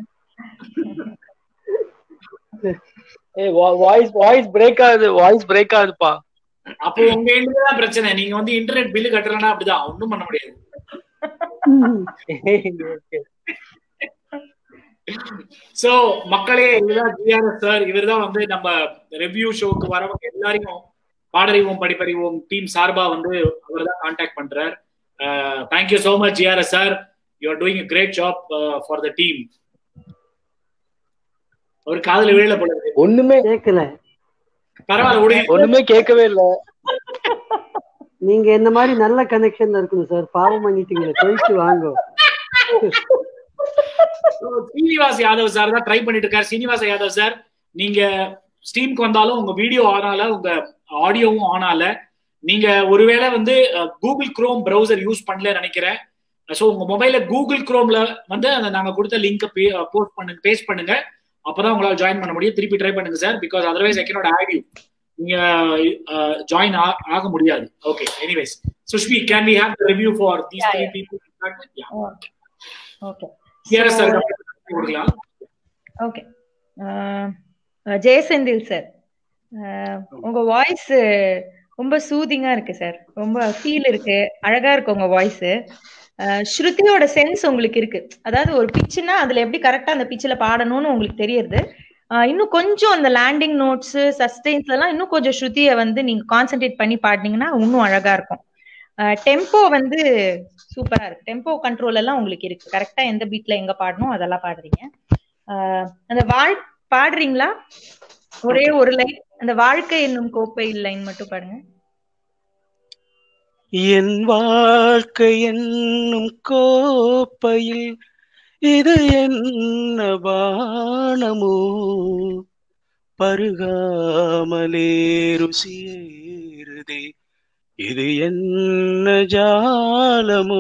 P: ஏய் வாய்ஸ் வாய்ஸ் பிரேக் ஆகுது வாய்ஸ் பிரேக் ஆகுதுப்பா
C: அப்போ உங்க end தான் பிரச்சனை நீங்க வந்து இன்டர்நெட் பில்லு கட்டலன்னா அப்படிதான் ஒண்ணும் பண்ண முடியாது சோ மக்களே இதுதான் ஜிஆர்எஸ் சார் இவர் தான் வந்து நம்ம ரிவ்யூ ஷோக்கு வரவங்க எல்லாரையும் பாடறிவோம் படிப்பறிவோம் டீம் சார்பா வந்து அவர் தான் கான்டாக்ட் பண்றார் thank you so much GRS sir you are doing great job for the team ஒரு காதுல விழல போல இருக்கு.
P: ஒண்ணுமே
D: கேட்கல
C: பரவாயில்ல விடுங்க
P: ஒண்ணுமே கேட்கவே இல்ல
D: நீங்க என்ன மாதிரி நல்ல கனெக்ஷன்ல இருக்கணும் சார் பாவம் பண்ணிட்டீங்க போயிட்டு வாங்க
C: சீனிவாஸ் யாதவ் சார் தான் ட்ரை பண்ணிட்டு இருக்காரு சீனிவாச யாதவ் சார் நீங்க ஸ்ட்ரீம்க்கு வந்தாலும் உங்க வீடியோ ஆன் ஆல உங்க ஆடியோவும் ஆன் ஆல நீங்க ஒருவேளை வந்து கூகுள் குரோம் ப்ரௌசர் யூஸ் பண்ணல நினைக்கிறேன் ஸோ உங்க மொபைல கூகுள் குரோம்ல வந்து அந்த நாங்க கொடுத்த லிங்க் போஸ்ட் பண்ணுங்க பேஸ்ட் பண்ணுங்க அப்பதான் உங்களால ஜாயின் பண்ண முடியும் திருப்பி ட்ரை பண்ணுங்க sir because otherwise I cannot add you நீங்க ஜாயின் ஆக முடியாது okay anyways Sushmi can we have the review for these three people
E: okay
C: here sir கொடுக்கலாம்
E: ஓகே ஜெயசெந்தில் சார் உங்க வாய்ஸ் ரொம்ப சூதிங்கா இருக்கு சார் ரொம்ப ஃபீல் இருக்கு அழகா இருக்கு உங்க வாய்ஸ் ஸ்ருதியோட சென்ஸ் உங்களுக்கு இருக்கு அதாவது ஒரு பிச்சுனா அதுல எப்படி கரெக்டா அந்த பிச்சில் பாடணும்னு உங்களுக்கு தெரியுது இன்னும் கொஞ்சம் அந்த லேண்டிங் நோட்ஸ் சஸ்டெயின்ஸ்ல எல்லாம் இன்னும் கொஞ்சம் ஸ்ருதியை வந்து நீங்க கான்சென்ட்ரேட் பண்ணி பாடினீங்கன்னா இன்னும் அழகா இருக்கும் டெம்போ வந்து சூப்பரா இருக்கு டெம்போ கண்ட்ரோல் எல்லாம் உங்களுக்கு இருக்கு கரெக்டா எந்த பீட்ல எங்க பாடணும் அதெல்லாம் பாடுறீங்க அந்த வாழ் பாடுறீங்களா ஒரே ஒரு லைன் அந்த வாழ்க்கை என்னும் கோப்பை லைன் மட்டும் பாடுங்க
O: என் வாழ்க்கை என்னும் கோப்பையில் இது என்ன பானமோ பருகாமலே ருசியேறுதே இது என்ன ஜாலமோ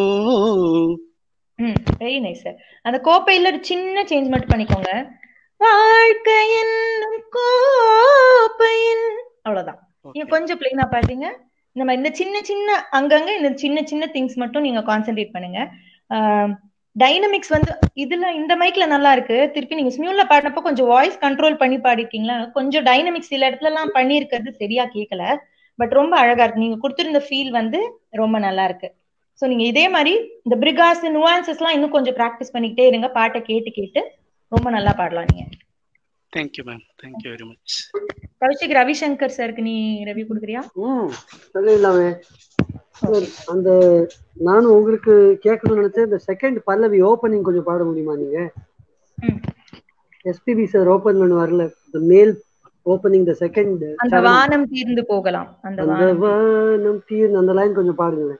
E: ம் வெரி நைஸ் சார் அந்த கோப்பையில ஒரு சின்ன சேஞ்ச் மட்டும் பண்ணிக்கோங்க வாழ்க்கை என்னும் கோப்பையில் அவ்வளவுதான் நீங்க கொஞ்சம் பிளைனா பாத்தீங்க இந்த மாதிரி இந்த சின்ன சின்ன அங்கங்க இந்த சின்ன சின்ன திங்ஸ் மட்டும் நீங்க கான்சென்ட்ரேட் பண்ணுங்க டைனமிக்ஸ் வந்து இதுல இந்த மைக்ல நல்லா இருக்கு திருப்பி நீங்க ஸ்மியூல பாடினப்போ கொஞ்சம் வாய்ஸ் கண்ட்ரோல் பண்ணி பாடிருக்கீங்களா கொஞ்சம் டைனமிக்ஸ் சில இடத்துல எல்லாம் பண்ணிருக்கிறது சரியா கேட்கல பட் ரொம்ப அழகா இருக்கு நீங்க கொடுத்திருந்த ஃபீல் வந்து ரொம்ப நல்லா இருக்கு ஸோ நீங்க இதே மாதிரி இந்த பிரிகாஸ் நுவான்சஸ் எல்லாம் இன்னும் கொஞ்சம் ப்ராக்டிஸ் பண்ணிக்கிட்டே இருங்க பாட்டை கேட்டு கேட்டு ரொம்ப நல்லா பாடலாம் நீங்க
O: thank you ma'am thank you very much
E: Kaushik Ravishankar சாருக்கு நீ ரவி கொடுக்குறியா
D: ம் சொல்லிடலாமே அந்த நானும் உங்களுக்கு கேட்கணும்னு நினைச்சேன் இந்த செகண்ட் பல்லவி ஓப்பனிங் கொஞ்சம் பாட முடியுமா நீங்க எஸ்பிபி சார் ஓபன் பண்ணுவார்ல the male opening the second
E: அந்த வானம் தீர்ந்து போகலாம் அந்த
D: அந்த வானம் தீர்ந்து அந்த லைன் கொஞ்சம் பாடுங்களேன்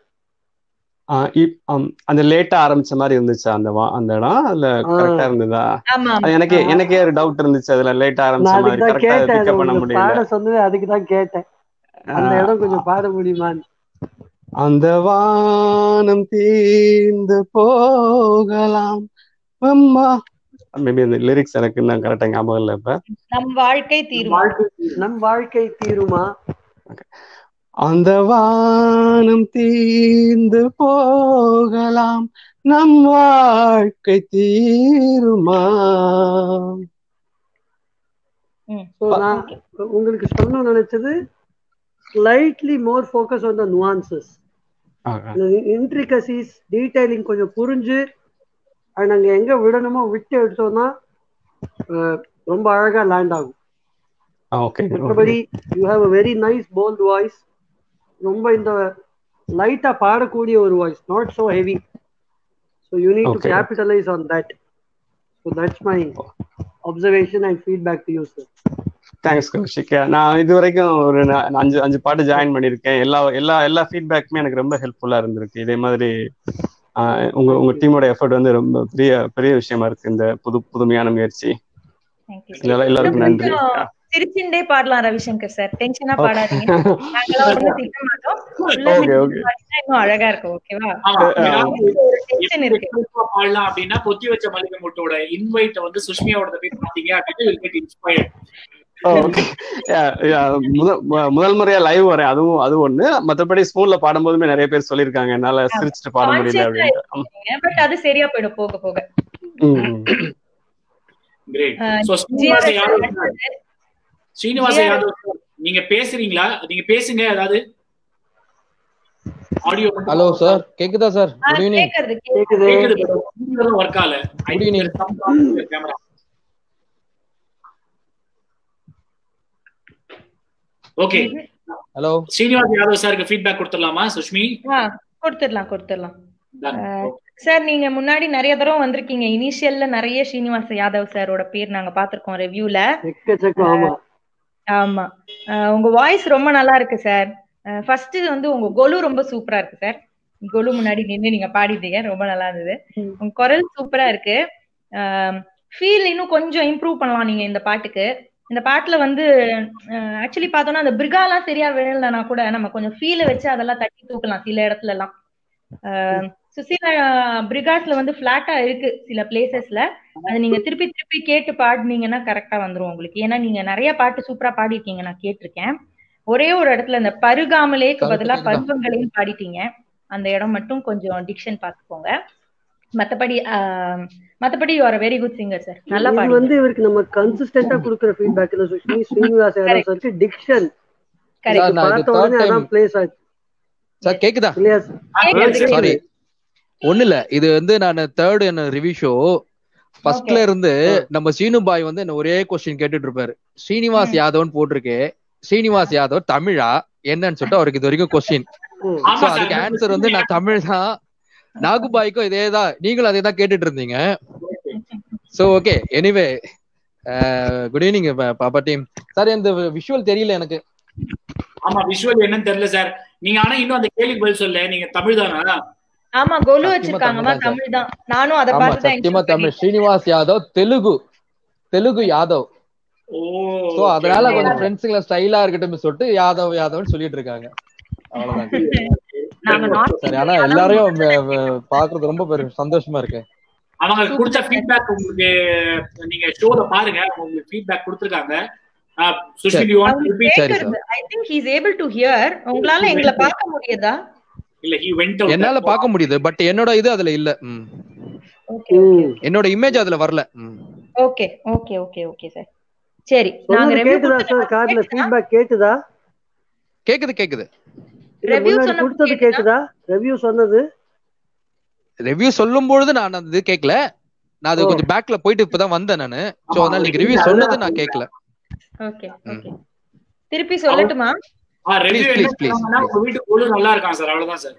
N: அந்த லேட்டா ஆரம்பிச்ச மாதிரி இருந்துச்சு அந்த அந்த இடம் அதுல கரெக்டா இருந்ததா எனக்கு எனக்கே ஒரு டவுட் இருந்துச்சு அதுல லேட்டா ஆரம்பிச்ச மாதிரி கரெக்டா பிக்கப் பண்ண முடியல
D: பாட சொன்னது அதுக்கு தான் கேட்டேன் அந்த இடம் கொஞ்சம் பாட முடியுமான்னு
N: அந்த வானம் தீர்ந்து போகலாம் அம்மா மேபி அந்த லிரிக்ஸ் எனக்கு இன்னும் கரெக்டா ஞாபகம் இல்ல இப்ப
E: நம் வாழ்க்கை தீருமா
D: நம் வாழ்க்கை தீருமா
N: அந்த வானம் தீர்ந்து போகலாம் நம் வாழ்க்கை தீருமா
D: நான் உங்களுக்கு சொல்லணும்னு நினைச்சது slightly more focus on the nuances intricacies detailing கொஞ்சம் புரிஞ்சு அது நாங்க எங்க விடணுமோ விட்டு எடுத்தோம்னா ரொம்ப அழகா லேண்ட் ஆகும் மற்றபடி you have a very nice bold voice ரொம்ப இந்த லைட்டா பாடக்கூடிய ஒரு voice not so heavy so you need to capitalize on that so that's my observation and feedback to you sir
N: thanks Kaushik நான் இது வரைக்கும் ஒரு அஞ்சு அஞ்சு பாட்டு ஜாயின் பண்ணியிருக்கேன் எல்லா எல்லா எல்லா ஃபீட்பேக்குமே எனக்கு ரொம்ப ஹெல்ப்ஃபுல்லா இருந்திருக்கு இதே மாதிரி உங்க உங்க டீமோட எஃபர்ட் வந்து ரொம்ப பெரிய பெரிய விஷயமா இருக்கு இந்த புது புதுமையான முயற்சி எல்லாருக்கும் நன்றி
E: சிரிச்சுண்டே பாடலாம் ரவிசங்கர் சார் டென்ஷனா பாடாதீங்க நாங்களாம் ஒண்ணும் திட்ட மாட்டோம் இன்னும் அழகா இருக்கும் ஓகேவா
C: பாடலாம் அப்படின்னா கொத்தி வச்ச மல்லிகை முட்டோட இன்வைட் வந்து சுஷ்மியாவோட போய் பாத்தீங்க அப்படின்னு இன்ஸ்பயர்ட்
N: முதல் முறையா லைவ் வரேன் அதுவும் அது ஒண்ணு மத்தபடி ஸ்கூல்ல பாடும்போதுமே நிறைய பேர் சொல்லிருக்காங்க என்னால சிரிச்சுட்டு பாட முடியல அப்படின்னு
E: பட் அது சரியா போயிடும் போக போக
C: கிரேட் ஸ்ரீனிவாச யாதவ் ஸ்ரீனிவாச யாதவ் நீங்க பேசுறீங்களா நீங்க பேசுங்க ஏதாவது ஆடியோ
Q: ஹலோ சார் கேக்குதா சார் குட் ஈவினிங்
C: கேக்குது கேக்குது ஒர்க் ஆல
Q: good evening
C: camera okay
Q: hello
C: Srinivas Yadav சாருக்கு ஃபீட்பேக் கொடுத்துடலாமா சுஷ்மி
E: கொடுத்துடலாம் கொடுத்துடலாம் சார் நீங்க முன்னாடி நிறைய தடவை வந்திருக்கீங்க இனிஷியல்ல நிறைய ஸ்ரீனிவாச யாதவ் சாரோட பேர் நாங்க பாத்திருக்கோம் ரிவ்யூல ஆமா உங்க வாய்ஸ் ரொம்ப நல்லா இருக்கு சார் ஃபர்ஸ்ட் வந்து உங்க கொலு ரொம்ப சூப்பரா இருக்கு சார் கொலு முன்னாடி நின்று நீங்க பாடிட்டீங்க ரொம்ப நல்லா இருந்தது உங்க குரல் சூப்பரா இருக்கு ஃபீல் இன்னும் கொஞ்சம் இம்ப்ரூவ் பண்ணலாம் நீங்க இந்த பாட்டுக்கு இந்த பாட்டுல வந்து ஆக்சுவலி பார்த்தோம்னா அந்த பிரிகாலாம் சரியா விழலனா கூட நம்ம கொஞ்சம் ஃபீல வச்சு அதெல்லாம் தட்டி தூக்கலாம் சில இடத்துல எல்லாம் அஹ் சுசீலா பிரிகாஸ்ல வந்து பிளாட்டா இருக்கு சில பிளேசஸ்ல அது நீங்க திருப்பி திருப்பி கேட்டு பாடுனீங்கன்னா கரெக்டா வந்துரும் உங்களுக்கு ஏன்னா நீங்க நிறைய பாட்டு சூப்பரா பாடிருக்கீங்க நான் கேட்டிருக்கேன் ஒரே ஒரு இடத்துல இந்த பருகாமலேக்கு பதிலா பருவங்களையும் பாடிட்டீங்க அந்த இடம் மட்டும் கொஞ்சம் டிக்ஷன் பாத்துக்கோங்க மத்தபடி ஆஹ் மத்தபடி you are very good singer sir நல்லா
D: இது
E: பாடுங்க
D: வந்து இவருக்கு நம்ம கன்சிஸ்டன்டா கொடுக்குற ஃபீட்பேக் இல்ல சுஷ்மி ஸ்ரீனிவாஸ் யாதவ் சாருக்கு டிக்ஷன்
E: Correct.
Q: சார் நான் இது
D: பார்த்த உடனே
Q: தேர்ட் டைம்
D: அதான் பிளேஸ் ஆச்சு
Q: சார் கேக்குதா
D: இல்லையா
E: கேக்குது,
Q: சாரி ஒண்ணு இல்ல இது வந்து நான் தேர்ட் என்ன ரிவ்யூ ஷோ ஃபர்ஸ்ட்ல இருந்து நம்ம சீனு பாய் வந்து என்ன ஒரே கொஸ்டின் கேட்டுட்டு இருப்பாரு ஸ்ரீனிவாஸ் யாதவ்னு போட்டிருக்கு ஸ்ரீனிவாஸ் யாதவ் தமிழா என்னன்னு சொல்லிட்டு அவருக்கு இது வரைக்கும் கொஸ்டின்
C: ஆமா
Q: சோ
C: sir.
Q: அதுக்கு ஆன்சர் வந்து நான் தமிழ் தான் நாகுபாய்க்கும் இதே தான் நீங்களும் அதே தான் கேட்டுட்டு இருந்தீங்க so okay anyway good evening பாப்பா டீம் சார் இந்த விஷுவல் தெரியல எனக்கு
C: ஆமா விஷுவல் என்னன்னு தெரியல சார் நீங்க ஆனா இன்னும் அந்த கேள்விக்கு பதில் சொல்ல நீங்க தமிழ் தானா
E: ஆமா கொலு
Q: சத்தியமா
E: வச்சிருக்காங்கம்மா
Q: தமிழ் தான்
E: தமிழ் தான் நானும் அதை
Q: ஆமா
E: பார்த்து தான்
Q: சத்தியமா தமிழ் ஸ்ரீனிவாஸ் யாதவ் தெலுங்கு தெலுங்கு யாதவ்
C: ஓ
Q: சோ அதனால கொஞ்சம் ஃப்ரெண்ட்ஸுங்களை ஸ்டைலா இருக்கட்டும் சொல்லிட்டு யாதவ் யாதவ்னு சொல்லிட்டு இருக்காங்க அவ்வளவுதான்
E: நாங்க நார்த்
Q: சரி ஆனா எல்லாரையும் வ- வ- பாக்குறது ரொம்ப பெரிய சந்தோஷமா இருக்கு
C: அவங்க கொடுத்த ஃபீட்பேக் உங்களுக்கு நீங்க ஷோல பாருங்க உங்களுக்கு ஃபீட்பேக் கொடுத்திருக்காங்க அஹ், சுஷ்மி
Q: சரி.
C: யூ வாண்ட்
E: அவங்களுக்கு
C: ரிப்பீட்
E: கேக்குறது I think he is able to hear உங்களால எங்களை பார்க்க முடியுதா
C: இல்ல ஹி வெண்ட் அவுட்
Q: என்னால பார்க்க முடியுது பட் என்னோட இது அதுல இல்ல ம்.
E: ஓகே
Q: என்னோட இமேஜ் அதுல வரல ம்.
E: Okay okay okay okay sir சரி நாங்க
D: சொன்னது
E: ரெவ்யூ
D: கேக்குதா சார் கார்டுல ஃபீட்பேக் கேக்குதா
Q: கேக்குது கேக்குது
D: இல்ல
E: Review
D: முன்னாடி
E: சொன்னப்ப
D: கொடுத்தது கேக்குதா ரெவ்யூ சொன்னது
Q: ரிவ்யூ சொல்லும் பொழுது நான் அந்த இது கேட்கல நான் அது
D: ஓ.
Q: கொஞ்சம் பேக்ல போயிட்டு இப்பதான் வந்தேன் நானு சோ
C: ஆமா,
Q: அதனால நீங்க
C: review
Q: ரிவ்யூ
C: அதுதான்
Q: சொன்னது நான் கேட்கல
E: ஓகே ஓகே திருப்பி சொல்லட்டுமா
C: ஆ ரிவ்யூ
Q: Please,
C: என்ன
Q: please, please,
C: சொன்னாங்கன்னா உங்க வீட்டு கொலு நல்லா இருக்கான் சார் அவ்வளவுதான் sir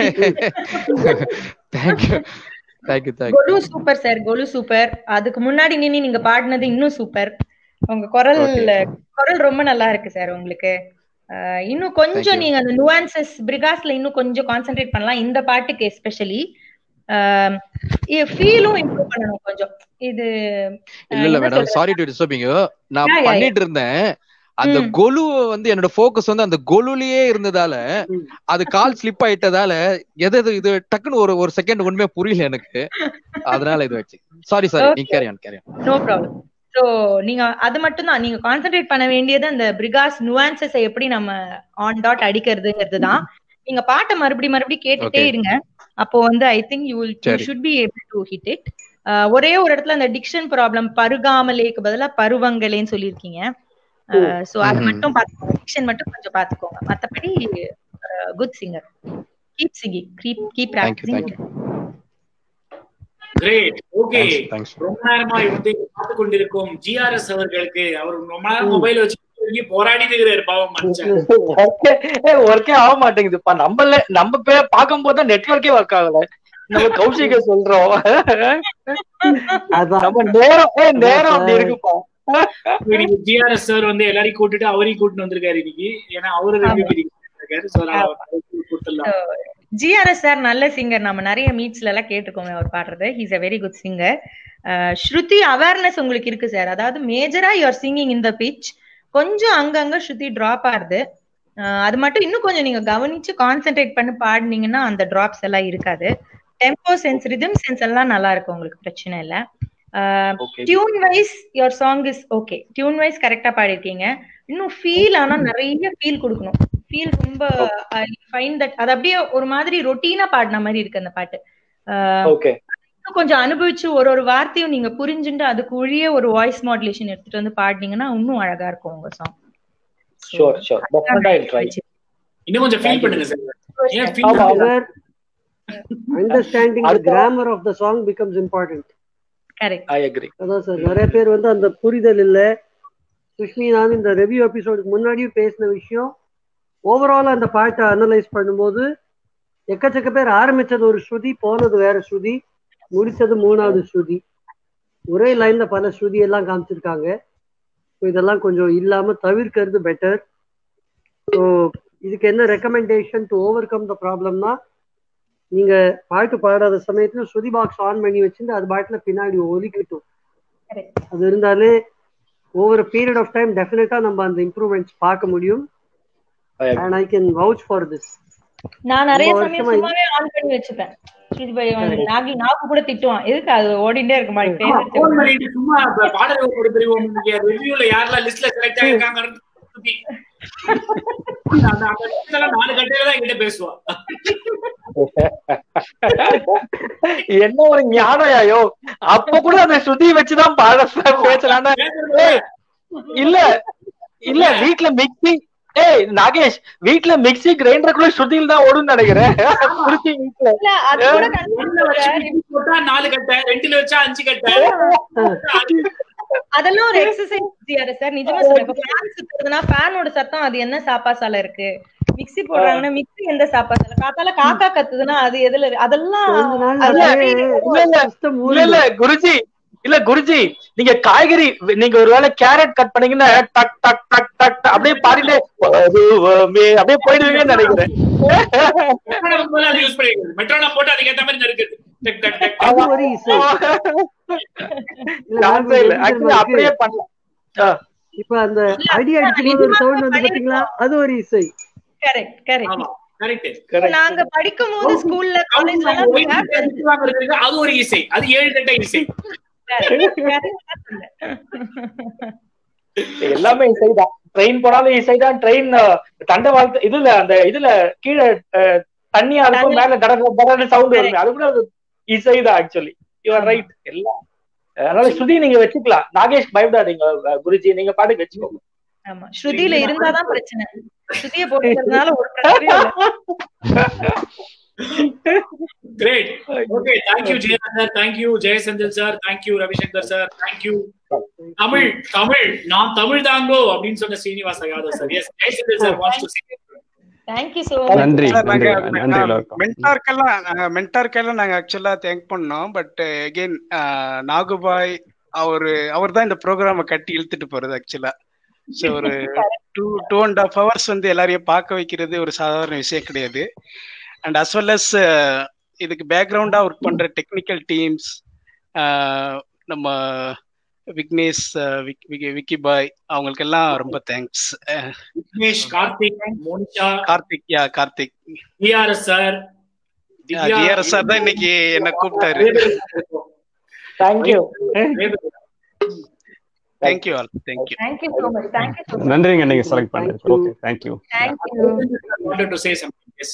Q: thank you thank you thank you
E: Golu super sir Golu super அதுக்கு முன்னாடி நின்னு நீங்க பாடினது இன்னும் சூப்பர் உங்க குரல் குரல் ரொம்ப நல்லா இருக்கு சார் உங்களுக்கு அஹ், இன்னும் கொஞ்சம்
Q: Thank you.
E: நீங்க அந்த நுவான்சஸ் பிரிகாஸ்ல இன்னும் கொஞ்சம் கான்சென்ட்ரேட் பண்ணலாம் இந்த பாட்டுக்கு எஸ்பெஷலி ஃபீலும் இம்ப்ரூவ் பண்ணணும் கொஞ்சம் இது அஹ்,
Q: இல்ல இல்ல
E: என்ன
Q: மேடம்
E: சொல்றது?
Q: சாரி டு டிஸ்டர்பிங் நான்
E: Yeah, yeah, yeah.
Q: பண்ணிட்டு இருந்தேன் அந்த
E: ம்.
Q: கொலு வந்து என்னோட ஃபோக்கஸ் வந்து அந்த கொலுலயே இருந்ததால அது கால் ஸ்லிப் ஆயிட்டதால எது எது இது டக்குன்னு ஒரு ஒரு செகண்ட் ஒண்ணுமே புரியல எனக்கு அதனால இது வச்சு சாரி சாரி நீ
E: Okay.
Q: Carry on carry
E: no problem so நீங்க அது மட்டும் தான் நீங்க கான்சென்ட்ரேட் பண்ண வேண்டியது அந்த பிரிகாஸ் நுவான்சஸை எப்படி நம்ம ஆன் டாட் அடிக்கிறதுங்கிறது தான் நீங்க பாட்டை மறுபடியும் மறுபடியும் கேட்டுட்டே
Q: Okay.
E: இருங்க அப்போ வந்து I think you will you
Q: சரி.
E: Should be able to hit it ஒரே ஒரு இடத்துல அந்த டிக்ஷன் ப்ராப்ளம் பருகாமலேக்கு பதிலா பருவங்களேன்னு சொல்லியிருக்கீங்க ஸோ அது
Q: ம்ஹும்.
E: மட்டும் பார்த்துக்கோங்க டிக்ஷன் மட்டும் கொஞ்சம் பார்த்துக்கோங்க மற்றபடி good singer keep singing keep keep
Q: thank you
E: practicing
Q: thank you
C: great okay
Q: thanks thanks
C: ரொம்ப நேரமா வந்து பார்த்து கொண்டிருக்கும் ஜிஆர்எஸ் அவர்களுக்கு அவர் ரொம்ப நேரம் மொபைல் வச்சு போராடிட்டு இருக்கிறாரு பாவம் மனுஷன்
P: ஒர்க்கே ஒர்க்கே ஆக மாட்டேங்குதுப்பா நம்மள நம்ம பே பார்க்கும் போது தான் நெட்வொர்க்கே ஒர்க் ஆகல நம்ம கௌஷிக சொல்றோம்
D: அதான்
P: நம்ம நேரம் ஏய், நேரம் அப்படி இருக்குப்பா
C: இன்னைக்கு ஜிஆர்எஸ் சார் வந்து எல்லாரையும் கூட்டிட்டு அவரையும் கூட்டிட்டு வந்திருக்காரு இன்னைக்கு ஏன்னா அவரு ரெண்டு இருக்காரு சோ கொடுத்துடலாம்
E: ஜிஆர்எஸ் சார் நல்ல சிங்கர் நம்ம நிறைய மீட்ஸ்ல எல்லாம் கேட்டிருக்கோமே அவர் பாடுறது he's a very good singer shruti awareness உங்களுக்கு இருக்கு சார் அதாவது மேஜரா யூஆர் சிங்கிங் இந்த பிச் கொஞ்சம் அங்கங்க ஸ்ருதி டிராப் ஆகுது அஹ் அது மட்டும் இன்னும் கொஞ்சம் நீங்க கவனிச்சு கான்சென்ட்ரேட் பண்ணி பாடுனீங்கன்னா அந்த டிராப்ஸ் எல்லாம் இருக்காது டெம்போ சென்ஸ் ரிதம் சென்ஸ் எல்லாம் நல்லா இருக்கு உங்களுக்கு பிரச்சனை இல்ல tune wise your song is okay tune wise கரெக்டா பாடிருக்கீங்க இன்னும் ஃபீல் ஆனா நிறைய ஃபீல் கொடுக்கணும் ஃபீல் ரொம்ப ஃபைன் தட் அது அப்படியே ஒரு மாதிரி ரொட்டீனா பாடின மாதிரி இருக்கு அந்த பாட்டு அஹ்
P: ஓகே
E: இன்னும் கொஞ்சம் அனுபவிச்சு ஒரு ஒரு வார்த்தையும் நீங்க புரிஞ்சுட்டு அதுக்குள்ளேயே ஒரு வாய்ஸ் மாடுலேஷன் எடுத்துட்டு வந்து பாடினீங்கன்னா இன்னும் அழகா இருக்கும் உங்க சாங்
P: ஷூர் ஷூர் டெஃபினட்டா ஐ ட்ரை
C: இன்னும் கொஞ்சம் ஃபீல் பண்ணுங்க சார் ஏன் ஃபீல்
P: ஆமா,
C: பண்ணுங்க
D: Where understanding the
P: அடுத்த-
D: grammar of the song becomes important
E: correct
P: I agree
D: அதான் சார் நிறைய பேர் வந்து அந்த புரிதல் இல்ல சுஷ்மி நான் இந்த ரெவ்யூ எபிசோடுக்கு முன்னாடியும் பேசின விஷயம் ஓவராலா அந்த பாட்டை அனலைஸ் பண்ணும்போது எக்கச்சக்க பேர் ஆரம்பிச்சது ஒரு ஸ்ருதி போனது வேற ஸ்ருதி முடிச்சது மூணாவது ஸ்ருதி ஒரே லைன்ல பல ஸ்ருதி எல்லாம் காமிச்சிருக்காங்க So இதெல்லாம் கொஞ்சம் இல்லாம தவிர்க்கிறது பெட்டர் ஸோ இதுக்கு என்ன recommendation to overcome the ப்ராப்ளம்னா நீங்க பாட்டு பாடாத சமயத்துல ஸ்ருதி பாக்ஸ் ஆன் பண்ணி வச்சிருந்து அது பாட்டுல பின்னாடி ஒலிக்கட்டும் அது இருந்தாலே ஓவர் பீரியட் ஆஃப் டைம் டெஃபினட்டா நம்ம அந்த இம்ப்ரூவ்மெண்ட்ஸ் பார்க்க முடியும் and I can vouch for this
E: நான் நிறைய
D: ரொம்ப
E: சமயம்
D: வருஷமா
E: சும்மாவே ஆன் பண்ணி வச்சுப்பேன் ஸ்ருதி பாய் வந்து நாகி நாக்கு கூட திட்டுவான் எதுக்கு அது ஓடிட்டே இருக்க மாதிரி
C: போன் பண்ணிட்டு சும்மா இப்ப பாடல் ஒரு தெரியும் நீங்க ரிவ்யூல யாரெல்லாம் லிஸ்ட்ல செலக்ட் ஆயிருக்காங்க அந்த அந்த list எல்லாம் நாலு கட்டையில தான் என்கிட்ட பேசுவா
P: என்ன ஒரு ஞானம் ஐயோ அப்ப கூட அந்த ஸ்ருதி வச்சுதான் பாட பேசலாம்னா ஏய், இல்ல இல்ல வீட்ல மிக்ஸி ஏய் நாகேஷ் வீட்ல மிக்ஸி கிரைண்டர் கூட ஸ்ருதியில் தான் ஓடுன்னு நினைக்கிறேன் ஸ்ருதி வீட்ல
E: இல்ல அது கூட
C: ஒண்ணுல வச்சு mix போட்டா நாலு கட்டை ரெண்டுல வச்சா அஞ்சு கட்டை
E: அதெல்லாம் ஒரு எக்ஸசைஸ் ஜிஆர் சார் நிஜமா சொல்றேன் இப்ப ஃபேன் சுத்துறதுன்னா ஃபேனோட சத்தம் அது என்ன சாப்பாசால இருக்கு மிக்ஸி போடுறாங்கன்னா மிக்ஸி எந்த சாப்பாசால காத்தால காக்கா கத்துதுன்னா அது எதுல இருக்கு? அதெல்லாம்
P: இல்ல இல்ல இல்ல இல்ல இல்ல குருஜி இல்ல குருஜி நீங்க காய்கறி நீங்க ஒருவேளை கேரட் கட் பண்ணீங்கன்னா டக் டக் டக் டக் டக் அப்படியே பாடிட்டே வருவமே அப்படியே போயிடுவீங்கன்னு நினைக்கிறேன்
C: மெட்ரோனம் போல அது யூஸ் பண்ணிக்கிறது மெட்ரோனம் போட்டு அதுக்கு ஏத்த மாதிரி இருக்குது டக் டக் டக்
D: அது ஒரு இசை இல்ல,
P: சான்ஸே இல்ல ஆக்சுவலி அப்படியே பண்ணலாம் ஆ.
D: இப்ப அந்த அடி அடிக்கும்போது ஒரு சவுண்ட் வந்து பாத்தீங்களா அது ஒரு இசை
E: கரெக்ட் கரெக்ட்
C: கரெக்ட்
E: நாங்க படிக்கும் போது ஸ்கூல்ல காலேஜ்ல
C: அது ஒரு இசை அது ஏழு கட்ட இசை
P: எல்லாமே இசைதான் ட்ரெயின் போனாலும் இசைதான் ட்ரெயின் தண்டை வாழ்த்து இதுல அந்த இதுல கீழே அஹ், தண்ணியா இருக்கும் மேல கடற்க கடற்க சவுண்ட் வரும் அது கூட ஒரு இசைதான் ஆக்சுவலி யூஆர் ரைட் எல்லாம் அதனால ஸ்ருதி நீங்க வச்சுக்கலாம் நாகேஷ் பயப்படாதீங்க அஹ், குருஜி நீங்க பாட்டுக்கு வச்சுக்கோங்க
E: ஆமா ஸ்ருதியில இருந்தாதான் பிரச்சனை ஸ்ருதிய போட்டுக்கிறதுனால ஒரு பிரச்சனையும் இல்ல
C: great okay thank you Jayaraj sir thank you Jayasenthil sir thank you Ravishankar sir thank you Tamil Tamil நான் தமிழ் தாங்கோ அப்படின்னு சொன்ன Srinivasa Yadav sir yes Jayasenthil sir wants to say
E: thank you so
N: நன்றி
O: சார்,
N: நன்றி
O: நாங்க
N: நன்றி எல்லாருக்கும்
O: மென்டார்க்கெல்லாம் மென்டார்க்கெல்லாம் நாங்க ஆக்சுவலா தேங்க் பண்ணோம் பட் அகைன் நாகுபாய் அவரு அவர் தான் இந்த ப்ரோக்ராம கட்டி இழுத்துட்டு போறது ஆக்சுவலா ஸோ ஒரு two two and half hours வந்து எல்லாரையும் பார்க்க வைக்கிறது ஒரு சாதாரண விஷயம் கிடையாது அண்ட் அஸ் வெல் அஸ் இதுக்கு பேக்ரவுண்டா ஒர்க் பண்ற டெக்னிக்கல் டீம்ஸ் நம்ம விக்னேஷ் அஹ், விக்- விக்கி- விக்கி பாய் அவங்களுக்கு எல்லாம் ரொம்ப தேங்க்ஸ்
C: விக்னேஷ் கார்த்திக் மோனிஷா
O: கார்த்திக் யா Karthik
C: TRS sir
O: TRS sir தான் இன்னைக்கு என்ன கூப்பிட்டாரு
P: thank you
O: thank you all thank you
E: thank you so much thank you so much
N: நன்றிங்க நீங்க செலக்ட் பண்ணதுக்கு okay thank you
E: thank you
C: wanted to say something yes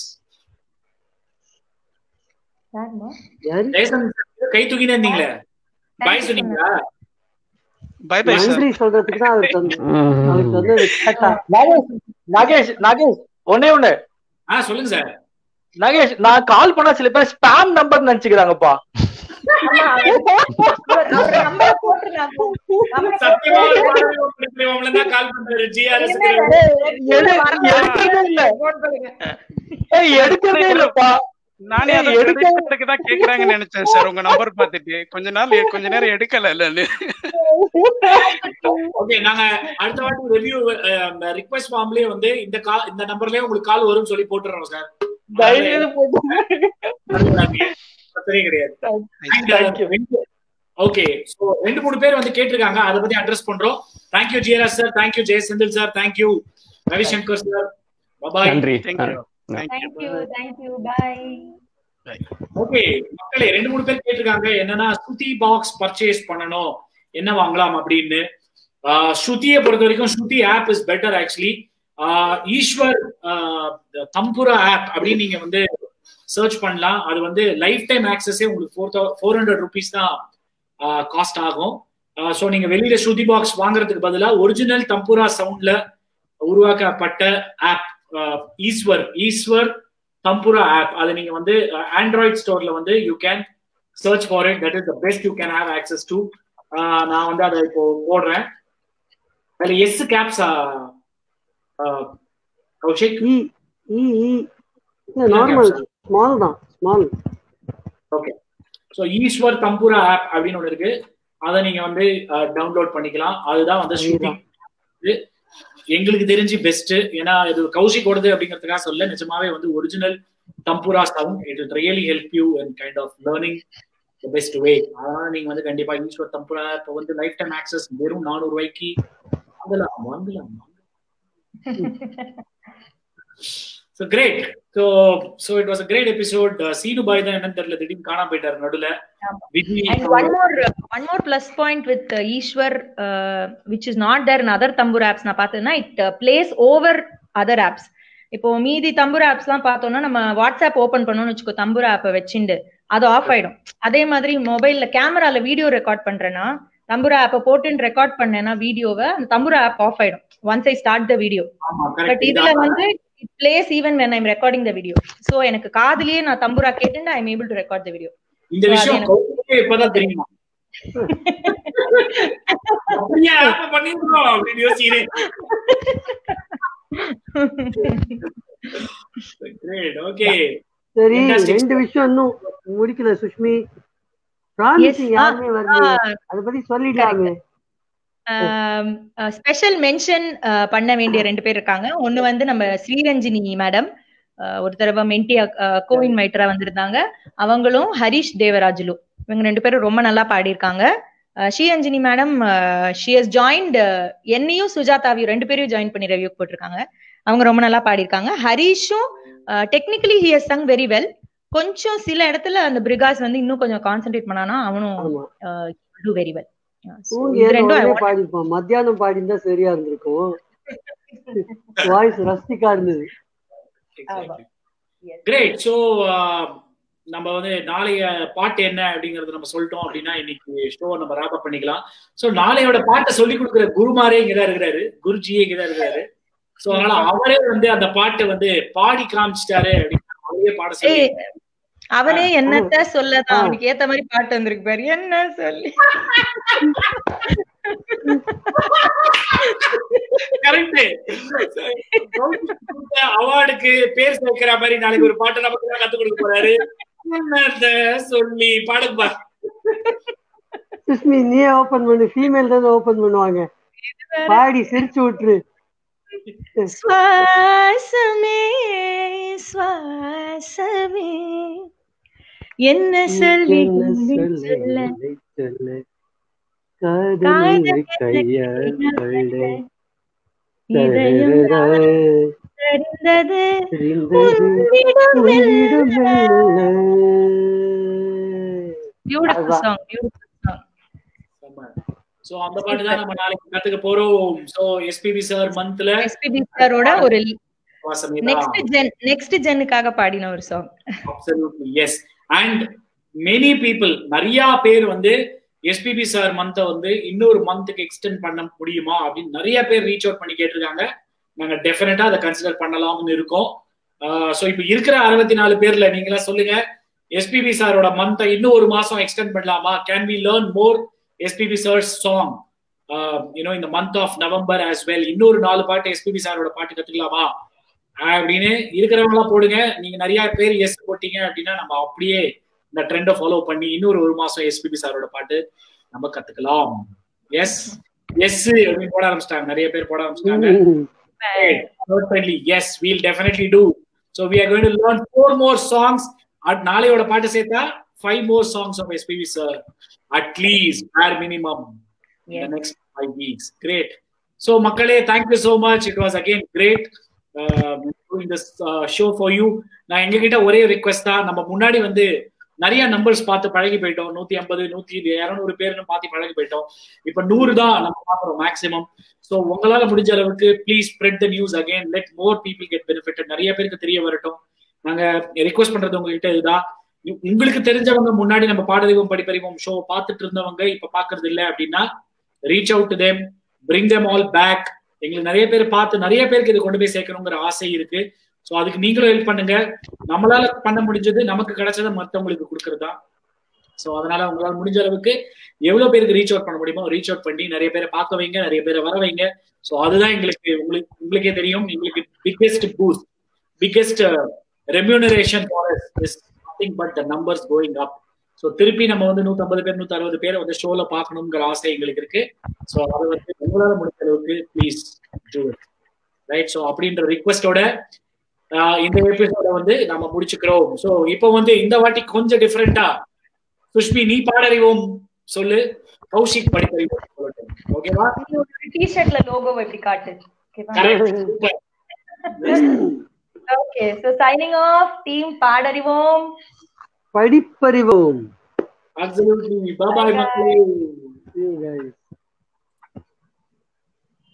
D: யாரு
C: ஜெயசந்தில் sir, கை தூக்கினே இருந்தீங்களே பாய் சொன்னீங்களா
O: பை பை சார்
D: நன்றி சொல்றதுக்கு தான் அவருக்கு வந்து அவருக்கு வந்து கேட்டா
P: நாகேஷ் நாகேஷ் நாகேஷ் ஒண்ணே ஒண்ணு
C: ஆ சொல்லுங்க சார்
P: நாகேஷ் நான் கால் பண்ணா சில பேர் ஸ்பாம் நம்பர் நினைச்சுக்கிறாங்கப்பா
E: நம்பரை போட்டு நான்
C: சத்தியமா ஒரு பாடல் உங்களுக்கு உங்களை தான் கால் பண்றாரு ஜிஆர்எஸ்
P: எடு- எடுக்கவே இல்ல ஏய், எடுக்கவே இல்லப்பா
O: நானே அதை
P: ஏய், எடுக்க-
O: எடுக்கிறதுக்கு தான் கேக்குறாங்கன்னு நினைச்சேன் சார் உங்க நம்பர் பார்த்துட்டு கொஞ்ச நாள் கொஞ்ச நேரம் எடுக்கல இல்ல
C: ஓகே நாங்க அடுத்த வாட்டி ரிவ்யூ ரிக்வெஸ்ட் ஃபார்ம்லயே வந்து இந்த கால் இந்த நம்பர்லயே உங்களுக்கு கால் வரும்னு சொல்லி போட்டுறோம் சார்
P: தயவுசெய்து போட்டு
C: பிரச்சனையே கிடையாது ஓகே சோ ரெண்டு மூணு பேர் வந்து கேட்டிருக்காங்க அதை பத்தி அட்ரஸ் பண்றோம் thank you GRS sir thank you Jayasenthil sir thank you Ravishankar sir bye
N: நன்றி
E: தேங்க்யூ தேங்க்யூ பை
C: ஓகே மக்களே ரெண்டு மூணு பேர் கேட்டிருக்காங்க என்னன்னா ஸ்ருதி பாக்ஸ் பர்ச்சேஸ் பண்ணணும் என்ன வாங்கலாம் அப்படின்னு ஆஹ் ஸ்ருதியை பொறுத்த வரைக்கும் shruti app is better actually Eswar ah tambura app அப்படின்னு நீங்க வந்து சர்ச் பண்ணலாம் அது வந்து லைஃப் டைம் ஆக்சஸே உங்களுக்கு ஃபோர் ஃபோர் ஹண்ட்ரட் ருபீஸ் தான் காஸ்ட் ஆகும் ஸோ நீங்க வெளியில ஸ்ருதி பாக்ஸ் வாங்குறதுக்கு பதிலா ஒரிஜினல் தம்புரா சவுண்ட்ல உருவாக்கப்பட்ட ஆப் ஈஸ்வர் ஈஸ்வர் தம்புரா ஆப் அதை நீங்க வந்து ஆண்ட்ராய்ட் ஸ்டோர்ல வந்து you can search for it that is the best you can have access to நான் வந்து அதை இப்போ போடுறேன் அதுல எஸ் கேப்ஸ் கௌஷிக்
D: இ இ இ நார்மல் ஸ்மால் தான் small
C: okay so Eswar tambura app அப்படின்னு ஒன்று இருக்கு அதை நீங்க வந்து டவுன்லோட் பண்ணிக்கலாம் அதுதான் வந்து ஷூட்டிங் எங்களுக்கு தெரிஞ்சு பெஸ்ட் ஏன்னா இது கௌஷிக் ஓடுது அப்படிங்கிறதுக்காக சொல்ல நிஜமாவே வந்து original tambura sound it really help you and kind of learning best way அதனால நீங்க வந்து கண்டிப்பா ஈஸ்வர் தம்புரா இப்போ வந்து லைஃப் டைம் ஆக்சஸ் வெறும் நானூறு ரூபாய்க்கு வாங்கலாம் வாங்கலாம் so great so so it was a great episode Seenu பாய் தான் என்னன்னு தெரியல திடீர்னு காணாம போயிட்டாரு நடுவில் Viji
E: And one more one more plus point with uh, Ishwar, uh, which is not there in other Tambur apps. நான் பார்த்தேன்னா it uh, plays over other apps. இப்போ மீதி தம்புரா ஆப்ஸ்லாம் பார்த்தோம்னா நம்ம வாட்ஸ்அப் ஓபன் பண்ணோம்னு வச்சுக்கோ தம்புரா ஆப்பை வச்சுண்டு அது ஆஃப் ஆயிடும் அதே மாதிரி மொபைல்ல கேமரால வீடியோ ரெக்கார்ட் பண்றேன்னா தம்புரா ஆப்பை போட்டுன்னு ரெக்கார்ட் பண்ணேன்னா வீடியோவை அந்த தம்புரா ஆப் ஆஃப் ஆயிடும் once I start the video
C: correct.
E: But இதுல வந்து it plays even when I'm recording the video so எனக்கு காதுலயே நான் தம்புரா கேட்டு I am able to record the video
C: இந்த விஷயம் கௌதமுக்கே இப்பதான் தெரியுமா அப்படியே ஆப் பண்ணிருக்கோம் அப்படின்னு யோசிக்கிறேன் கிரேட் ஓகே
D: சரி
C: Fantastic.
D: ரெண்டு விஷயம் இன்னும் முடிக்கல சுஷ்மி பிராமிசிங்
E: Yes,
D: யாருமே
E: ah,
D: வரல
E: ah,
D: அத பத்தி சொல்லிடலாமே
E: ஸ்பெஷல் மென்ஷன் பண்ண வேண்டிய ரெண்டு பேர் இருக்காங்க ஒன்னு வந்து நம்ம ஸ்ரீரஞ்சினி மேடம் ஒரு தடவை மென்டி கோவின் மைட்ரா வந்திருந்தாங்க அவங்களும் ஹரிஷ் தேவராஜுலு இவங்க ரெண்டு பேரும் ரொம்ப நல்லா பாடியிருக்காங்க ah, Sriranjini madam she has joined என்னையும் சுஜாதாவையும் ரெண்டு பேரையும் ஜாயின் பண்ணி ரெவியூ போட்டிருக்காங்க அவங்க ரொம்ப நல்லா பாடியிருக்காங்க ஹரிஷும் technically he has sung very well கொஞ்சம் சில இடத்துல அந்த பிரிகாஸ் வந்து இன்னும் கொஞ்சம் கான்சென்ட்ரேட் பண்ணானா அவனும் டூ வெரி வெல்
D: தூங்கி
E: இது
D: ஏறின
E: ரெண்டும் I
D: உடனே
E: want-
D: பாடிருப்பான் மத்தியானம் பாடியிருந்தா சரியா இருந்திருக்கும் வாய்ஸ் ரஸ்டிக்கா இருந்தது
C: கிரேட் ஸோ நம்ம வந்து நாளைய பாட்டு என்ன அப்படிங்கறது நம்ம சொல்லிட்டோம் அப்படின்னா இன்னைக்கு ஷோ நம்ம ராப் பண்ணிக்கலாம் ஸோ நாளையோட பாட்டை சொல்லி கொடுக்குற குருமாரே இங்கதான் இருக்கிறாரு குருஜியே இங்கதான் இருக்கிறாரு ஸோ அதனால அவரே வந்து அந்த பாட்டை வந்து பாடி காமிச்சிட்டாரு அப்படின்னு அவரே பாட சொல்லி
E: ஏய், அவனே என்னத்த சொல்லதான் அவனுக்கு ஏத்த மாதிரி பாட்டு வந்திருக்கு பாரு என்ன சொல்லி
C: கரெக்ட் அவார்டுக்கு பேர் சேர்க்கிற மாதிரி நாளைக்கு ஒரு பாட்டு நமக்கு தான் கத்து கொடுக்க போறாரு என்னத்த சொல்லி பாடுப்பா
D: சுஷ்மி நீயே ஓபன் பண்ணு ஃபீமேல் தான் ஓபன் பண்ணுவாங்க பாடி சிரிச்சு விட்டுரு
E: சுவாசமே சுவாசமே என்ன சொல்லி
D: என்ன
E: உன்னை
D: சொல்ல
E: சொல்ல
D: என்னை சொல்ல காதலை கையாள
E: இதயம் தெரிந்தது உன்னிடம் beautiful song beautiful song
C: so அந்த பாட்டு தான் நம்ம நாளைக்கு கத்துக்க போறோம் சோ எஸ்பிபி சார் மந்த்ல
E: எஸ்பிபி சாரோட ஒரு
C: வாசமே
E: நெக்ஸ்ட் ஜென் நெக்ஸ்ட் ஜென்னுக்காக பாடின ஒரு song
C: absolutely yes and many people நிறைய பேர் வந்து எஸ்பிபி சார் மந்த்தை வந்து இன்னொரு மந்த்துக்கு எக்ஸ்டெண்ட் பண்ண முடியுமா அப்படின்னு நிறைய பேர் ரீச் அவுட் பண்ணி கேட்டிருக்காங்க நாங்க டெஃபினட்டா அதை கன்சிடர் பண்ணலாம்னு இருக்கோம் ஸோ இப்போ இருக்கிற அறுபத்தி நாலு பேர்ல நீங்களா சொல்லுங்க எஸ்பிபி சாரோட மந்த்தை இன்னும் ஒரு மாசம் எக்ஸ்டெண்ட் பண்ணலாமா can we learn more SPB sir song you know இந்த month of November as well இன்னொரு நாலு பாட்டு எஸ்பிபி சாரோட பாட்டு கத்துக்கலாமா அப்படின்னு இருக்கிறவங்களா போடுங்க நீங்க நிறைய பேர் எஸ் போட்டீங்க அப்படின்னா நம்ம அப்படியே இந்த ட்ரெண்டை ஃபாலோ பண்ணி இன்னொரு ஒரு மாசம் எஸ்பிபி சாரோட பாட்டு நம்ம கத்துக்கலாம் எஸ் எஸ் அப்படின்னு போட ஆரம்பிச்சிட்டாங்க நிறைய பேர் போட ஆரம்பிச்சிட்டாங்க certainly yes we'll definitely do so we are going to learn four more songs at நாளையோட பாட்டு சேர்த்தா five more songs of SPV sir at least bare minimum in the next five weeks great so மக்களே thank you so much it was again great uh, doing this uh, show for you நான் எங்ககிட்ட ஒரே request தான் நம்ம முன்னாடி வந்து நிறைய numbers பார்த்து பழகி போயிட்டோம் நூத்தி ஐம்பது நூத்தி இருநூறு பேர்னு பார்த்து பழகி போயிட்டோம் இப்ப நூறு தான் நம்ம பாக்குறோம் மேக்ஸிமம் ஸோ உங்களால முடிஞ்ச அளவுக்கு please spread the news again let more people get benefit நிறைய பேருக்கு தெரிய வரட்டும் நாங்க ரிக்வஸ்ட் பண்றது உங்ககிட்ட இதுதான் உ- உங்களுக்கு தெரிஞ்சவங்க முன்னாடி நம்ம பாடறிவோம் படிப்பறிவோம் ஷோ பார்த்துட்டு இருந்தவங்க இப்ப பாக்குறது இல்ல அப்படின்னா reach out to them bring them all back எங்களுக்கு நிறைய பேர் பார்த்து நிறைய பேருக்கு இது கொண்டு போய் சேர்க்கணுங்கிற ஆசை இருக்கு ஸோ அதுக்கு நீங்களும் ஹெல்ப் பண்ணுங்க நம்மளால பண்ண முடிஞ்சது நமக்கு கிடைச்சதை மத்தவங்களுக்கு கொடுக்கறதா ஸோ அதனால உங்களால முடிஞ்ச அளவுக்கு எவ்வளவு பேருக்கு ரீச் அவுட் பண்ண முடியுமோ ரீச் அவுட் பண்ணி நிறைய பேரை பார்க்க வைங்க நிறைய பேரை வர வைங்க ஸோ அதுதான் எங்களுக்கு உங்களுக்கு உங்களுக்கே தெரியும் எங்களுக்கு biggest boost biggest remuneration is nothing but the numbers going up so திருப்பி நம்ம வந்து நூத்தம்பது பேர் நூத்தி அறுபது பேரை வந்து ஷோல பார்க்கணுங்கிற ஆசை எங்களுக்கு இருக்கு ஸோ அதை வந்து உங்களால முடிஞ்ச அளவுக்கு please do it right so அப்படின்ற ரிக்வெஸ்டோட இந்த எபிசோட வந்து நம்ம முடிச்சுக்கிறோம் ஸோ இப்போ வந்து இந்த வாட்டி கொஞ்சம் டிஃப்ரெண்டா சுஷ்மி நீ பாடறிவோம் சொல்லு கௌஷிக் படிப்பறிவோம் சொல்லட்டும் ஓகேவா
E: டிஷர்ட்ல லோகோ எப்படி காட்டு
C: correct super
E: okay so signing off team பாடறிவோம்
D: படிப்பறிவோம்
C: அப்சல்யூட்லி பாய் மக்களே
D: See you guys.